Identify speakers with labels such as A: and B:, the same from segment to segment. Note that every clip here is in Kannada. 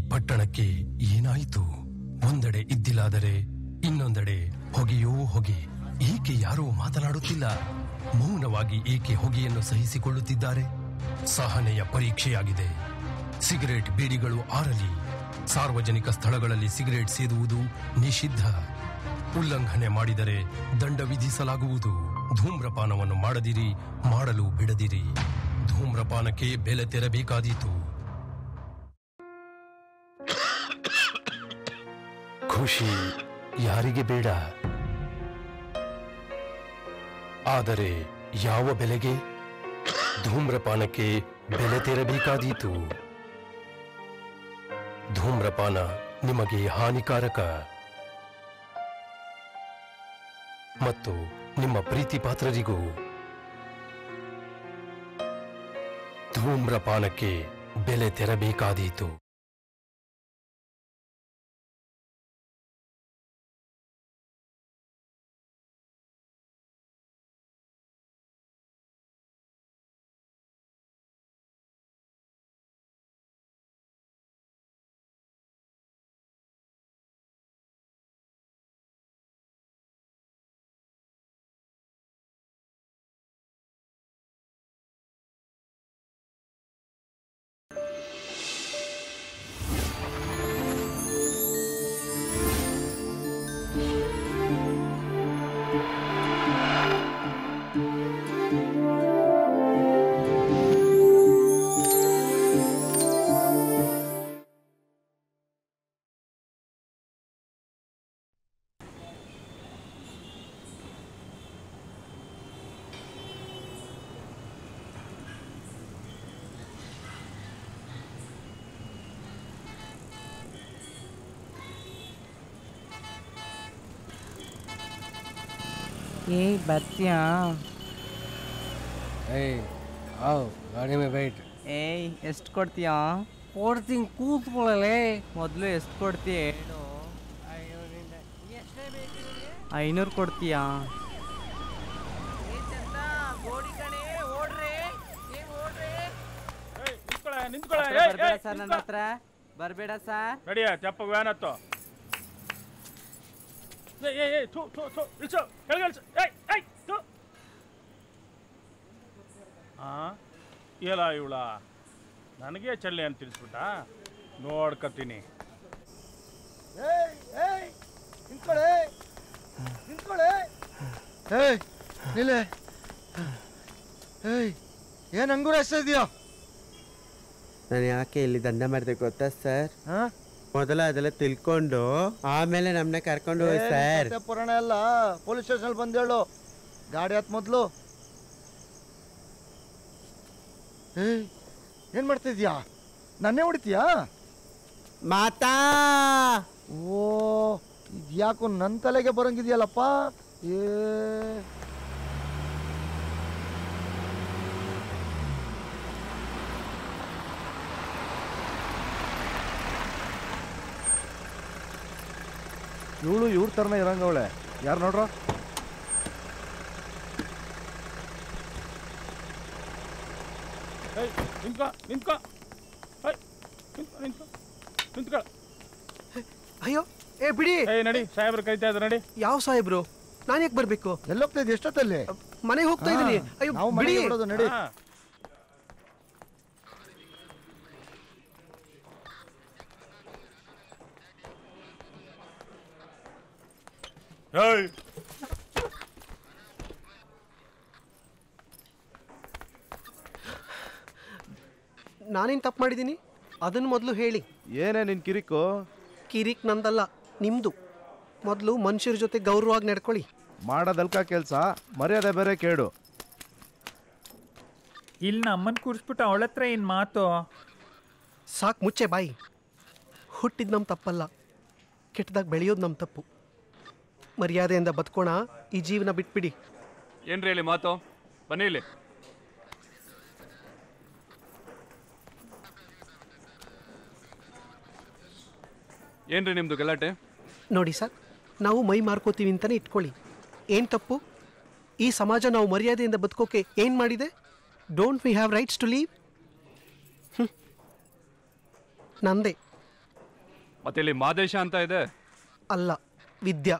A: ಪಟ್ಟಣಕ್ಕೆ ಏನಾಯಿತು ಒಂದೆಡೆ ಇದ್ದಿಲಾದರೆ ಇನ್ನೊಂದೆಡೆ ಹೊಗೆಯೋ ಹೊಗೆ ಏಕೆ ಯಾರೂ ಮಾತನಾಡುತ್ತಿಲ್ಲ ಮೌನವಾಗಿ ಏಕೆ ಹೊಗೆಯನ್ನು ಸಹಿಸಿಕೊಳ್ಳುತ್ತಿದ್ದಾರೆ ಸಹನೆಯ ಪರೀಕ್ಷೆಯಾಗಿದೆ ಸಿಗರೇಟ್ ಬೀಡಿಗಳು ಆರಲಿ ಸಾರ್ವಜನಿಕ ಸ್ಥಳಗಳಲ್ಲಿ ಸಿಗರೇಟ್ ಸೇದುವುದು ನಿಷಿದ್ಧ ಉಲ್ಲಂಘನೆ ಮಾಡಿದರೆ ದಂಡ ವಿಧಿಸಲಾಗುವುದು ಧೂಮ್ರಪಾನವನ್ನು ಮಾಡದಿರಿ ಮಾಡಲು ಬಿಡದಿರಿ ಧೂಮ್ರಪಾನಕ್ಕೆ ಬೆಲೆ ತೆರಬೇಕಾದೀತು ಖುಷಿ ಯಾರಿಗೆ ಬೇಡ ಆದರೆ ಯಾವ ಬೆಲೆಗೆ ಧೂಮ್ರಪಾನಕ್ಕೆ ಬೆಲೆ ತೆರಬೇಕಾದೀತು ಧೂಮ್ರಪಾನ ನಿಮಗೆ ಹಾನಿಕಾರಕ ಮತ್ತು ನಿಮ್ಮ ಪ್ರೀತಿ ಪಾತ್ರರಿಗೂ ಧೂಮ್ರಪಾನಕ್ಕೆ ಬೆಲೆ ತೆರಬೇಕಾದೀತು
B: ಏಯ್ ಬರ್ತೀಯಾ
C: ಏಯ್ आओ गाड़ी में बैठ
B: ಏಯ್ ಎಷ್ಟು ಕೊಡ್ತೀಯಾ
C: ಕೊಡ್ತೀನಿ ಕೂತ್ಕೊಳ್ಳಲೆ
B: ಮೊದಲು ಎಷ್ಟು ಕೊಡ್ತೀಯ ಹೇಳು ಐನೂರು ಕೊಡ್ತೀಯಾ ಬರಬೇಡ ಸರ್ ನನ್ನ ಹತ್ರ ಬರಬೇಡ ಸರ್
D: ನಡಿಯ ಚಪ್ಪ ವ್ಯಾನ್ ಹತ್ತು ಏಯ್ ಏಯ್ ಏಯ್ ಥು ಥು ಥು ಇಳಿಸು ಕೆಳಗೆ ಇಳಿಸು ಏಯ್ ಏಯ್ ಥು ಆ ಇಲ್ಲ ಇವಳ ನನಗೆ ಚಳ್ಳೆ ಅಂತ ತಿಳಿಸ್ಬಿಟ್ಟ ನೋಡ್ಕತ್ತೀನಿ
E: ಏಯ್ ಏಯ್ ನಿಂತ್ಕೊಳ್ಳಿ ನಿಂತ್ಕೊಳ್ಳಿ ಏಯ್ ನಿಲ್ಲೆ ಏಯ್ ಏನು ಅಂಗೂರ ಎಷ್ಟಿದ್ಯಾ
F: ನಾನು ಯಾಕೆ ಇಲ್ಲಿ ದಂಡ ಮಾಡಿದೆ ಗೊತ್ತಾ ಸರ್
E: ಹಾಂ
F: ಮೊದಲ ಅದೆಲ್ಲ ತಿಳ್ಕೊಂಡು ಆಮೇಲೆ ನಮ್ಮನ್ನ ಕರ್ಕೊಂಡು ಹೋಗಿ ಸರ್
E: ಪುರಾಣ ಎಲ್ಲ ಪೊಲೀಸ್ ಸ್ಟೇಷನ್ ಬಂದು ಹೇಳು ಗಾಡಿ ಹತ್ ಮೊದಲು ಏಯ್ ಏನು ಮಾಡ್ತಿದ್ಯಾ ನನ್ನೇ ಹೊಡಿತೀಯಾ
F: ಮಾತಾ
E: ಓ ಇದ್ಯಾಕೋ ನನ್ನ ತಲೆಗೆ ಬರಂಗಿದ್ಯಲ್ಲಪ್ಪ ಏ ಇವಳು ಇವ್ರ ಥರನೇ ಇರಂಗವಳೆ ಯಾರು ನೋಡ್ರ
D: ಏಯ್ ನಿಂತ್ಕೊ ನಿಂತ್ಕೊ ಏಯ್ ನಿಂತ್ಕೊ ನಿಂತ್ಕೊ ನಿಂತ್ಕೊ
G: ಅಯ್ಯೋ ಏ ಬಿಡಿ
D: ಏಯ್ ನಡಿ ಸಾಹೇಬ್ರು ಕರಿತಾ ಇದ್ದಾರೆ ನಡಿ
G: ಯಾವ ಸಾಹೇಬ್ರು ನಾನು ಯಾಕೆ ಬರ್ಬೇಕು
E: ಎಲ್ಲೋಗ್ತಾ ಇದ್ದೆ ಎಷ್ಟೊತ್ತಲ್ಲಿ
G: ಮನೆಗೆ ಹೋಗ್ತಾ ಇದ್ದೀನಿ ಅಯ್ಯೋ
E: ನಾವು
G: ಬಿಡಿ
E: ಮನೆಗೆ ಬಿಡೋದು ನಡಿ
D: ಹಾ. ಏಯ್
G: ನಾನೇನು ತಪ್ಪು ಮಾಡಿದ್ದೀನಿ ಅದನ್ನು ಮೊದಲು ಹೇಳಿ
E: ಏನೇ ನಿನ್ ಕಿರಿಕು
G: ಕಿರಿಕ್ ನಂದಲ್ಲ ನಿಮ್ಮದು ಮೊದಲು ಮನುಷ್ಯರ ಜೊತೆ ಗೌರವವಾಗಿ ನಡ್ಕೊಳ್ಳಿ
E: ಮಾಡೋದಲ್ಕ ಕೆಲ್ಸ ಮರ್ಯಾದೆ ಬೇರೆ ಕೇಡು
H: ಇಲ್ಲಿ ನಮ್ಮನ್ ಕೂರಿಸ್ಬಿಟ್ಟು ಅವಳ ಹತ್ರ ಏನ್ ಮಾತು
G: ಸಾಕು ಮುಚ್ಚೆ ಬಾಯಿ ಹುಟ್ಟಿದ್ ನಮ್ಮ ತಪ್ಪಲ್ಲ ಕೆಟ್ಟದಾಗ ಬೆಳೆಯೋದು ನಮ್ಮ ತಪ್ಪು ಮರ್ಯಾದೆಯಿಂದ ಬದುಕೋಣ ಈ ಜೀವನ ಬಿಟ್ಬಿಡಿ
I: ಏನ್ರಿ ಹೇಳಿ ಮಾತು ಬನ್ನಿ ಇಲ್ಲಿ ಏನ್ರಿ ನಿಮ್ದು ಗಲಾಟೆ
G: ನೋಡಿ ಸರ್ ನಾವು ಮೈ ಮಾರ್ಕೋತೀವಿ ಅಂತಲೇ ಇಟ್ಕೊಳ್ಳಿ ಏನು ತಪ್ಪು ಈ ಸಮಾಜ ನಾವು ಮರ್ಯಾದೆಯಿಂದ ಬದುಕೋಕೆ ಏನು ಮಾಡಿದೆ don't we have rights to live ನಂದೇ
I: ಮತ್ತೆ ಇಲ್ಲಿ ಮಾದೇಶ ಅಂತ ಇದೆ
G: ಅಲ್ಲ ವಿದ್ಯಾ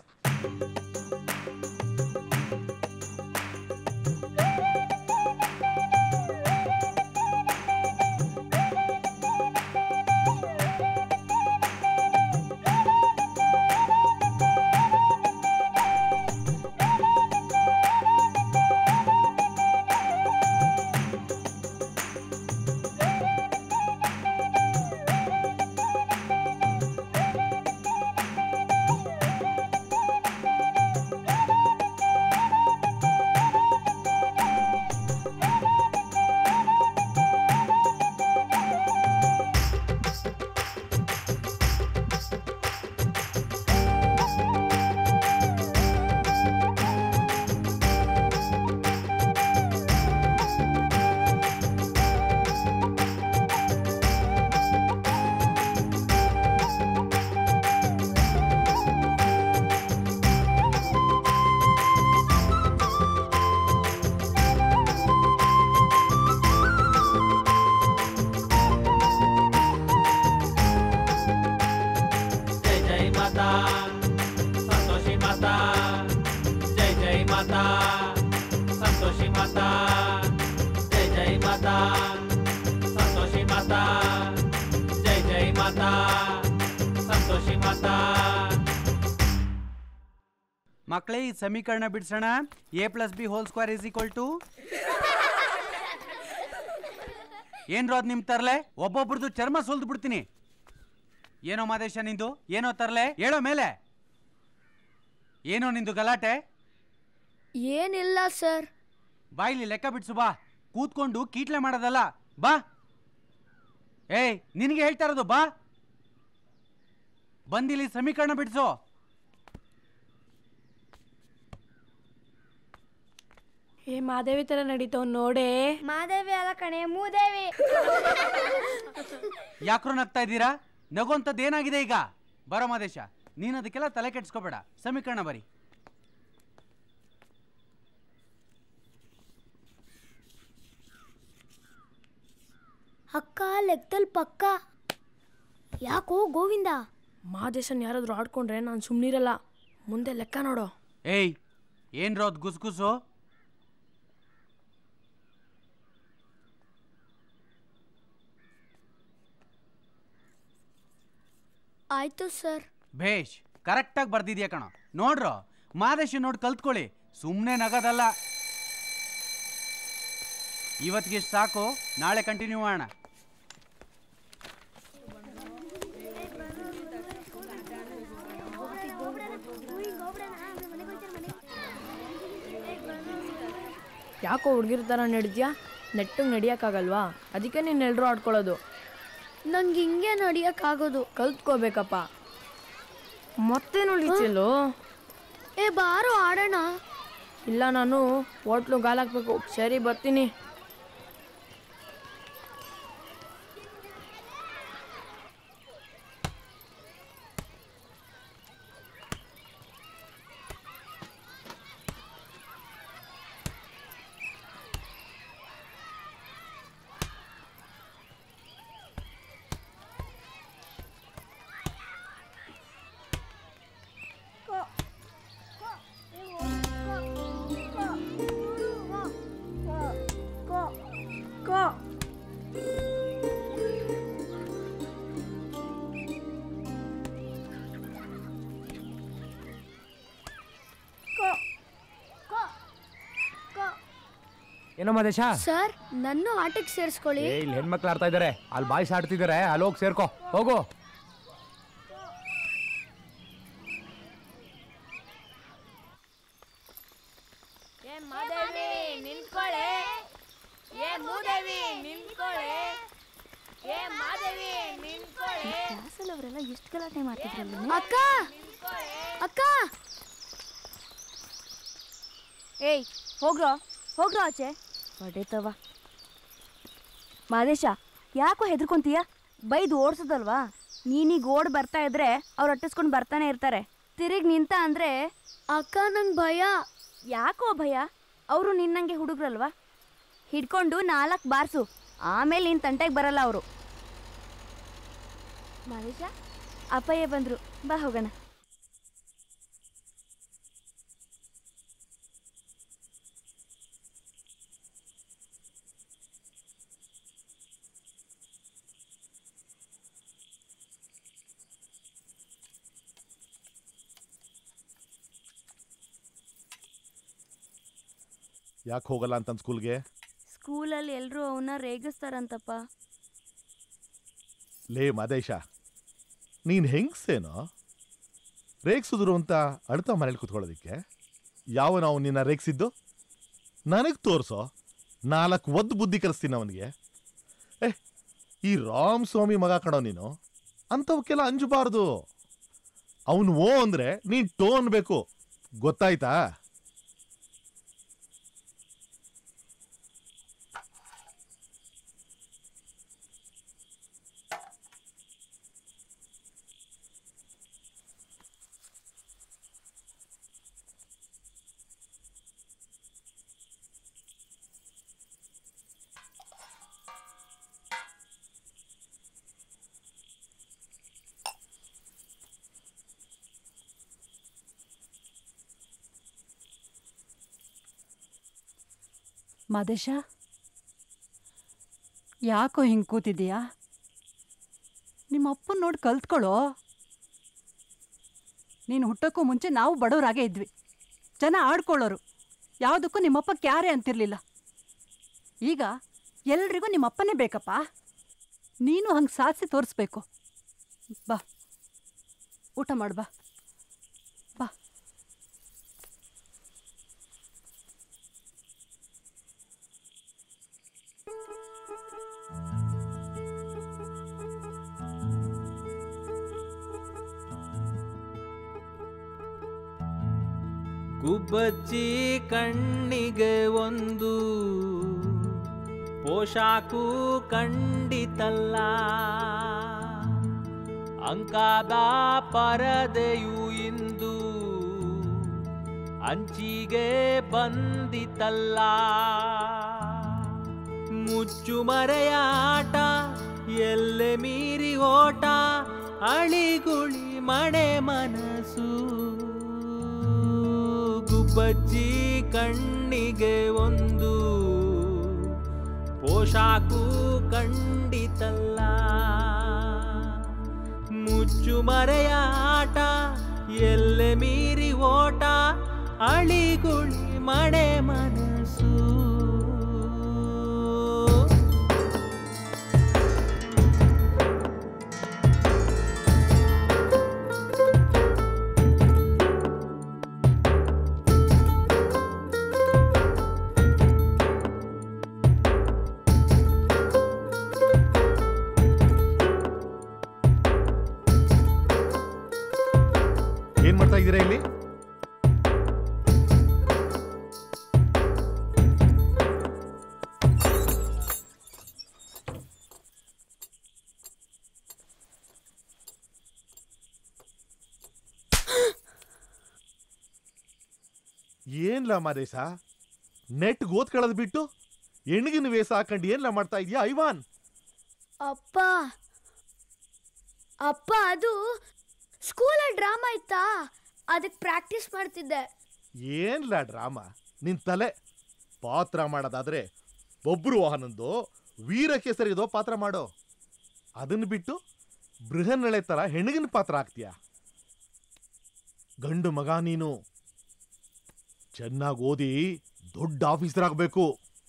B: ಜೈ ಜೈ ಮಾತಾ ಸಂತೋಷಿ ಮಾತಾ ಜೈ ಜೈ ಮಾತಾ ಸಂತೋಷಿ ಮಾತಾ ಜೈ ಜೈ ಮಾತಾ ಸಂತೋಷಿ ಮಾತಾ ಜೈ ಜೈ ಮಾತಾ ಸಂತೋಷಿ ಮಾತಾ ಮಕ್ಕಳೇ ಈ ಸಮೀಕರಣ ಬಿಡಿಸೋಣ A plus B whole square is equal to ಏನ್ರೋ ಅದ್ ನಿಮ್ ತರ್ಲೆ ಒಬ್ಬೊಬ್ರದ್ದು ಚರ್ಮ ಸುಲ್ದು ಬಿಡ್ತೀನಿ ಏನೋ ಮಾದೇಶ ನಿಂದು ಏನೋ ತರ್ಲೆ ಹೇಳೋ ಮೇಲೆ ಏನೋ ನಿಂದು ಗಲಾಟೆ
J: ಏನಿಲ್ಲ ಸರ್
B: ಬಾಯಿಲಿ ಲೆಕ್ಕ ಬಿಡ್ಸು ಬಾ ಕೂತ್ಕೊಂಡು ಕೀಟ್ಲೆ ಮಾಡೋದಲ್ಲ ಬಾ ಏಯ್ ನಿನಗೆ ಹೇಳ್ತಾ ಇರೋದು ಬಾ ಬಂದಿಲ್ಲಿ ಸಮೀಕರಣ ಬಿಡಿಸು
J: ಏ ಮಾದೇವಿ ತರ ನಡೀತಾವ್ ನೋಡೆ ಮಾದೇವಿ ಅಲ್ಲ ಕಣೆ ಮೂದೇವಿ
B: ಯಾಕ್ರೋ ನಗ್ತಾ ಇದ್ದೀರಾ ನಗೋಂಥದ್ದು ಏನಾಗಿದೆ ಈಗ ಬರೋ ಮಾದೇಶ ನೀನು ಅದಕ್ಕೆಲ್ಲ ತಲೆ ಕೆಡ್ಸ್ಕೋಬೇಡ ಸಮೀಕರಣ ಬರಿ
J: ಅಕ್ಕ ಲೆಕ್ಕದಲ್ಲಿ ಪಕ್ಕ ಯಾಕೋ ಗೋವಿಂದ ಮಾದೇಶನ್ ಯಾರಾದ್ರೂ ಆಡ್ಕೊಂಡ್ರೆ ನಾನು ಸುಮ್ಮನಿರಲ್ಲ ಮುಂದೆ ಲೆಕ್ಕ ನೋಡೋ
B: ಏಯ್ ಏನ್ರೋ ಅದು ಗುಸ್ಗುಸು
J: ಆಯ್ತು ಸರ್
B: ಭೇಷ್ ಕರೆಕ್ಟಾಗಿ ಬರ್ದಿದ್ಯಾ ಕಣ ನೋಡ್ರೋ ಮಾದೇಶ ನೋಡಿ ಕಲ್ತ್ಕೊಳ್ಳಿ ಸುಮ್ಮನೆ ನಗದಲ್ಲ ಇವತ್ತಿಗೆ ಸಾಕು ನಾಳೆ ಕಂಟಿನ್ಯೂ ಮಾಡೋಣ
J: ಯಾಕೋ ಹುಡುಗಿರ ಥರ ನಡೆದ್ಯಾ ನೆಟ್ಟಗೆ ನಡಿಯೋಕ್ಕಾಗಲ್ವಾ ಅದಕ್ಕೆ ನೀನು ಎಲ್ಲರೂ ಆಡ್ಕೊಳ್ಳೋದು ನಂಗೆ ಹಿಂಗೆ ನಡಿಯೋಕ್ಕಾಗೋದು ಕಲ್ತ್ಕೋಬೇಕಪ್ಪ ಮತ್ತೆ ನೋಡಿ ಚೆಲ್ಲು ಏ ಬಾರೋ ಆಡೋಣ ಇಲ್ಲ ನಾನು ಹೋಟ್ಲು ಗಾಲಾಕ್ಬೇಕು ಸರಿ ಬರ್ತೀನಿ
K: ಏನೋ ಮದೇಶ
J: ಸರ್ ನನ್ನ ಆಟಕ್ಕೆ ಸೇರಿಸ್ಕೊಳ್ಳಿ
K: ಏ ಇಲ್ಲಿ ಹೆಣ್ಮಕ್ಳು ಆಡ್ತಾ ಇದಾರೆ ಅಲ್ಲಿ ಬಾಯ್ಸ್ ಆಡ್ತಿದ್ದಾರೆ ಅಲ್ಲಿ ಹೋಗಿ ಸೇರ್ಕೋ ಹೋಗು
J: ಏ ಮಾದೇವಿ ನಿಂತ್ಕೊಳ್ಳೆ ಏ ಮೂದೇವಿ ನಿಂತ್ಕೊಳ್ಳೆ ಏ ಮಾದೇವಿ ನಿಂತ್ಕೊಳ್ಳೆ ಕ್ಲಾಸಲ್ಲಿ ಅವರೆಲ್ಲ ಎಷ್ಟು ಗಲಾಟೆ ಮಾಡ್ತಿದ್ರಲ್ಲ ಅಕ್ಕ ಅಕ್ಕ
L: ಏಯ್ ಹೋಗ್ರೋ ಹೋಗ್ರೋ ಆಚೆ ಹೊಡೆತವ ಮಾದೇಶ ಯಾಕೋ ಹೆದರ್ಕೊಂತೀಯ ಬೈದು ಓಡ್ಸೋದಲ್ವಾ ನೀನೀಗ ಓಡ್ ಬರ್ತಾ ಇದ್ರೆ ಅವ್ರು ಅಟ್ಟಿಸ್ಕೊಂಡು ಬರ್ತಾನೆ ಇರ್ತಾರೆ ತಿರುಗಿ ನಿಂತ ಅಂದ್ರೆ
J: ಅಕ್ಕ ನಂಗೆ ಭಯ
L: ಯಾಕೋ ಭಯ ಅವರು ನಿನ್ನಂಗೆ ಹುಡುಗ್ರಲ್ವಾ ಹಿಡ್ಕೊಂಡು ನಾಲ್ಕು ಬಾರ್ಸು ಆಮೇಲೆ ನಿನ್ನ ತಂಟೆಗೆ ಬರಲ್ಲ ಅವರು ಮಾದೇಶ ಅಪ್ಪಯ್ಯ ಬಂದ್ರು ಬಾ ಹೋಗೋಣ
M: ಯಾಕೆ ಹೋಗಲ್ಲ ಅಂತ ಸ್ಕೂಲ್ಗೆ
L: ಸ್ಕೂಲಲ್ಲಿ ಎಲ್ಲರೂ ಅವನ್ನ ರೇಗಿಸ್ತಾರಂತಪ್ಪ
M: ಲೇ ಮಾದೇಶ ನೀನು ಹೆಂಗ್ಸೇನೋ ರೇಗ್ಸಿದ್ರು ಅಂತ ಅಳ್ತಾ ಮನೇಲಿ ಕೂತ್ಕೊಳ್ಳೋದಕ್ಕೆ ಯಾವ ನಾವು ನಿನ್ನ ರೇಗ್ಸಿದ್ದು ನನಗೆ ತೋರಿಸೋ ನಾಲ್ಕು ಒದ್ದು ಬುದ್ಧಿ ಕಲಿಸ್ತೀನಿ ಅವನಿಗೆ ಏ ಈ ರಾಮ್ ಸ್ವಾಮಿ ಮಗ ಕಣೋ ನೀನು ಅಂಥವಕ್ಕೆಲ್ಲ ಅಂಜಬಾರ್ದು ಅವನು ಓ ಅಂದರೆ ನೀನು ಟೋ ಅನ್ಬೇಕು ಗೊತ್ತಾಯ್ತಾ
N: ಮಾದೇಶ ಯಾಕೋ ಹಿಂಗೆ ಕೂತಿದೀಯಾ ನಿಮ್ಮ ಅಪ್ಪನ ನೋಡಿ ಕಲ್ತ್ಕೊಳ್ಳೋ ನೀನು ಹುಟ್ಟೋಕ್ಕೂ ಮುಂಚೆ ನಾವು ಬಡವರಾಗೇ ಇದ್ವಿ ಜನ ಆಡ್ಕೊಳ್ಳೋರು ಯಾವುದಕ್ಕೂ ನಿಮ್ಮಪ್ಪ ಕ್ಯಾರೆ ಅಂತಿರ್ಲಿಲ್ಲ ಈಗ ಎಲ್ರಿಗೂ ನಿಮ್ಮಪ್ಪನೇ ಬೇಕಪ್ಪ ನೀನು ಹಂಗೆ ಸಾಧಿಸಿ ತೋರಿಸ್ಬೇಕು ಬಾ ಊಟ ಮಾಡು ಬಾ ಬಾ
O: ಗುಬ್ಬಚ್ಚಿ ಕಣ್ಣಿಗೆ ಒಂದು ಪೋಷಾಕು ಕಂಡಿತಲ್ಲ ಅಂಕಾದ ಪರದೆಯು ಇಂದು ಅಂಚಿಗೆ ಬಂದಿತಲ್ಲ ಮುಚ್ಚು ಮರೆಯ ಆಟ ಎಲ್ಲೆ ಮೀರಿ ಓಟ ಅಳಿಗುಳಿ ಮಣೆ ಮನಸ್ಸು ಗುಬ್ಬಚ್ಚಿ ಕಣ್ಣಿಗೆ ಒಂದು ಪೋಷಾಕು ಕಂಡಿತಲ್ಲ ಮುಚ್ಚು ಮರೆಯ ಆಟ ಎಲ್ಲೆ ಮೀರಿ ಓಟ ಅಳಿಗುಳಿ ಮಣೆ ಮನಸ್ಸು
M: ಏನ್ ಮಾಡ್ತಾ ಇದ್ದೀರಾ ಇಲ್ಲಿ ಏನ್ಲ ಮಾದೇಶ ನೆಟ್ ಓದ್ಕೊಳ್ಳೋದು ಬಿಟ್ಟು ಹೆಣ್ಗಿನ ವೇಷ ಹಾಕೊಂಡು ಏನ್ಲ ಮಾಡ್ತಾ ಇದೀಯಾ ಐವಾನ್
J: ಅಪ್ಪ ಅಪ್ಪ ಅದು ಸ್ಕೂಲಲ್ಲಿ ಡ್ರಾಮಾ ಇತ್ತಾ ಅದಕ್ಕೆ ಪ್ರಾಕ್ಟೀಸ್ ಮಾಡ್ತಿದ್ದೆ
M: ಏನ್ಲ ಡ್ರಾಮಾ ನಿನ್ ತಲೆ ಪಾತ್ರ ಮಾಡೋದಾದ್ರೆ ಬೊಬ್ರು ವಾಹನಂದು ವೀರ ಕೇಸರಿದೋ ಪಾತ್ರ ಮಾಡೋ ಅದನ್ನ ಬಿಟ್ಟು ಬೃಹನ್ನಳೆ ತರ ಹೆಣ್ಗಿನ ಪಾತ್ರ ಆಗ್ತೀಯ ಗಂಡು ಮಗ ನೀನು ಚೆನ್ನಾಗಿ ಓದಿ ದೊಡ್ಡ ಆಫೀಸರ್ ಆಗ್ಬೇಕು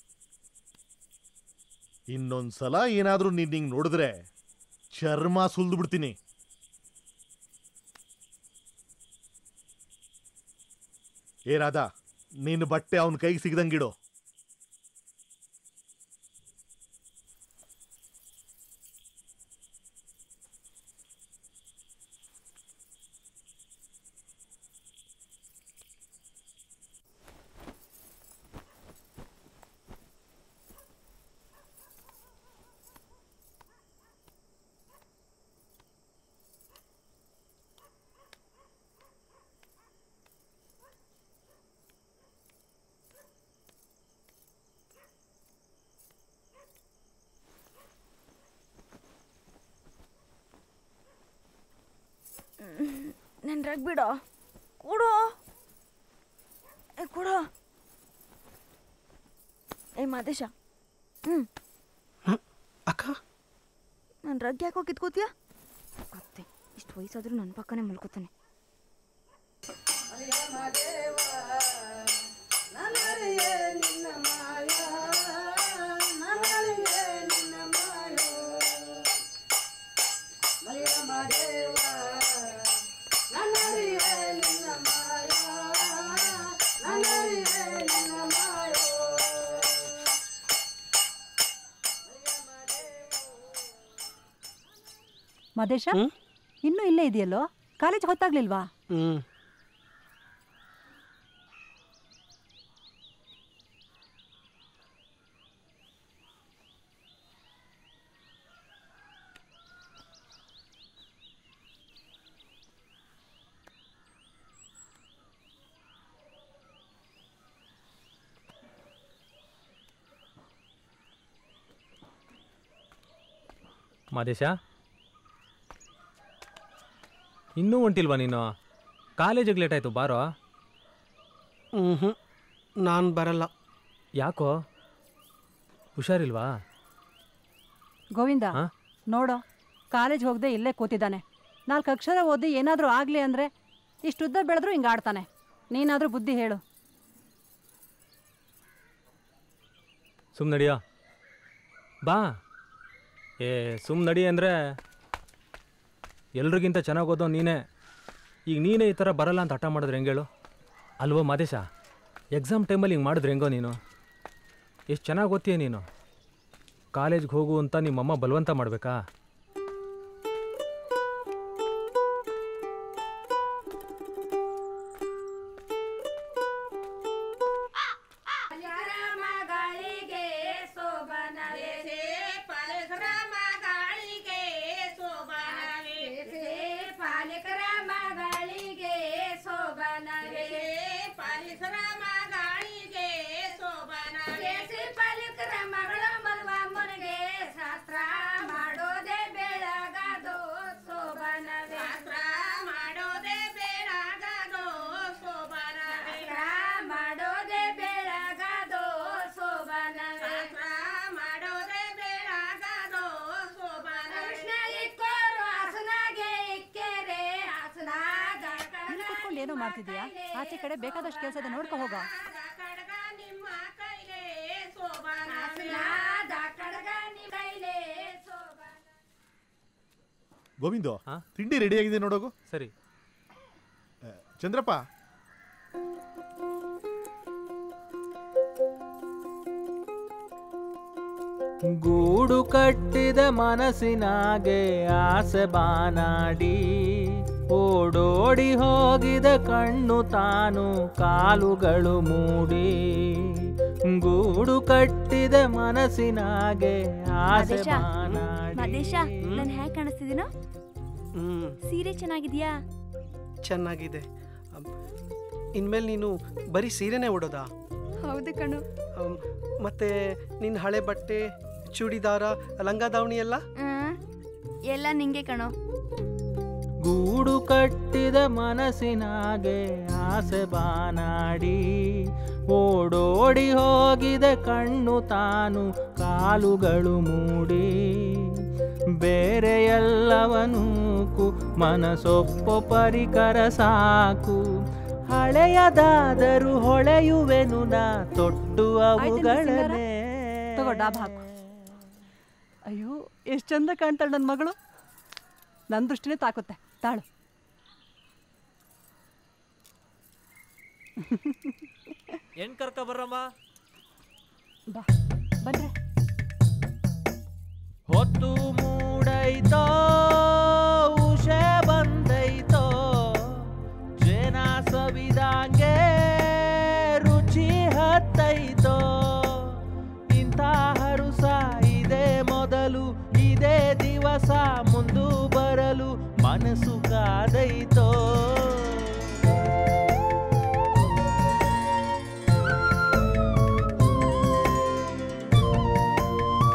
M: ಇನ್ನೊಂದ್ಸಲ ಏನಾದ್ರೂ ನೀನ್ ಹಿಂಗ್ ನೋಡಿದ್ರೆ ಚರ್ಮ ಸುಲ್ದು ಬಿಡ್ತೀನಿ ಏ ರಾಧಾ ನಿನ್ನ ಬಟ್ಟೆ ಅವನ ಕೈಗೆ ಸಿಗದಂಗಿಡು
L: ನನ್ನ ರಗ್ ಬಿಡೋ ಕೊಡು ಏ ಕೊಡು ಏ ಮಾದೇಶ ಹ್ಞೂ
G: ಅಕ್ಕ
L: ನನ್ನ ರಗ್ ಯಾಕೋ ಕಿತ್ಕೋತೀಯ ಅತ್ತೆ ಇಷ್ಟು ವಯಸ್ಸಾದ್ರೂ ನನ್ನ ಪಕ್ಕನೇ ಮಲ್ಕೋತಾನೆ
N: ಮದೇಶ ಇನ್ನೂ ಇಲ್ಲೇ ಇದೆಯಲ್ಲೋ ಕಾಲೇಜ್ ಹೊತ್ತಾಗ್ಲಿಲ್ವಾ
G: ಹ್ಞೂ
O: ಮಾದೇಶ ಇನ್ನೂ ಹೊಂಟಿಲ್ವಾ ನೀನು ಕಾಲೇಜಿಗೆ ಲೇಟ್ ಆಯಿತು ಬಾರೋ
G: ಹ್ಞೂ ನಾನು ಬರಲ್ಲ
O: ಯಾಕೋ ಹುಷಾರಿಲ್ವಾ
N: ಗೋವಿಂದ ನೋಡೋ ಕಾಲೇಜ್ ಹೋಗದೆ ಇಲ್ಲೇ ಕೂತಿದ್ದಾನೆ ನಾಲ್ಕು ಅಕ್ಷರ ಓದಿ ಏನಾದರೂ ಆಗಲಿ ಅಂದರೆ ಇಷ್ಟುದ್ದ ಬೆಳೆದ್ರೂ ಹಿಂಗೆ ಆಡ್ತಾನೆ ನೀನಾದರೂ ಬುದ್ಧಿ ಹೇಳು
O: ಸುಮ್ ನಡಿಯೋ ಬಾ ಏ ಸುಮ್ ನಡಿ ಅಂದರೆ ಎಲ್ರಿಗಿಂತ ಚೆನ್ನಾಗಿ ಓದೋ ನೀನೇ ಈಗ ನೀನೇ ಈ ಥರ ಬರಲ್ಲ ಅಂತ ಹಠ ಮಾಡಿದ್ರೆ ಹೆಂಗೇಳು ಅಲ್ವೋ ಮಾದೇಶ ಎಕ್ಸಾಮ್ ಟೈಮಲ್ಲಿ ಹಿಂಗೆ ಮಾಡಿದ್ರೆ ಹೆಂಗೋ ನೀನು ಎಷ್ಟು ಚೆನ್ನಾಗಿ ಓದ್ತೀಯ ನೀನು ಕಾಲೇಜ್ಗೆ ಹೋಗು ಅಂತ ನಿಮ್ಮಮ್ಮ ಬಲವಂತ ಮಾಡಬೇಕಾ
P: ಮಗಳಿಗೆ ಶೋಭನವೇ ಪಾಲಕರ ಮಗಳಿಗೆ ಶೋಭನವೇ ಪಾಲಕರ ಮಗಳಿಗೆ ಶೋಭನವೇ ಪಾಲಕರ ಮಗಳಿಗೆ ಶೋಭನವೇ ಪಾಲಕರ ಮಗಳ ಮಲ್ವಮ್ಮನಿಗೆ ಶಾಸ್ತ್ರ ಮಾಡೋದೇ ಬೆಳಗದೋ ಶೋಭನವೇ ಶಾಸ್ತ್ರ ಮಾಡೋದೇ ಬೆಳಗದೋ ಶೋಭನವೇ ಮಾಡೋದೇ ಬೆಳಗದೋ ಶೋಭನವೇ ಮಾಡೋದೇ ಬೆಳಗದೋ ಶೋಭನ ಕೃಷ್ಣ ಇಕ್ಕೋರು ಹಸನಾಗೆ ಇಕ್ಕೆರೆ ಹಸನಾಗ
N: ಇಲ್ಲಿ ಕುತ್ಕೊಂಡು ಏನೋ ಮಾಡ್ತಿದ್ಯಾ ಆಚೆ ಕಡೆ ಬೇಕಾದಷ್ಟು ಕೆಲಸ ಇದೆ ನೋಡ್ಕೊ ಹೋಗ
P: ನಿಮ್ಮ ಕೈಲೇ ಶೋಭನ ಹಸನಾದ ಕಡಗ ನಿಮ್ಮ ಕೈಲೇ ಶೋಭನ
M: ಗೋವಿಂದು ತಿಂಡಿ ರೆಡಿ ಆಗಿದೆ ನೋಡೋಗು
O: ಸರಿ
M: ಚಂದ್ರಪ್ಪ
O: ಗೂಡು ಕಟ್ಟಿದ ಮನಸ್ಸಿನಾಗೆ ಆಸೆ ಬಾನಾಡಿ ಓಡೋಡಿ ಹೋಗಿದ ಕಣ್ಣು ತಾನು ಕಾಲುಗಳು ಮೂಡಿ ಗೂಡು ಕಟ್ಟಿದ ಮನಸ್ಸಿನಾಗೆ ಆಸೆ
L: ಮದೇಶ
O: ಬಾನಾಡಿ
L: ಮದೇಶ ನಾನು ಹೇಗೆ ಕಾಣಿಸ್ತಿದ್ದೀನೋ
G: ಹ್ಞೂ
L: ಸೀರೆ ಚೆನ್ನಾಗಿದ್ಯಾ
G: ಚೆನ್ನಾಗಿದೆ ಅಮ್, ಇನ್ಮೇಲೆ ನೀನು ಬರೀ ಸೀರೆನೇ ಉಡೋದಾ
L: ಹೌದು ಕಣು
G: ಅಮ್, ಮತ್ತೆ ನಿನ್ನ ಹಳೆ ಬಟ್ಟೆ ಚೂಡಿದಾರ ಲಂಗ ದಾವಣಿ ಎಲ್ಲ
L: ಎಲ್ಲ ನಿಂಗೆ ಕಣೋ
O: ಗೂಡು ಕಟ್ಟಿದ ಮನಸ್ಸಿನಾಗೆ ಆಸೆ ಬಾನಾಡಿ ಓಡೋಡಿ ಹೋಗಿದ ಕಣ್ಣು ತಾನು ಕಾಲುಗಳು ಮೂಡಿ ಬೇರೆ ಎಲ್ಲವನೂಕು ಮನಸೊಪ್ಪೊ ಪರಿಕರ ಸಾಕು ಹಳೆಯದಾದರೂ ಹೊಳೆಯುವೆನು ನಾ ತೊಟ್ಟು ಅವುಗಳನ್ನೇ
N: ತಗೋ ಡಾಬ್ ಹಾಕು ಅಯ್ಯೋ ಎಷ್ಟು ಚಂದ ಕಾಣ್ತಾಳೆ ನನ್ನ ಮಗಳು ನನ್ನ ದೃಷ್ಟಿನೇ ತಾಕುತ್ತೆ ತಾಳು
O: ಹೆಣ್ ಕರ್ಕ ಬರ್ರಮ್ಮ
N: ಬಾ ಬನ್ರೆ
O: ಹೊತ್ತು ಮೂಡೈತೋ ಉಷೆ ಬಂದೈತೋ ಜೇನ ಸವಿದಂಗೆ ರುಚಿ ಹತ್ತೈತೋ ಇಂಥ ಹರುಸ ಇದೇ ಮೊದಲು ಇದೇ ದಿವಸ ಮುಂದು ಬರಲು ಮನಸ್ಸು ಕಾದೈತೋ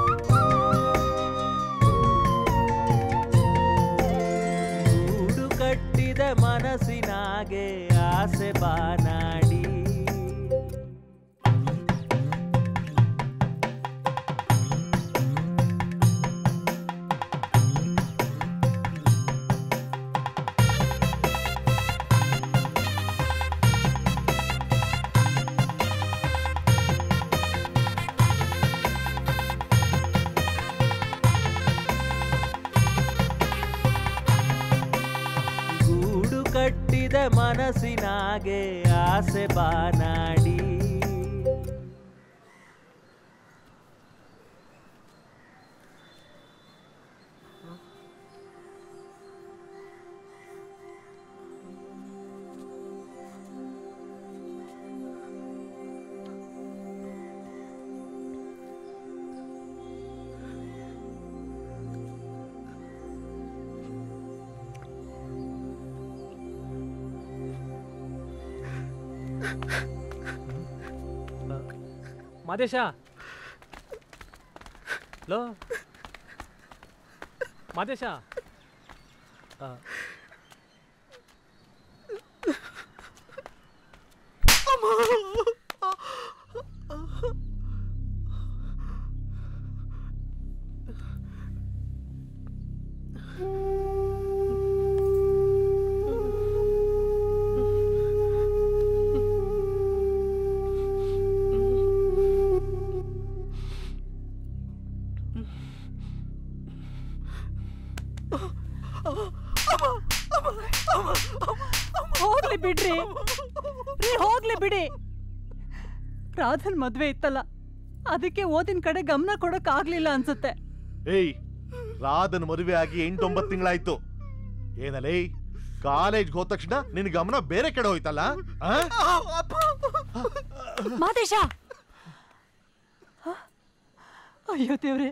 O: ಗೂಡು
Q: ಕಟ್ಟಿದೆ ಮನಸ್ಸಿನಾಗೆ ಆಸೆ ಬಾನಾಡಿ ಗೂಡು ಕಟ್ಟಿದೆ ಮನಸ್ಸಿನಾಗೆ ಆಸೆ ಬಾನಾಡಿ
O: ಮಾದೇಶ ಲೋ ಮಾದೇಶ ಆ,
N: ಹೋಗ್ಲಿ ಬಿಡ್ರಿ ರೀ ಹೋಗ್ಲಿ ಬಿಡಿ ರಾಧನ್ ಮದ್ವೆ ಇತ್ತಲ್ಲ ಅದಕ್ಕೆ ಓದಿನ ಕಡೆ ಗಮನ ಕೊಡಕ್ ಆಗ್ಲಿಲ್ಲ ಅನ್ಸುತ್ತೆ
M: ಏಯ್ ರಾಧನ್ ಮದುವೆ ಆಗಿ ಎಂಟೊಂಬತ್ತು ತಿಂಗಳಾಯ್ತು ಏನಲೇ ಕಾಲೇಜ್ ಹೋದ ತಕ್ಷಣ ನಿನ್ ಗಮನ ಬೇರೆ ಕಡೆ ಹೋಯ್ತಲ್ಲ ಆ?
N: ಮಾದೇಶ ಅಯ್ಯೋ ದೇವ್ರೆ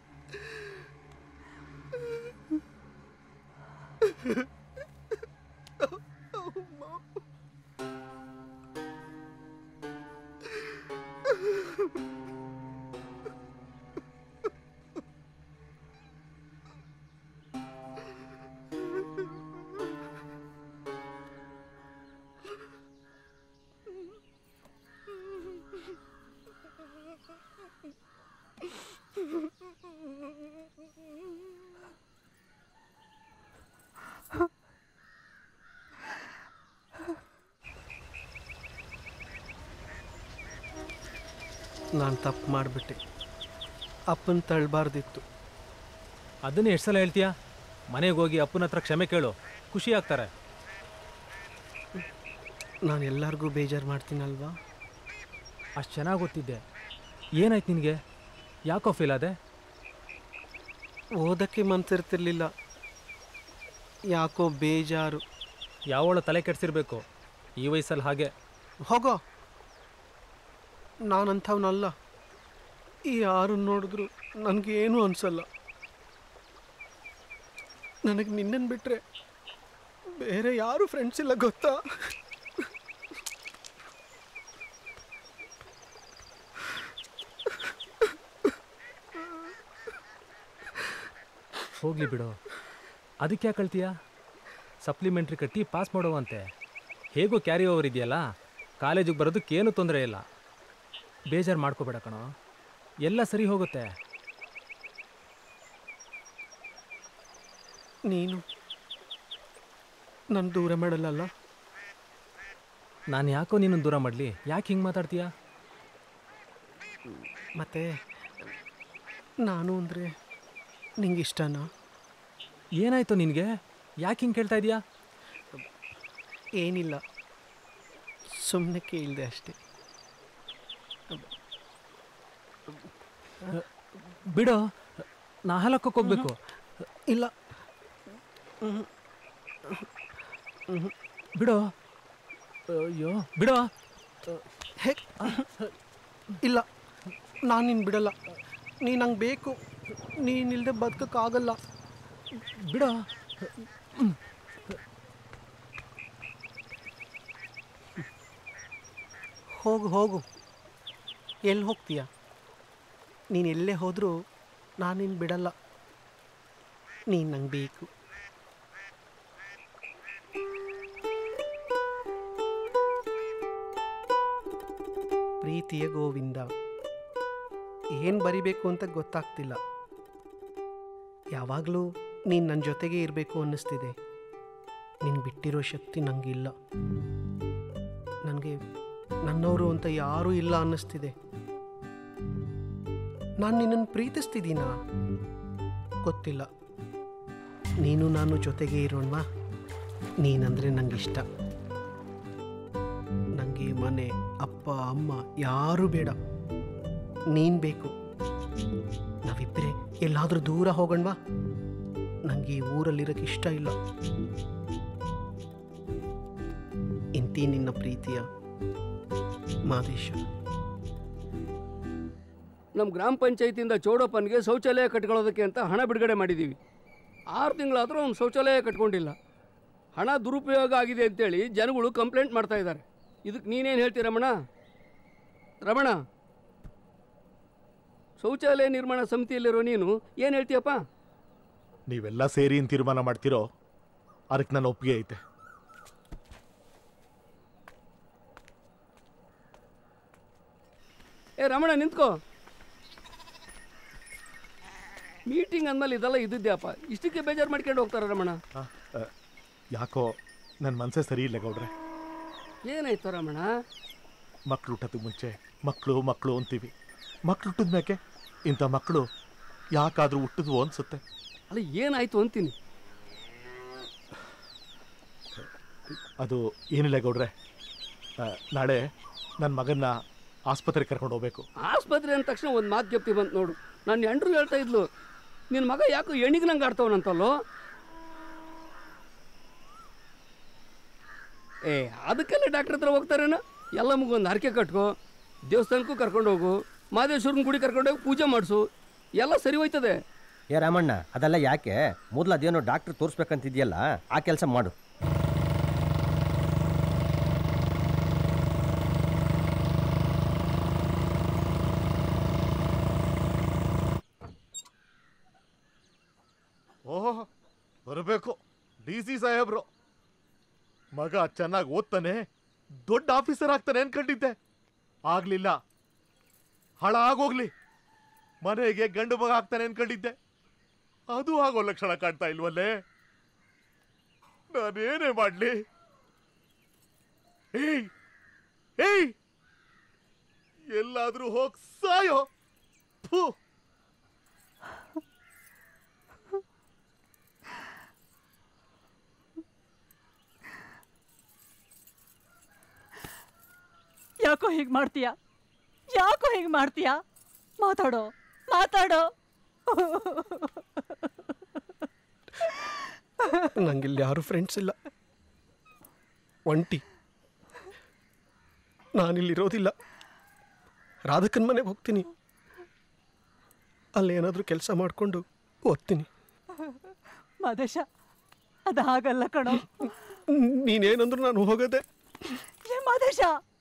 G: ನಾನು ತಪ್ಪು ಮಾಡಿಬಿಟ್ಟೆ ಅಪ್ಪನ ತಳ್ಳಬಾರ್ದಿತ್ತು
O: ಅದನ್ನೇ ಎಷ್ಟು ಸಲ ಹೇಳ್ತೀಯಾ ಮನೆಗೆ ಹೋಗಿ ಅಪ್ಪನ ಹತ್ರ ಕ್ಷಮೆ ಕೇಳು ಖುಷಿ ಆಗ್ತಾರೆ
G: ನಾನು ಎಲ್ಲರಿಗೂ ಬೇಜಾರು ಮಾಡ್ತೀನಲ್ವಾ
O: ಅಷ್ಟು ಚೆನ್ನಾಗಿ ಗೊತ್ತಿದ್ದೆ ಏನಾಯ್ತು ನಿನಗೆ ಯಾಕೋ ಫೀಲ್ ಆದೆ
G: ಓದಕ್ಕೆ ಮನ್ಸಿರ್ತಿರ್ಲಿಲ್ಲ ಯಾಕೋ ಬೇಜಾರು
O: ಯಾವಳ ತಲೆ ಕೆಡ್ಸಿರ್ಬೇಕು ಈ ವಯಸ್ಸಲ್ಲಿ ಹಾಗೆ
G: ಹೋಗೋ ನಾನಂಥವ್ನಲ್ಲ ಈ ಯಾರು ನೋಡಿದ್ರು ನನಗೇನು ಅನ್ಸಲ್ಲ ನನಗೆ ನಿನ್ನನ್ನು ಬಿಟ್ಟರೆ ಬೇರೆ ಯಾರು ಫ್ರೆಂಡ್ಸ್ ಇಲ್ಲ ಗೊತ್ತಾ
O: ಹೋಗ್ಲಿ ಬಿಡು ಅದಕ್ಕೆ ಯಾಕೆ ಕಳ್ತೀಯಾ ಸಪ್ಲಿಮೆಂಟ್ರಿ ಕಟ್ಟಿ ಪಾಸ್ ಮಾಡುವಂತೆ ಹೇಗೂ ಕ್ಯಾರಿ ಓವರ್ ಇದೆಯಲ್ಲ ಕಾಲೇಜಿಗೆ ಬರೋದಕ್ಕೇನು ತೊಂದರೆ ಇಲ್ಲ ಬೇಜಾರು ಮಾಡ್ಕೋಬೇಡ ಕಣೋ ಎಲ್ಲ ಸರಿ ಹೋಗುತ್ತೆ
G: ನೀನು ನನ್ನ ದೂರ ಮಾಡಲ್ಲಲ್ಲ
O: ನಾನು ಯಾಕೋ ನೀನು ದೂರ ಮಾಡಲಿ ಯಾಕೆ ಹಿಂಗೆ ಮಾತಾಡ್ತೀಯಾ
G: ಮತ್ತೆ ನಾನು ಅಂದರೆ ನಿಂಗೆ ಇಷ್ಟನಾ
O: ಏನಾಯ್ತು ನಿನಗೆ ಯಾಕೆ ಹಿಂಗೆ ಕೇಳ್ತಾ ಇದೀಯಾ
G: ಏನಿಲ್ಲ ಸುಮ್ಮನೆ ಕೇಳಿದೆ ಅಷ್ಟೇ
O: ಬಿಡು ನಾ ಹಾಲಕ್ಕೋಕ್ ಹೋಗ್ಬೇಕು
G: ಇಲ್ಲ
O: ಬಿಡು ಅಯ್ಯೋ ಬಿಡು
G: ಹೇ ಇಲ್ಲ ನಾನು ನಿನ್ನ ಬಿಡಲ್ಲ ನೀನು ನಂಗೆ ಬೇಕು ನೀನಿಲ್ಲದೆ ಬದುಕೋಕ್ಕಾಗಲ್ಲ
O: ಬಿಡು
G: ಹೋಗು ಹೋಗು ಎಲ್ಲಿ ಹೋಗ್ತೀಯ ನೀನು ಎಲ್ಲೇ ಹೋದರೂ ನಾನು ನಿನ್ನ ಬಿಡಲ್ಲ ನೀನು ನಂಗೆ ಬೇಕು ಪ್ರೀತಿಯ ಗೋವಿಂದ ಏನು ಬರಿಬೇಕು ಅಂತ ಗೊತ್ತಾಗ್ತಿಲ್ಲ ಯಾವಾಗಲೂ ನೀನು ನನ್ನ ಜೊತೆಗೆ ಇರಬೇಕು ಅನ್ನಿಸ್ತಿದೆ ನೀನು ಬಿಟ್ಟಿರೋ ಶಕ್ತಿ ನನಗಿಲ್ಲ ನನಗೆ ನನ್ನವರು ಅಂತ ಯಾರೂ ಇಲ್ಲ ಅನ್ನಿಸ್ತಿದೆ ನಾನು ನಿನ್ನನ್ನು ಪ್ರೀತಿಸ್ತಿದ್ದೀನಾ ಗೊತ್ತಿಲ್ಲ ನೀನು ನಾನು ಜೊತೆಗೆ ಇರೋಣವಾ ನೀನಂದರೆ ನಂಗಿಷ್ಟ ನನಗೆ ಮನೆ ಅಪ್ಪ ಅಮ್ಮ ಯಾರೂ ಬೇಡ ನೀನು ಬೇಕು ನಾವಿಬ್ಬರೇ ಎಲ್ಲಾದರೂ ದೂರ ಹೋಗೋಣವಾ ನನಗೆ ಈ ಊರಲ್ಲಿರೋಕ್ಕೆ ಇಷ್ಟ ಇಲ್ಲ ಇಂತಿ ನಿನ್ನ ಪ್ರೀತಿಯ ಮಾದೇಶ
R: ನಮ್ಮ ಗ್ರಾಮ ಪಂಚಾಯತಿಯಿಂದ ಚೌಡಪ್ಪನಿಗೆ ಶೌಚಾಲಯ ಕಟ್ಕೊಳ್ಳೋದಕ್ಕೆ ಅಂತ ಹಣ ಬಿಡುಗಡೆ ಮಾಡಿದ್ದೀವಿ ಆರು ತಿಂಗಳಾದರೂ ಅವ್ನು ಶೌಚಾಲಯ ಕಟ್ಕೊಂಡಿಲ್ಲ ಹಣ ದುರುಪಯೋಗ ಆಗಿದೆ ಅಂತೇಳಿ ಜನಗಳು ಕಂಪ್ಲೇಂಟ್ ಮಾಡ್ತಾ ಇದ್ದಾರೆ ಇದಕ್ಕೆ ನೀನೇನು ಹೇಳ್ತೀಯ ರಮಣ ರಮಣ ಶೌಚಾಲಯ ನಿರ್ಮಾಣ ಸಮಿತಿಯಲ್ಲಿರೋ ನೀನು ಏನು ಹೇಳ್ತೀಯಪ್ಪ
M: ನೀವೆಲ್ಲ ಸೇರಿ ಏನ್ ತೀರ್ಮಾನ ಮಾಡ್ತಿರೋ ಅದಕ್ಕೆ ನನ್ನ ಒಪ್ಪಿಗೆ ಐತೆ
R: ಏ ರಮಣ ನಿಂತ್ಕೋ ಮೀಟಿಂಗ್ ಅಂದಮೇಲೆ ಇದೆಲ್ಲ ಇದ್ದಿದ್ಯಪ್ಪ ಇಷ್ಟಕ್ಕೆ ಬೇಜಾರು ಮಾಡ್ಕೊಂಡು ಹೋಗ್ತಾರೆ ರಮಣ
M: ಆ, ಆ, ಯಾಕೋ ನನ್ನ ಮನಸ್ಸೇ ಸರಿ ಇಲ್ಲ ಗೌಡ್ರೆ
R: ಏನಾಯ್ತು ರಮಣ
M: ಮಕ್ಳು ಹುಟ್ಟೋದಕ್ಕೆ ಮುಂಚೆ ಮಕ್ಕಳು ಮಕ್ಕಳು ಅಂತೀವಿ ಮಕ್ಳು ಹುಟ್ಟಿದ ಮೇಕೆ ಇಂಥ ಮಕ್ಕಳು ಯಾಕಾದ್ರೂ ಹುಟ್ಟಿದ್ವು ಅನ್ಸುತ್ತೆ
R: ಅಲ್ಲ ಏನಾಯ್ತು ಅಂತೀನಿ
M: ಅದು ಏನಿಲ್ಲ ಗೌಡ್ರೆ ಆ, ನಾಳೆ ನನ್ನ ಮಗನ್ನ ಆಸ್ಪತ್ರೆಗೆ ಕರ್ಕೊಂಡು ಹೋಗ್ಬೇಕು
R: ಆಸ್ಪತ್ರೆ ಅಂದ ತಕ್ಷಣ ಒಂದು ಮಾತು ಗೆಪ್ತಿ ಬಂತು ನೋಡು ನಾನು ಎಂಟ್ರು ಹೇಳ್ತಾ ಇದ್ಲು ನಿನ್ನ ಮಗ ಯಾಕೋ ಎಣಿಗೆ ನಂಗೆ ಆಡ್ತವನಂತಲ್ಲೋ ಏ ಅದಕ್ಕೆಲ್ಲ ಡಾಕ್ಟರ್ ಹತ್ರ ಹೋಗ್ತಾರೇನ ಎಲ್ಲ ಮಗೊಂದು ಹರಕೆ ಕಟ್ಕೋ ದೇವಸ್ಥಾನಕ್ಕೂ ಕರ್ಕೊಂಡು ಹೋಗು ಮಾದೇಶ್ವರನ ಗುಡಿ ಕರ್ಕೊಂಡು ಹೋಗಿ ಪೂಜೆ ಮಾಡಿಸು ಎಲ್ಲ ಸರಿ ಹೋಯ್ತದೆ
S: ಏ ರಾಮಣ್ಣ ಅದೆಲ್ಲ ಯಾಕೆ ಮೊದಲು ಅದೇನೋ ಡಾಕ್ಟ್ರ್ ತೋರಿಸ್ಬೇಕಂತಿದ್ಯಲ್ಲ ಆ ಕೆಲಸ ಮಾಡು
M: ಓಹ್ ಬರಬೇಕು ಡಿ ಸಿ ಸಾಹೇಬ್ರು ಮಗ ಚೆನ್ನಾಗಿ ಓದ್ತಾನೆ ದೊಡ್ಡ ಆಫೀಸರ್ ಆಗ್ತಾನೆ ಅನ್ಕೊಂಡಿದ್ದೆ ಆಗ್ಲಿಲ್ಲ ಹಳ ಆಗೋಗ್ಲಿ ಮನೆಗೆ ಗಂಡು ಮಗ ಆಗ್ತಾನೆ ಅನ್ಕೊಂಡಿದ್ದೆ ಅದು ಆಗೋ ಲಕ್ಷಣ ಕಾಣ್ತಾ ಇಲ್ವಲ್ಲೇ ನಾನೇನೇ ಮಾಡ್ಲಿ ಏಯ್ ಏಯ್ ಎಲ್ಲಾದ್ರೂ ಹೋಗ್ ಸಾಯೋ ಫು
N: ಯಾಕೋ ಹೀಗೆ ಮಾಡ್ತೀಯ ಯಾಕೋ ಹೀಗೆ ಮಾಡ್ತೀಯ ಮಾತಾಡೋ ಮಾತಾಡೋ
G: ನಂಗಿಲ್ಲಿ ಯಾರು ಫ್ರೆಂಡ್ಸ್ ಇಲ್ಲ ಒಂಟಿ ನಾನಿಲ್ಲಿರೋದಿಲ್ಲ ರಾಧಕನ ಮನೆಗೆ ಹೋಗ್ತೀನಿ ಅಲ್ಲೇನಾದರೂ ಕೆಲಸ ಮಾಡಿಕೊಂಡು ಓದ್ತೀನಿ
N: ಮಾದೇಶ ಅದು ಹಾಗಲ್ಲ ಕಣೋ
G: ನೀನೇನಂದ್ರು ನಾನು ಹೋಗೋದೆ
N: ಏ ಮಾದೇಶ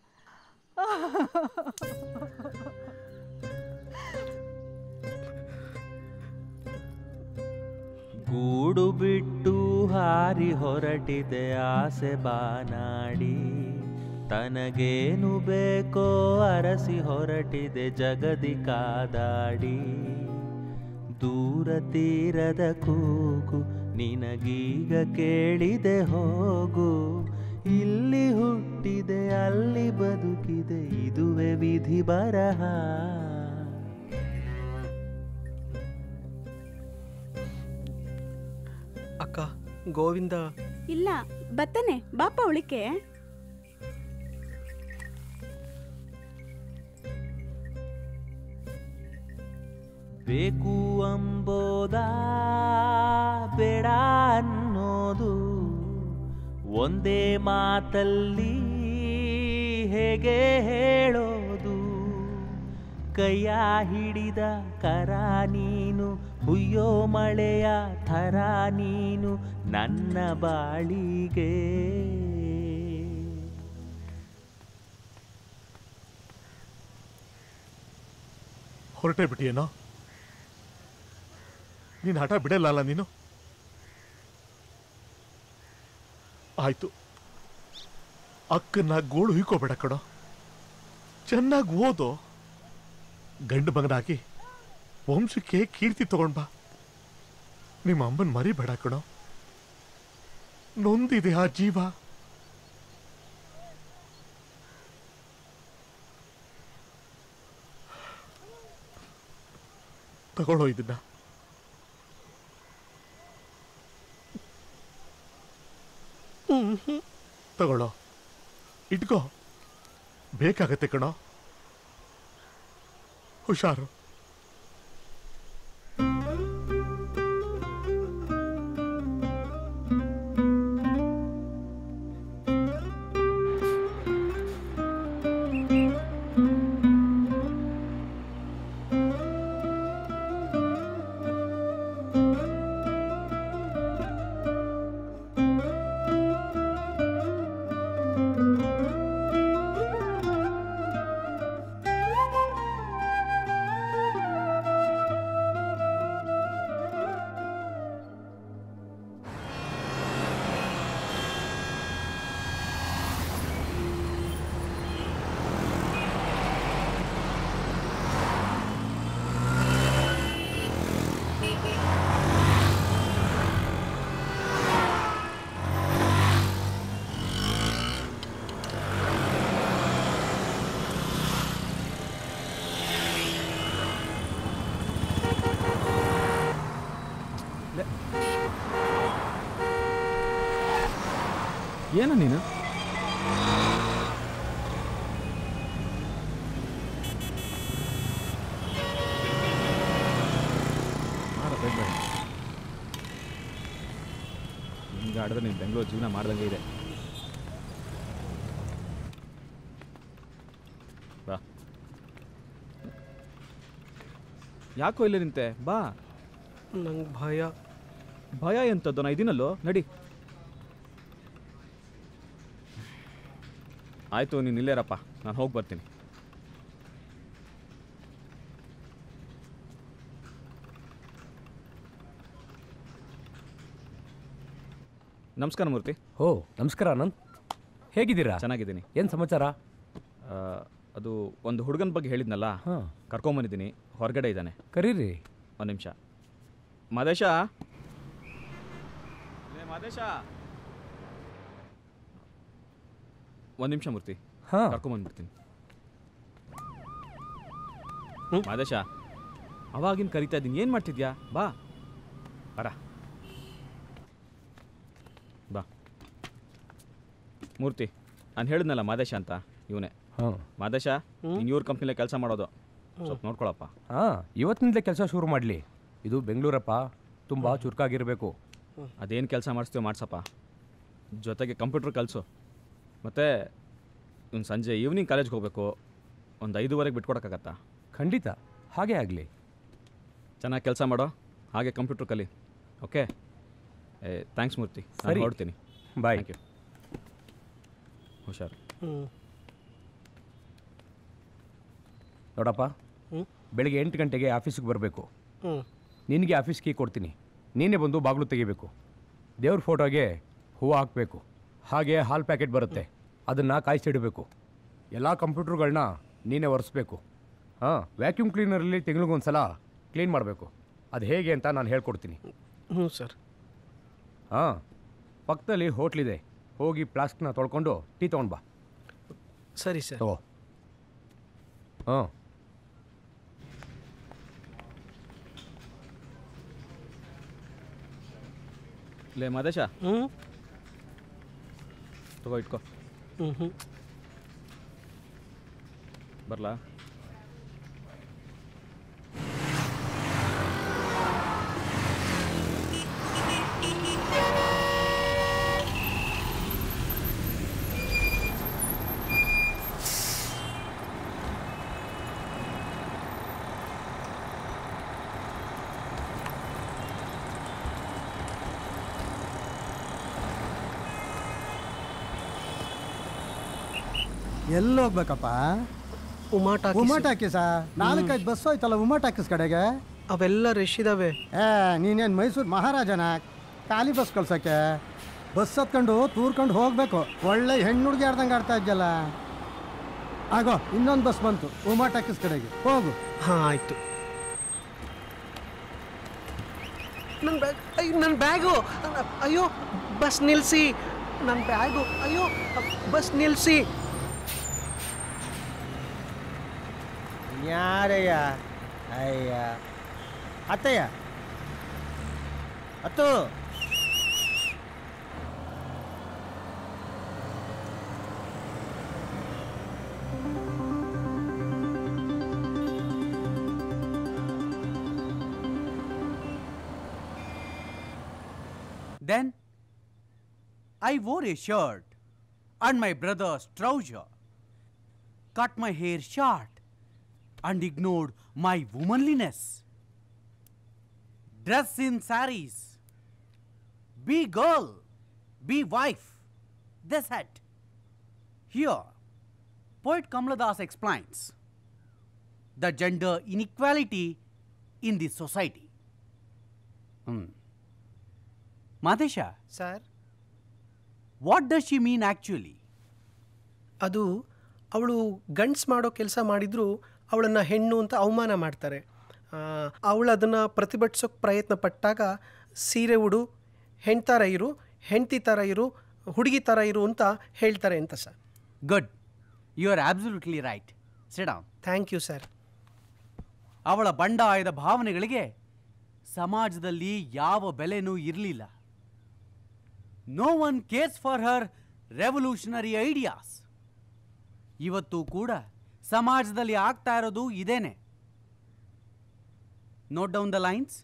Q: ಗೂಡು ಬಿಟ್ಟು ಹಾರಿ ಹೊರಟಿದೆ ಆಸೆ ಬಾನಾಡಿ ತನಗೇನು ಬೇಕೋ ಅರಸಿ ಹೊರಟಿದೆ ಜಗದಿ ಕಾದಾಡಿ ದೂರ ತೀರದ ಕೂಗು ನಿನಗೀಗ ಕೇಳಿದೆ ಹೋಗು ಇಲ್ಲಿ ಹುಟ್ಟಿದೆ ಅಲ್ಲಿ ಬದುಕಿದೆ ಇದುವೆ ವಿಧಿ ಬರಹ
G: ಅಕ್ಕ ಗೋವಿಂದ
L: ಇಲ್ಲ ಬತ್ತನೆ ಬಾಪ ಉಳಿಕೆ
Q: ಬೇಕು ಅಂಬೋದ ಬೇಡ ಅನ್ನೋದು ಒಂದೇ ಮಾತಲ್ಲಿ ಹೇಗೆ ಹೇಳೋದು ಕೈಯ ಹಿಡಿದ ಕರ ನೀನು ಹುಯ್ಯೋ ಮಳೆಯ ಥರ ನೀನು ನನ್ನ ಬಾಳಿಗೆ
M: ಹೊರಟೇ ಬಿಟ್ಟಿಯೇನೋ ನೀನು ಹಠ ಬಿಡಲ್ಲ ನೀನು ಆಯ್ತು ಅಕ್ಕನ್ನ ಗೋಳು ಹುಯ್ಕೋಬೇಡ ಕಣೋ ಚೆನ್ನಾಗಿ ಓದು ಗಂಡು ಮಗನಾಗಿ ವಂಶಕ್ಕೆ ಕೀರ್ತಿ ತಗೊಂಡ್ ಬಾ ನಿಮ್ಮ ಅಮ್ಮನ್ ಮರಿಬೇಡ ಕಣೋ ನೊಂದಿದೆ ಆ ಜೀವ ತಗೊಳ್ಳೋ ಇದನ್ನ ತಗೊಳ್ಳೋ ಇಟ್ಕೋ ಬೇಕಾಗತ್ತೆ ಕಣೋ ಹುಷಾರು
O: ಏನ ನೀನು ಹಿಂಗೆ ಆಡಿದ್ರೆ ನೀನು ಬೆಂಗಳೂರು ಜೀವನ ಮಾಡ್ದಂಗೆ ಇದೆ ಬಾ ಯಾಕೋ ಇಲ್ಲ ನಿಂತೆ ಬಾ
G: ನಂಗೆ ಭಯ
O: ಭಯ ಎಂಥದ್ದು ನಾ ಇದೀನಲ್ಲೋ ನಡಿ ಆಯಿತು ನೀನು ಇಲ್ಲೇರಪ್ಪ ನಾನು ಹೋಗಿ ಬರ್ತೀನಿ ನಮಸ್ಕಾರ ಮೂರ್ತಿ
K: ಓ ನಮಸ್ಕಾರ ಆನಂದ್ ಹೇಗಿದ್ದೀರಾ
O: ಚೆನ್ನಾಗಿದ್ದೀನಿ
K: ಏನು ಸಮಾಚಾರ
O: ಆ, ಅದು ಒಂದು ಹುಡುಗನ ಬಗ್ಗೆ ಹೇಳಿದ್ನಲ್ಲ
K: ಹಾಂ.
O: ಕರ್ಕೊಂಬಂದಿದ್ದೀನಿ ಹೊರಗಡೆ ಇದ್ದಾನೆ
K: ಕರೀರಿ
O: ಒಂದು ನಿಮಿಷ ಮಾದೇಶ ಲೇ, ಮಾದೇಶ ಒಂದು ನಿಮಿಷ ಮೂರ್ತಿ
K: ಹಾಂ.
O: ಕರ್ಕೊಂಬಂದ್ಬಿಡ್ತೀನಿ ಮಾದೇಶ ಅವಾಗಿನ ಕರಿತಾ ಇದ್ದೀನಿ ಏನು ಮಾಡ್ತಿದ್ಯಾ ಬಾ ಬರ ಬಾ ಮೂರ್ತಿ ನಾನು ಹೇಳಿದ್ನಲ್ಲ ಮಾದೇಶ ಅಂತ ಇವನೇ
K: ಹಾಂ.
O: ಮಾದೇಶ ನೀನು ಇವ್ರ ಕಂಪ್ನಿಲೇ ಕೆಲಸ ಮಾಡೋದು ಸ್ವಲ್ಪ ನೋಡ್ಕೊಳಪ್ಪ
K: ಹಾಂ ಇವತ್ತಿನಿಂದಲೇ ಕೆಲಸ ಶುರು ಮಾಡಲಿ ಇದು ಬೆಂಗಳೂರಪ್ಪ ತುಂಬ ಚುರುಕಾಗಿರಬೇಕು
O: ಅದೇನು ಕೆಲಸ ಮಾಡಿಸ್ತೀವೋ ಮಾಡ್ಸಪ್ಪ ಜೊತೆಗೆ ಕಂಪ್ಯೂಟ್ರ್ ಕಲಿಸು ಮತ್ತು ಇವ್ನು ಸಂಜೆ ಈವ್ನಿಂಗ್ ಕಾಲೇಜ್ಗೆ ಹೋಗಬೇಕು ಒಂದು ಐದುವರೆಗೆ ಬಿಟ್ಕೊಡೋಕ್ಕಾಗತ್ತಾ
K: ಖಂಡಿತ ಹಾಗೆ ಆಗಲಿ
O: ಚೆನ್ನಾಗಿ ಕೆಲಸ ಮಾಡೋ ಹಾಗೆ ಕಂಪ್ಯೂಟ್ರ್ ಕಲಿ ಓಕೆ ಏ ಥ್ಯಾಂಕ್ಸ್ ಮೂರ್ತಿ ನಾನು
K: ಸರಿ.
O: ಹೊರಡ್ತೀನಿ
K: ಬಾಯ್.
O: ಥ್ಯಾಂಕ್ ಯು ಹುಷಾರು
K: ನೋಡಪ್ಪ
G: ಹ್ಮ್.
K: ಬೆಳಿಗ್ಗೆ ಎಂಟು ಗಂಟೆಗೆ ಆಫೀಸಿಗೆ ಬರಬೇಕು
G: ಹ್ಞೂ
K: ನಿನಗೆ ಆಫೀಸ್ ಕೀ ಕೊಡ್ತೀನಿ ನೀನೇ ಬಂದು ಬಾಗಿಲು ತೆಗಿಬೇಕು ದೇವ್ರ ಫೋಟೋಗೆ ಹೂವು ಹಾಕಬೇಕು ಹಾಗೆ ಹಾಲ್ ಪ್ಯಾಕೆಟ್ ಬರುತ್ತೆ ಅದನ್ನು ಕಾಯಿಸಿಡಬೇಕು ಎಲ್ಲ ಕಂಪ್ಯೂಟರ್ಗಳನ್ನ ನೀನೇ ಒರೆಸ್ಬೇಕು ಹಾಂ ವ್ಯಾಕ್ಯೂಮ್ ಕ್ಲೀನರಲ್ಲಿ ತಿಂಗಳಿಗೊಂದು ಸಲ ಕ್ಲೀನ್ ಮಾಡಬೇಕು ಅದು ಹೇಗೆ ಅಂತ ನಾನು ಹೇಳ್ಕೊಡ್ತೀನಿ
G: ಹ್ಞೂ ಸರ್
K: ಹಾಂ ಪಕ್ಕದಲ್ಲಿ ಹೋಟ್ಲಿದೆ ಹೋಗಿ ಪ್ಲಾಸ್ಕ್ನ ತೊಳ್ಕೊಂಡು ಟೀ ತೊಗೊಂಡು ಬಾ
G: ಸರಿ ಸರ್
K: ತಗೋ ಹಾಂ
O: ಲೇ ಮಾದೇಶ
G: ಹ್ಞೂ
O: ತಗೋ ಇಟ್ಕೋ
G: ಹ್ಞೂ ಹ್ಞೂ
O: ಬರಲಾ
T: ಎಲ್ಲಿ ಹೋಗ್ಬೇಕಪ್ಪ
G: ಉಮಾ ಟಾಕೀಸ್.
T: ಉಮಾ ಟಾಕೀಸ ನಾಲ್ಕೈದು ಬಸ್ ಹೋಯ್ತಲ್ಲ ಉಮಾ ಟಾಕೀಸ್ ಕಡೆಗೆ
G: ಅವೆಲ್ಲ ರಶ್ ಇದಾವೆ
T: ಏ ನೀನೇನು ಮೈಸೂರು ಮಹಾರಾಜನ ಖಾಲಿ ಬಸ್ ಕಳ್ಸೋಕ್ಕೆ ಬಸ್ ಹತ್ಕೊಂಡು ತೂರ್ಕೊಂಡು ಹೋಗ್ಬೇಕು ಒಳ್ಳೆ ಹೆಣ್ಣು ಹುಡುಗಿ ಆಡ್ದಂಗೆ ಆಡ್ತಾ ಇದ್ಯಲ್ಲ ಆಗೋ ಇನ್ನೊಂದು ಬಸ್ ಬಂತು ಉಮಾ ಟಾಕೀಸ್ ಕಡೆಗೆ ಹೋಗು
G: ಹಾಂ ಆಯಿತು ನನ್ನ ಬ್ಯಾಗ್ ಅಯ್ಯೋ ನನ್ನ ಬ್ಯಾಗು ಅಯ್ಯೋ ಬಸ್ ನಿಲ್ಲಿಸಿ ನನ್ನ ಬ್ಯಾಗು ಅಯ್ಯೋ ಬಸ್ ನಿಲ್ಲಿಸಿ
S: ಯಾರಯ್ಯ ಅಯ್ಯ ಅತ್ತಯ್ಯ ಹತ್ತು
B: Then I wore a shirt and my brother's trouser, cut my hair short, and ignored my womanliness. Dress in saris, be girl, be wife. They said. Here, poet Kamladas explains the gender inequality in the society. Hmm. Madesha,
G: sir
B: what does she mean actually?
G: ಅದು ಅವಳು ಗಂಡ್ಸ್ ಮಾಡೋ ಕೆಲಸ ಮಾಡಿದರೂ ಅವಳನ್ನು ಹೆಣ್ಣು ಅಂತ ಅವಮಾನ ಮಾಡ್ತಾರೆ ಅವಳು ಅದನ್ನು ಪ್ರತಿಭಟಿಸೋಕೆ ಪ್ರಯತ್ನ ಪಟ್ಟಾಗ ಸೀರೆ ಉಡು ಹೆಣ್ಣು ಥರ ಇರು ಹೆಂಡತಿ ಥರ ಇರು ಹುಡುಗಿ ಥರ ಇರು ಅಂತ ಹೇಳ್ತಾರೆ ಅಂತ sir
B: Good. You are absolutely right. Sit down.
G: Thank you sir
B: ಅವಳ ಬಂಡಾಯದ ಭಾವನೆಗಳಿಗೆ ಸಮಾಜದಲ್ಲಿ ಯಾವ ಬೆಲೆನೂ ಇರಲಿಲ್ಲ no one cares for her revolutionary ideas ಇವತ್ತು ಕೂಡ ಸಮಾಜದಲ್ಲಿ ಆಗ್ತಾ ಇರೋದು ಇದೇನೆ ನೋಟ್ ಡೌನ್ ದ ಲೈನ್ಸ್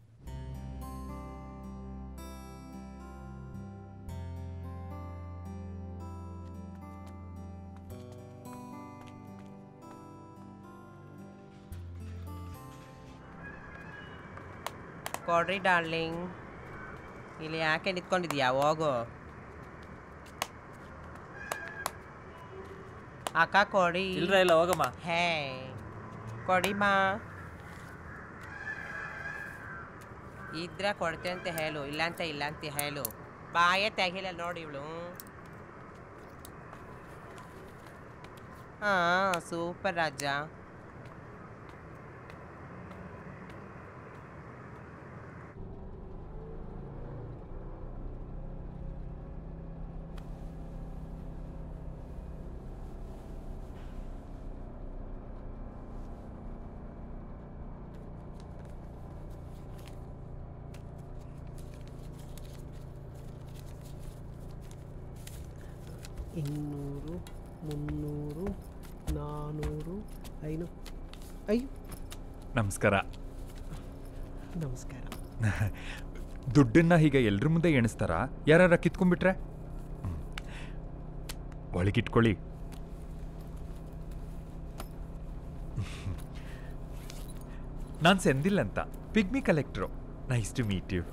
U: ಕೊಡ್ರಿ ಡಾರ್ಲಿಂಗ್ ಇಲ್ಲಿ ಯಾಕೆ ನಿಂತ್ಕೊಂಡಿದ್ಯಾ ಹೋಗು ಅಕ್ಕ ಕೊಡಿ
Q: ಇಲ್ರ ಇಲ್ಲ ಹೋಗಮ್ಮ
U: ಹೇ ಕೊಡಿಮಾ ಇದ್ರೆ ಕೊಡ್ತೆ ಅಂತ ಹೇಳು ಇಲ್ಲಂತ ಇಲ್ಲ ಅಂತ ಹೇಳು ಬಾಯೇ ತೆಗಿಲ್ಲ ನೋಡಿ ಇವಳು ಹಾ ಸೂಪರ್ ರಾಜ
G: ಇನ್ನೂರು ಮುನ್ನೂರು ನಾನ್ನೂರು ಐನೂರು ಅಯ್ಯೋ
V: ನಮಸ್ಕಾರ
G: ನಮಸ್ಕಾರ
V: ದುಡ್ಡನ್ನ ಹೀಗೆ ಎಲ್ರ ಮುಂದೆ ಎಣಿಸ್ತಾರ ಯಾರ ಕಿತ್ಕೊಂಡ್ಬಿಟ್ರೆ ಹ್ಮ್. ಒಳಗಿಟ್ಕೊಳ್ಳಿ ನಾನು ಸೆಂದಿಲ್ ಅಂತ pigmy collector nice to meet you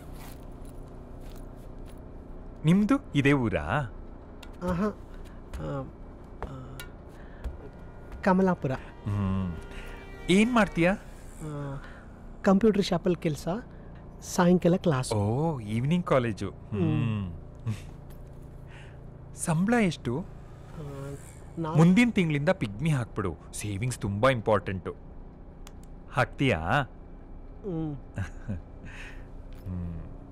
V: ನಿಮ್ದು ಇದೇ ಊರಾ
G: ಆಹಾ ಆ, ಆ, ಕಮಲಾಪುರ
V: ಹ್ಮ್ ಏನ್ ಮಾಡ್ತೀಯಾ
G: ಕಂಪ್ಯೂಟರ್ ಶಾಪಲ್ಲಿ ಕೆಲಸ ಸಾಯಂಕಾಲ ಕ್ಲಾಸ್
V: ಓ ಈವ್ನಿಂಗ್ ಕಾಲೇಜು ಹ್ಮ್ ಸಂಬಳ ಎಷ್ಟು ಮುಂದಿನ ತಿಂಗಳಿಂದ ಪಿಗ್ಮಿ ಹಾಕ್ಬಿಡು ಸೇವಿಂಗ್ಸ್ ತುಂಬಾ ಇಂಪಾರ್ಟೆಂಟು ಹಾಕ್ತೀಯಾ
G: ಹ್ಮ್.
V: ಹ್ಮ್.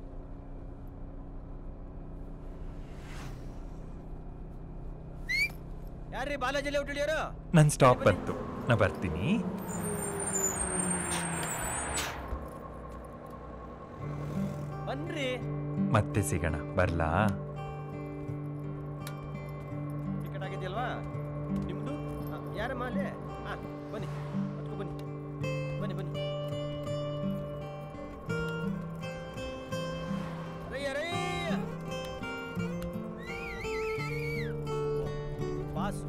S: ಯಾರ್ರಿ ಬಾಲಾಜಿಲಿ ಹುಟ್ಟಿಡಿಯೋರು
V: ನನ್ ಸ್ಟಾಪ್ ಬಂತು ನಾ ಬರ್ತೀನಿ
S: ಬನ್ರಿ
V: ಮತ್ತೆ ಸಿಗೋಣ ಬರ್ಲಾ
S: ಟಿಕೆಟ್ ಆಗಿದೆಯಲ್ವಾ ನಿಮ್ದು ಆ, ಯಾರಮ್ಮ ಅಲ್ಲಿ ಹಾ ಬನ್ನಿ ಹತ್ಕೊ ಬನ್ನಿ ಬನ್ನಿ ಬನ್ನಿ ರಯ್ಯ, ರಯ್ಯ. ಪಾಸು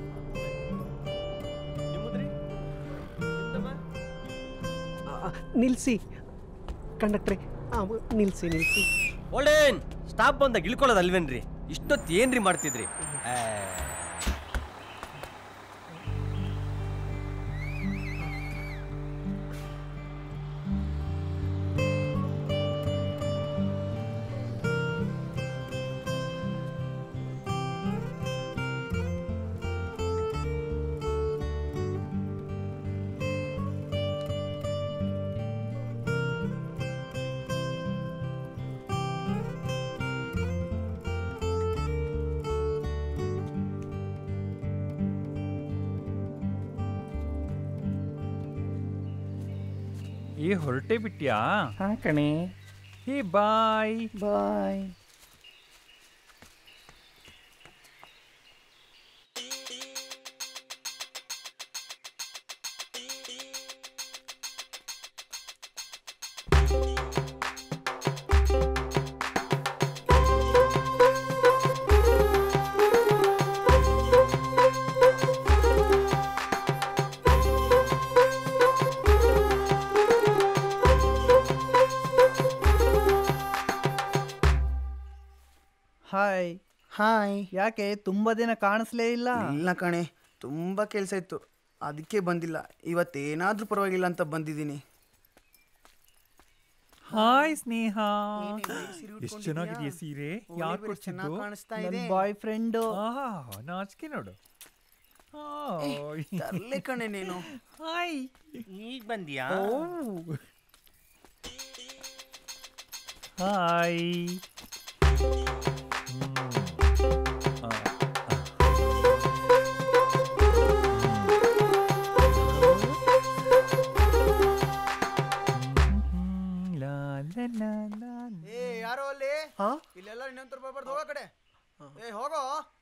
S: ನಿಮ್ಮದ್ರಿ ನಿಮ್ದಮ್ಮ
G: ನಿಲ್ಲಿಸಿ ಕಂಡಕ್ಟ್ರೆ ನಿಲ್ಲಿಸಿ ನಿಲ್ಲಿಸಿ
S: ಓಲ್ಡೇನ್ ಸ್ಟಾಪ್ ಬಂದಾಗ ಇಳ್ಕೊಳ್ಳೋದಲ್ವೇನ್ರಿ ಇಷ್ಟೊತ್ತು ಏನ್ರಿ ಮಾಡ್ತಿದ್ರಿ ಆ,
V: ಏ ಹೊರಟೆ ಬಿಟ್ಯಾ
H: ಹಾ ಕಣೆ
V: ಹೇ ಬಾಯ್
H: ಬಾಯ್
A: ಹಾಯ್ ಹಾಯ್ ಯಾಕೆ ತುಂಬ ದಿನ ಕಾಣಿಸ್ಲೇ ಇಲ್ಲ
C: ಇಲ್ಲ ಕಣೆ ತುಂಬ ಕೆಲಸ ಇತ್ತು ಅದಕ್ಕೆ ಬಂದಿಲ್ಲ ಇವತ್ತೇನಾದ್ರೂ ಪರವಾಗಿಲ್ಲ ಅಂತ ಬಂದಿದ್ದೀನಿ
V: ಹಾಯ್ ಸ್ನೇಹ ಎಷ್ಟು ಚೆನ್ನಾಗಿದೆಯಾ ಸೀರೆ ಯಾರು
C: ಬೇರೆ ಚೆನ್ನಾಗ್
V: ಕೊಡ್ಸಿದ್ದು
C: ಕಾಣಿಸ್ತಾ ಇದೆ.
A: ನನ್ನ ಬಾಯ್ ಫ್ರೆಂಡು
V: ಆಹಾ ನಾಚಿಕೆ ನೋಡು ಹಾಯ್.
C: ತರ್ಲೆ ಕಣೆ ನೀನು
V: ಹಾಯ್
S: ಈಗ ಬಂದ್ಯಾ
V: ಹಾಯ್
C: ಏ ಯಾರೋ ಅಲ್ಲಿ ಇಲ್ಲೆಲ್ಲ ಇನ್ನೊಂತರ ಬರ್ಬಾರ್ದು ಹೋಗೋ ಕಡೆ ಏ ಹೋಗೋ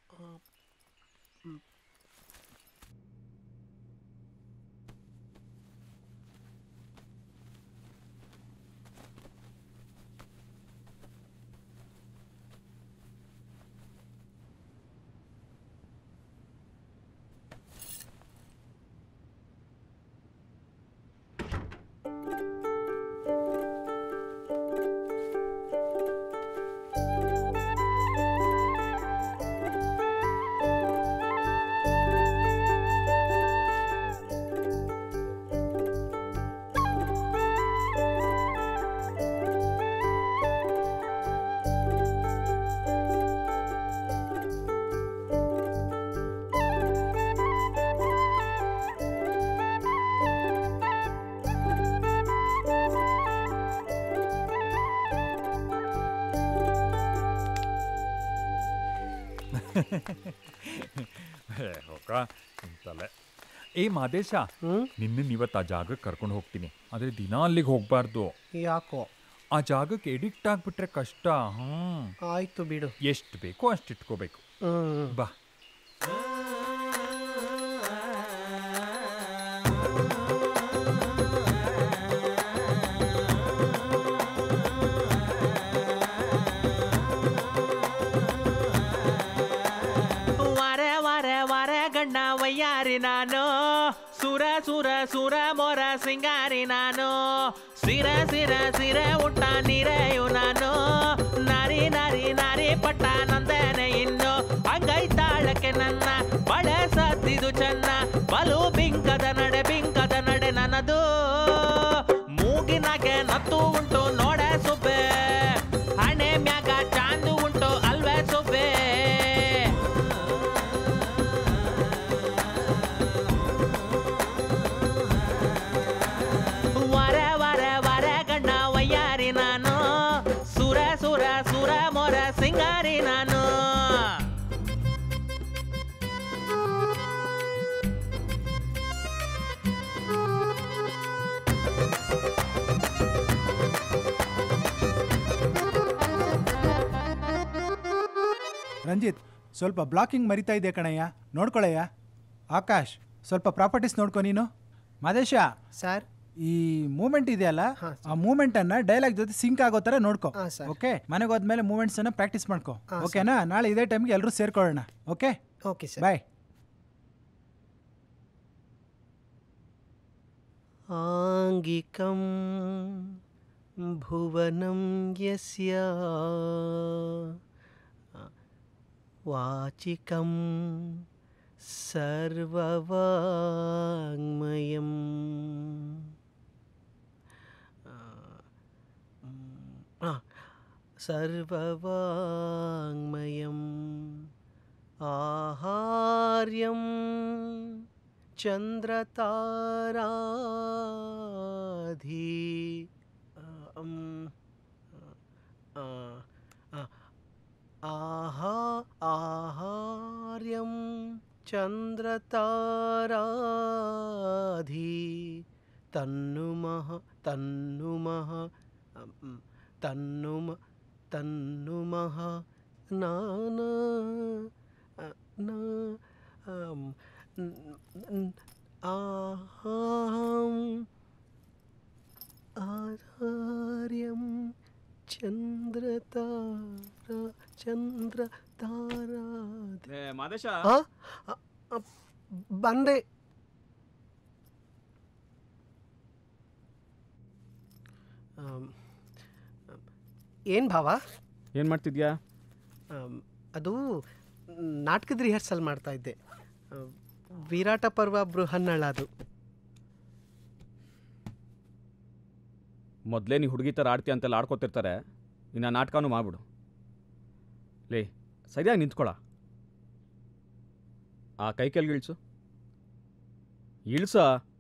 V: ಹೇ, ಹೋಗ ನಿಂತಲೆ ಏ ಮಾದೇಶ ನಿನ್ನ ಇವತ್ತು ಆ ಜಾಗಕ್ಕೆ ಕರ್ಕೊಂಡು ಹೋಗ್ತೀನಿ ಆದರೆ ದಿನ ಅಲ್ಲಿಗೆ ಹೋಗ್ಬಾರ್ದು
G: ಯಾಕೋ
V: ಆ ಜಾಗಕ್ಕೆ ಎಡಿಕ್ಟ್ ಆಗ್ಬಿಟ್ರೆ ಕಷ್ಟ ಹ್ಮ್
G: ಆಯ್ತು ಬಿಡು
V: ಎಷ್ಟು ಬೇಕೋ ಅಷ್ಟು ಇಟ್ಕೋಬೇಕು
G: ಹ್ಮ್.
V: ಬಾ
Q: ವರ ವರ ವರ ಗಣ್ಣ ವಯ್ಯಾರಿ ನಾನು ಸುರ ಸುರ ಸುರ ಮೊರ ಸಿಂಗಾರಿ ನಾನು ಸಿರ ಸಿರ ಸಿರ ಉಟ್ಟ ನೀರೆಯು ನಾನು ನಾರಿ ನಾರಿ ನಾರಿ ಪಟ್ಟ ನಂದನೆ ಇನ್ನು ಹಂಗೈತಾಳಕ್ಕೆ ನನ್ನ ಬಳೆ ಸತ್ತಿದು ಚೆನ್ನ ಬಲು ಬಿಂಕದ ನಡೆ ಬಿಂಕದ ನಡೆ ನನ್ನದು ಮೂಗಿನಾಗೆ ನತ್ತು ಉಂಟು ನೋಡೆ ಸುಬ್ಬೆ ಹಣೆ ಮ್ಯಾಗ ಚಾಂದು ಉಂಟು ಅಲ್ವೇ ಸುಬ್ಬೆ ವರ ವರ ವರ ಗಣ್ಣ ವಯ್ಯಾರಿ ನಾನು ಸುರ ಸುರ ಸುರ ಮೊರ ಸಿಂಗಾರಿ ನಾನು
W: ರಂಜಿತ್ ಸ್ವಲ್ಪ ಬ್ಲಾಕಿಂಗ್ ಮರಿತಾ ಇದೆ ಕಣಯ್ಯ ನೋಡ್ಕೊಳಯ್ಯ ಆಕಾಶ್ ಸ್ವಲ್ಪ ಪ್ರಾಪರ್ಟೀಸ್ ನೋಡ್ಕೊ ನೀನು ಮಾದೇಶ
G: ಸರ್
W: ಈ ಮೂಮೆಂಟ್ ಇದೆಯಲ್ಲ ಆ ಮೂಮೆಂಟ್ ಅನ್ನ ಡೈಲಾಗ್ ಜೊತೆ ಸಿಂಕ್ ಆಗೋ ತರ ನೋಡ್ಕೊ ಓಕೆ ಮನೆಗೆ ಹೋದ್ಮೇಲೆ ಮೂಮೆಂಟ್ಸ್ ಅನ್ನ ಪ್ರಾಕ್ಟೀಸ್ ಮಾಡ್ಕೊ
G: ಹಾ, ಸರ್.
W: ಓಕೆನಾ ನಾಳೆ ಇದೇ ಟೈಮ್ಗೆ ಎಲ್ಲರೂ ಸೇರ್ಕೊಳ್ಳೋಣ ಓಕೆ
G: ಓಕೆ ಸರ್
W: ಬಾಯ್
G: आङ्गिकं भुवनं यस्य वाचिकं सर्ववाङ्मयम् आ, सर्ववाङ्मयम् आहार्यं चन्द्रताराधि अम्, आ, आ, आहा आहार्यं चन्द्रताराधि तन्नुमः ತನ್ನು ಮಹ ಅಮ್, ತನ್ನು ಮ ತನ್ನು ಮಹ ನಾನ ಅ, ನಾ ಅಮ್, ನ್- ನ್- ಆಹಾಂ ಆಚಾರ್ಯಂ ಚಂದ್ರತಾರ ಚಂದ್ರ ತಾರಾ
S: ಮಾದೇಶ
G: ಆ? ಅ- ಅ- ಬಂದೆ ಏನು ಭಾವ
S: ಏನು ಮಾಡ್ತಿದ್ಯಾ
G: ಆಮ್, ಅದು ನಾಟಕದ ರಿಹರ್ಸಲ್ ಮಾಡ್ತಾ ಇದ್ದೆ ಆ, ವಿರಾಟ ಪರ್ವ ಬೃಹನ್ನಳ ಅದು
S: ಮೊದಲೇ ನೀ ಹುಡುಗಿ ಥರ ಆಡ್ತೀಯ ಅಂತೆಲ್ಲ ಆಡ್ಕೊತಿರ್ತಾರೆ ಇನ್ನು ಆ ನಾಟಕನೂ ಮಾಡ್ಬಿಡು ಲೇ ಸರಿಯಾಗಿ ನಿಂತ್ಕೊಳ ಆ ಕೈ ಕೆಳಗೆ ಇಳಿಸು ಇಳಿಸ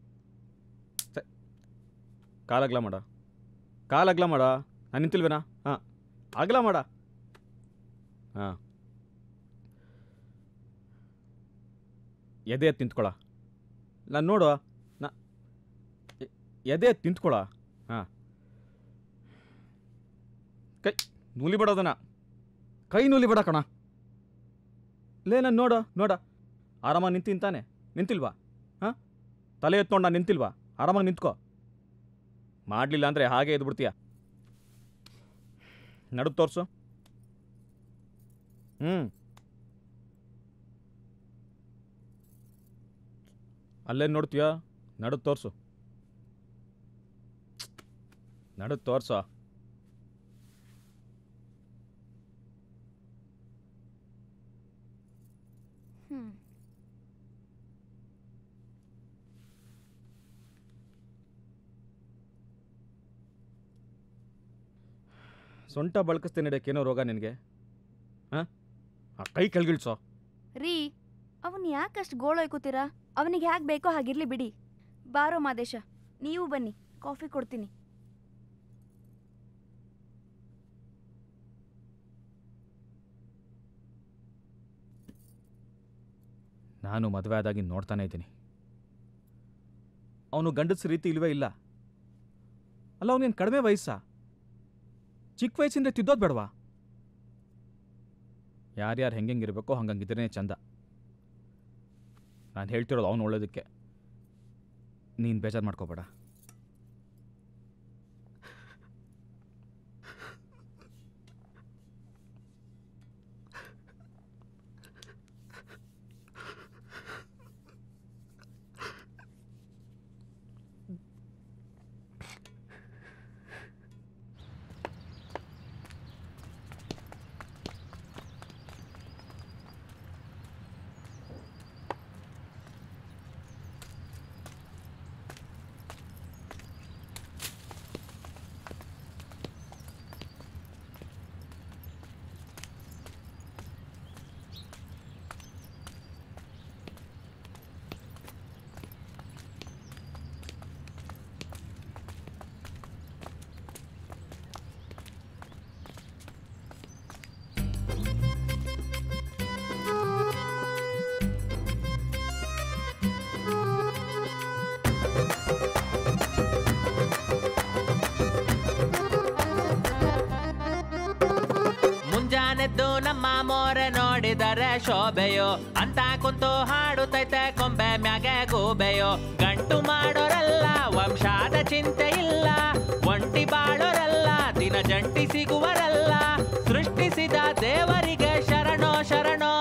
S: ಕಾಲಗ್ಲ ಮಾಡ ಕಾಲಗ್ಲ ಮಾಡ ನಾನು ನಿಂತಿಲ್ವೇನಾ ಹಾಂ ಅಗಲ ಮಾಡ ಹಾಂ ಎದೆ ಎತ್ತು ನಿಂತ್ಕೊಳ ನಾನು ನೋಡು ನಾ ಎ- ಎದೆ ಎತ್ತು ನಿಂತ್ಕೊಳ ಹಾಂ ಕೈ ನೂಲಿ ಬಿಡೋದನ್ನ ಕೈ ನೂಲಿ ಬಿಡ ಕಣ ಲೇ ನಾನು ನೋಡು ನೋಡ ಆರಾಮಾಗಿ ನಿಂತೀನಿ ತಾನೆ ನಿಂತಿಲ್ವಾ ಹಾಂ ತಲೆ ಎತ್ಕೊಂಡು ನಾನು ನಿಂತಿಲ್ವಾ ಆರಾಮಾಗಿ ನಿಂತ್ಕೋ ಮಾಡಲಿಲ್ಲ ಅಂದರೆ ಹಾಗೆ ಎದ್ದು ಬಿಡ್ತೀಯ ನಡು ತೋರಿಸು ಹ್ಞೂ ಅಲ್ಲೇ ನೋಡ್ತೀಯ ನಡು ತೋರಿಸು ನಡು ತೋರ್ಸೋ
L: ಹ್ಮ್
S: ಸೊಂಟ ಬಳಕಿಸ್ತೇನೆ ನಡೆಯೋಕ್ಕೇನೋ ರೋಗ ನಿನಗೆ ಹಾಂ ಆ ಕೈ ಕೆಳಗಿಳ್ಸೋ
L: ರೀ ಅವನ್ ಯಾಕಷ್ಟು ಗೋಳೊಯ್ಕೋತೀರಾ ಅವನಿಗೆ ಹ್ಯಾಕ್ ಬೇಕೋ ಹಾಗಿರ್ಲಿ ಬಿಡಿ ಬಾರೋ ಮಾದೇಶ ನೀವು ಬನ್ನಿ ಕಾಫಿ ಕೊಡ್ತೀನಿ
S: ನಾನು ಮದುವೆ ಆದಾಗಿ ನೋಡ್ತಾನೆ ಇದ್ದೀನಿ ಅವನು ಗಂಡಸ ರೀತಿ ಇಲ್ವೇ ಇಲ್ಲ ಅಲ್ಲ ಅವನೇನು ಕಡಿಮೆ ವಯಸ್ಸಾ ಚಿಕ್ಕ ವಯಸ್ಸಿಂದ ತಿದ್ದೋದು ಬೇಡವಾ ಯಾರ್ಯಾರು ಹೆಂಗೆಂಗಿರ್ಬೇಕೋ ಹಂಗಂಗಿದ್ರೇ ಚಂದ ನಾನು ಹೇಳ್ತಿರೋದು ಅವನು ಒಳ್ಳೇದಕ್ಕೆ ನೀನು ಬೇಜಾರು ಮಾಡ್ಕೋಬೇಡ
Q: ಮುಂಜಾನೆದ್ದು ನಮ್ಮ ಮೋರೆ ನೋಡಿದರೆ ಶೋಭೆಯೋ ಅಂತ ಕುಂತು ಹಾಡುತ್ತೈತೆ ಕೊಂಬೆ ಮ್ಯಾಗೆ ಗೂಬೆಯೋ ಗಂಟು ಮಾಡೋರಲ್ಲ ವಂಶಾದ ಚಿಂತೆ ಇಲ್ಲ ಒಂಟಿ ಬಾಳೋರಲ್ಲ ದಿನ ಜಂಟಿ ಸಿಗುವರಲ್ಲ ಸೃಷ್ಟಿಸಿದ ದೇವರಿಗೆ ಶರಣೋ ಶರಣೋ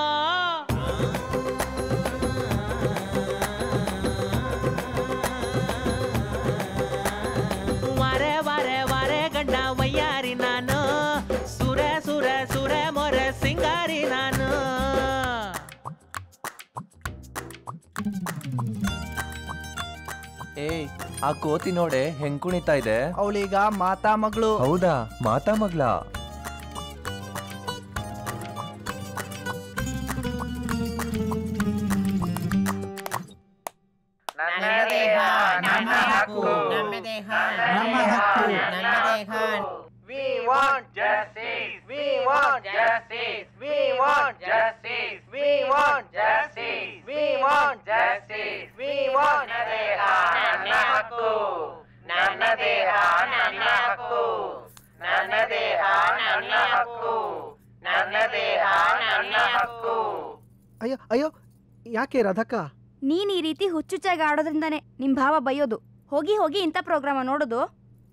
Q: ವರೆ ವರೆ ವರೆ ಗಂಡ ವಯ್ಯಾರಿ ನಾನು ಸುರ ಸುರ ಸುರ ಮೊರೆ ಸಿಂಗಾರಿ ನಾನು
D: ಏಯ್ ಆ ಕೋತಿ ನೋಡೆ ಹೆಂಗ್ ಕುಣಿತಾ ಇದೆ
A: ಅವಳೀಗ ಮಾತಾ ಮಗಳು
D: ಹೌದಾ ಮಾತಾ ಮಗ್ಲ
U: ನಮ್ಮ ದೇಹ ನಮ್ಮ ಹಕ್ಕು ನಮ್ಮ ದೇಹ ನಮ್ಮ ಹಕ್ಕು ನಮ್ಮ ದೇಹ We want justice. We want justice. We want justice. We want justice. We want justice. We want ನಮ್ಮ ದೇಹ ನಮ್ಮ ಹಕ್ಕು ನಮ್ಮ ದೇಹ ನನ್ನ ಹಕ್ಕು ನನ್ನ ದೇಹ ನನ್ನ ಹಕ್ಕು ನನ್ನ ದೇಹ ನನ್ನ ಹಕ್ಕು
G: ಅಯ್ಯೋ ಅಯ್ಯೋ ಯಾಕೆ ರಾಧಕ್ಕ
L: ನೀನ್ ಈ ರೀತಿ ಹುಚ್ಚುಚ್ಚಾಗಿ ಆಡೋದ್ರಿಂದಾನೆ ನಿಮ್ ಭಾವ ಬೈಯೋದು ಹೋಗಿ ಹೋಗಿ ಇಂಥ ಪ್ರೋಗ್ರಾಮ ನೋಡೋದು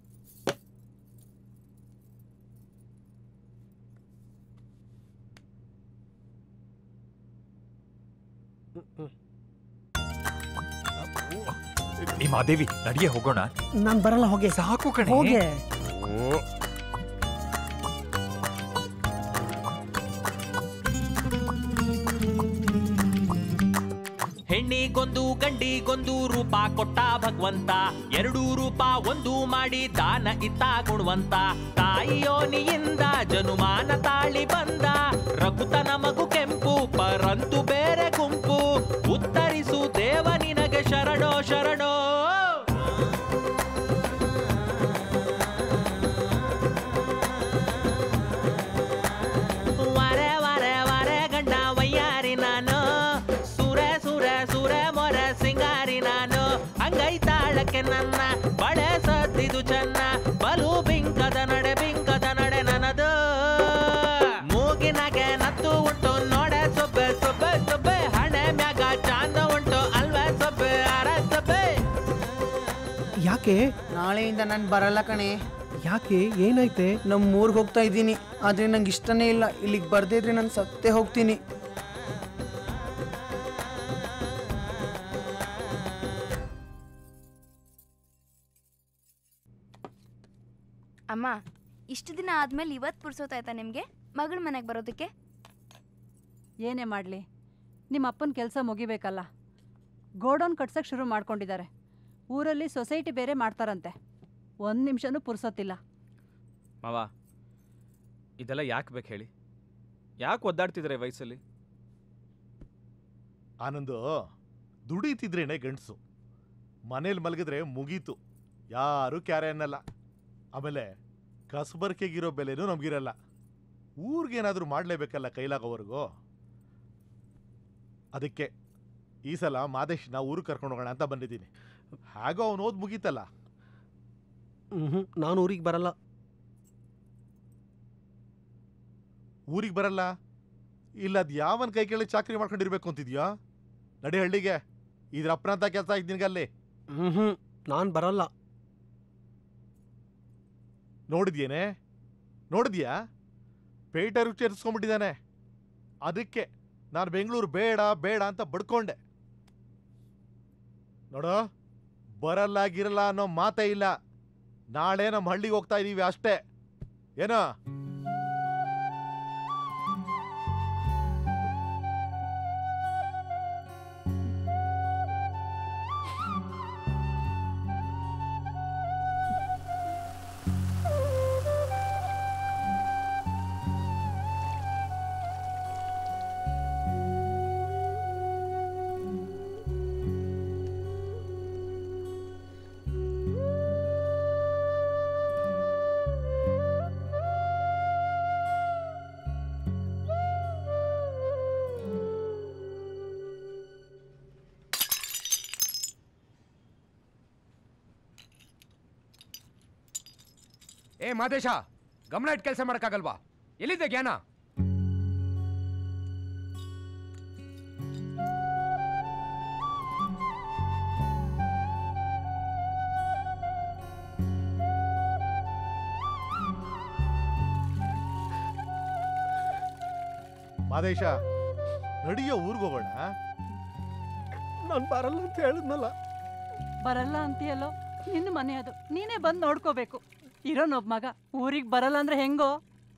V: ಈ ಮಾದೇವಿ ನಡಿಗೆ ಹೋಗೋಣ
G: ನಾನ್ ಬರಲ್ಲ ಹೋಗೆ
V: ಸಾಕು ಕಣೆ
G: ಹೋಗೆ
V: ಓ
Q: ಹೆಣ್ಣಿಗೊಂದು ಗಂಡಿಗೊಂದು ರೂಪ ಕೊಟ್ಟ ಭಗವಂತ ಎರಡು ರೂಪ ಒಂದು ಮಾಡಿ ದಾನ ಇತ್ತ ಗುಣವಂತ ತಾಯಿಯೋನಿಯಿಂದ ಜನುಮಾನ ತಾಳಿ ಬಂದ ರಘುತನ ಮಗು ಕೆಂಪು ಪರಂತು ಬೇರೆ ಗುಂಪು ಉತ್ತರಿಸು ದೇವ ನಿನಗೆ ಶರಣೋ ಶರಣೋ ವರೆ ವರೆ ವರೆ ಗಂಡ ವಯ್ಯಾರಿ ನಾನು ಸುರ ಸುರ ಸುರ ಮೊರ ಸಿಂಗಾರಿ ನಾನು ಅಂಗೈತಾಳಕ್ಕೆ ನನ್ನ ಬಳೆ ಸದ್ದಿದು ಚೆನ್ನ ಬಲು ಬಿಂಕದ ನಡೆ ಬಿಂಕದ ನಡೆ ನನ್ನದು ಮೂಗಿನಾಗೆ ನತ್ತು ಉಂಟು ನೋಡೆ ಸೊಬ್ಬೆ ಸೊಬ್ಬೆ ಸೊಬ್ಬೆ ಹಣೆ ಮ್ಯಾಗ ಚಾಂದ ಉಂಟು ಅಲ್ವೇ ಸೊಬ್ಬೆ ಅರ ಸೊಬ್ಬೆ
G: ಯಾಕೆ
C: ನಾಳೆಯಿಂದ ನಾನು ಬರಲ್ಲ ಕಣೆ
G: ಯಾಕೆ ಏನಾಯ್ತೆ
C: ನಮ್ಮ ಊರಿಗೆ ಹೋಗ್ತಾ ಇದ್ದೀನಿ ಆದರೆ ನಂಗೆ ಇಷ್ಟನೇ ಇಲ್ಲ ಇಲ್ಲಿಗೆ ಬರ್ದೇ ಇದ್ರೆ ನಾನು ಸತ್ತೇ ಹೋಗ್ತೀನಿ
L: ಅಮ್ಮ ಇಷ್ಟು ದಿನ ಆದ್ಮೇಲೆ ಇವತ್ತು ಪುರ್ಸೋತಾಯ್ತಾ ನಿಮ್ಗೆ ಮಗಳ ಮನೆಗೆ ಬರೋದಕ್ಕೆ
N: ಏನೇ ಮಾಡಲಿ ನಿಮ್ಮ ಅಪ್ಪನ ಕೆಲಸ ಮುಗಿಬೇಕಲ್ಲ ಗೋಡೌನ್ ಕಟ್ಸಕ್ಕೆ ಶುರು ಮಾಡ್ಕೊಂಡಿದ್ದಾರೆ ಊರಲ್ಲಿ ಸೊಸೈಟಿ ಬೇರೆ ಮಾಡ್ತಾರಂತೆ ಒಂದು ನಿಮಿಷನೂ ಪುರ್ಸೋತಿಲ್ಲ
S: ಮಾವ ಇದೆಲ್ಲ ಯಾಕೆ ಬೇಕು ಹೇಳಿ ಯಾಕೆ ಒದ್ದಾಡ್ತಿದ್ದಾರೆ ಈ ವಯಸ್ಸಲ್ಲಿ
M: ಆನಂದು ದುಡಿತಿದ್ರೇನೆ ಗಂಡಸು ಮನೇಲಿ ಮಲಗಿದ್ರೆ ಮುಗೀತು ಯಾರು ಕ್ಯಾರೆ ಅನ್ನಲ್ಲ ಆಮೇಲೆ ಕಸಬರ್ಕೆಗಿರೋ ಬೆಲೆನೂ ನಮಗಿರಲ್ಲ ಊರಿಗೇನಾದರೂ ಮಾಡಲೇಬೇಕಲ್ಲ ಕೈಲಾಗೋವರೆಗೂ ಅದಕ್ಕೆ ಈ ಸಲ ಮಾದೇಶ್ನ ಊರಿಗೆ ಕರ್ಕೊಂಡು ಹೋಗೋಣ ಅಂತ ಬಂದಿದ್ದೀನಿ ಹಾಗೋ ಅವನು ಓದ್ ಮುಗೀತಲ್ಲ
G: ಹ್ಞೂ ನಾನು ಊರಿಗೆ ಬರಲ್ಲ
M: ಊರಿಗೆ ಬರಲ್ಲ ಇಲ್ಲ ಅದು ಯಾವನ್ ಕೈ ಕೆಳಗೆ ಚಾಕ್ರಿ ಮಾಡ್ಕೊಂಡಿರ್ಬೇಕು ಅಂತಿದ್ಯಾ ನಡಿ ಹಳ್ಳಿಗೆ ಇದ್ರ ಅಪ್ರಾಂತ ಕೆಲಸ ಆಯ್ತು ನಿನಗಲ್ಲಿ
G: ಹ್ಞೂ ನಾನು ಬರಲ್ಲ
M: ನೋಡಿದ್ಯೇನೆ ನೋಡಿದ್ಯಾ ಪೇಟರ್ ಚೇರಿಸ್ಕೊಂಡ್ಬಿಟ್ಟಿದ್ದಾನೆ ಅದಕ್ಕೆ ನಾನು ಬೆಂಗಳೂರು ಬೇಡ ಬೇಡ ಅಂತ ಬಡ್ಕೊಂಡೆ ನೋಡೋ ಬರಲ್ಲ ಗಿರಲ್ಲ ಅನ್ನೋ ಮಾತೇ ಇಲ್ಲ ನಾಳೆ ನಮ್ಮ ಹಳ್ಳಿಗೆ ಹೋಗ್ತಾ ಇದೀವಿ ಅಷ್ಟೇ ಏನೋ
K: ಏ ಮಾದೇಶ ಗಮನ ಇಟ್ಟು ಕೆಲಸ ಮಾಡೋಕ್ಕಾಗಲ್ವಾ ಎಲ್ಲಿದೆ ಜ್ಞಾನ
M: ಮಾದೇಶ ನಡಿಯೋ ಊರಿಗೆ ಹೋಗೋಣ
G: ನಾನು ಬರಲ್ಲ ಅಂತ ಹೇಳಿದ್ನಲ್ಲ
N: ಬರಲ್ಲ ಅಂತೀಯಲ್ಲೋ ನಿನ್ನ ಮನೆ ಅದು ನೀನೇ ಬಂದು ನೋಡ್ಕೋಬೇಕು ಇರೋನೊಬ್ಬ ಮಗ ಊರಿಗೆ ಬರಲ್ಲ ಅಂದ್ರೆ ಹೆಂಗೋ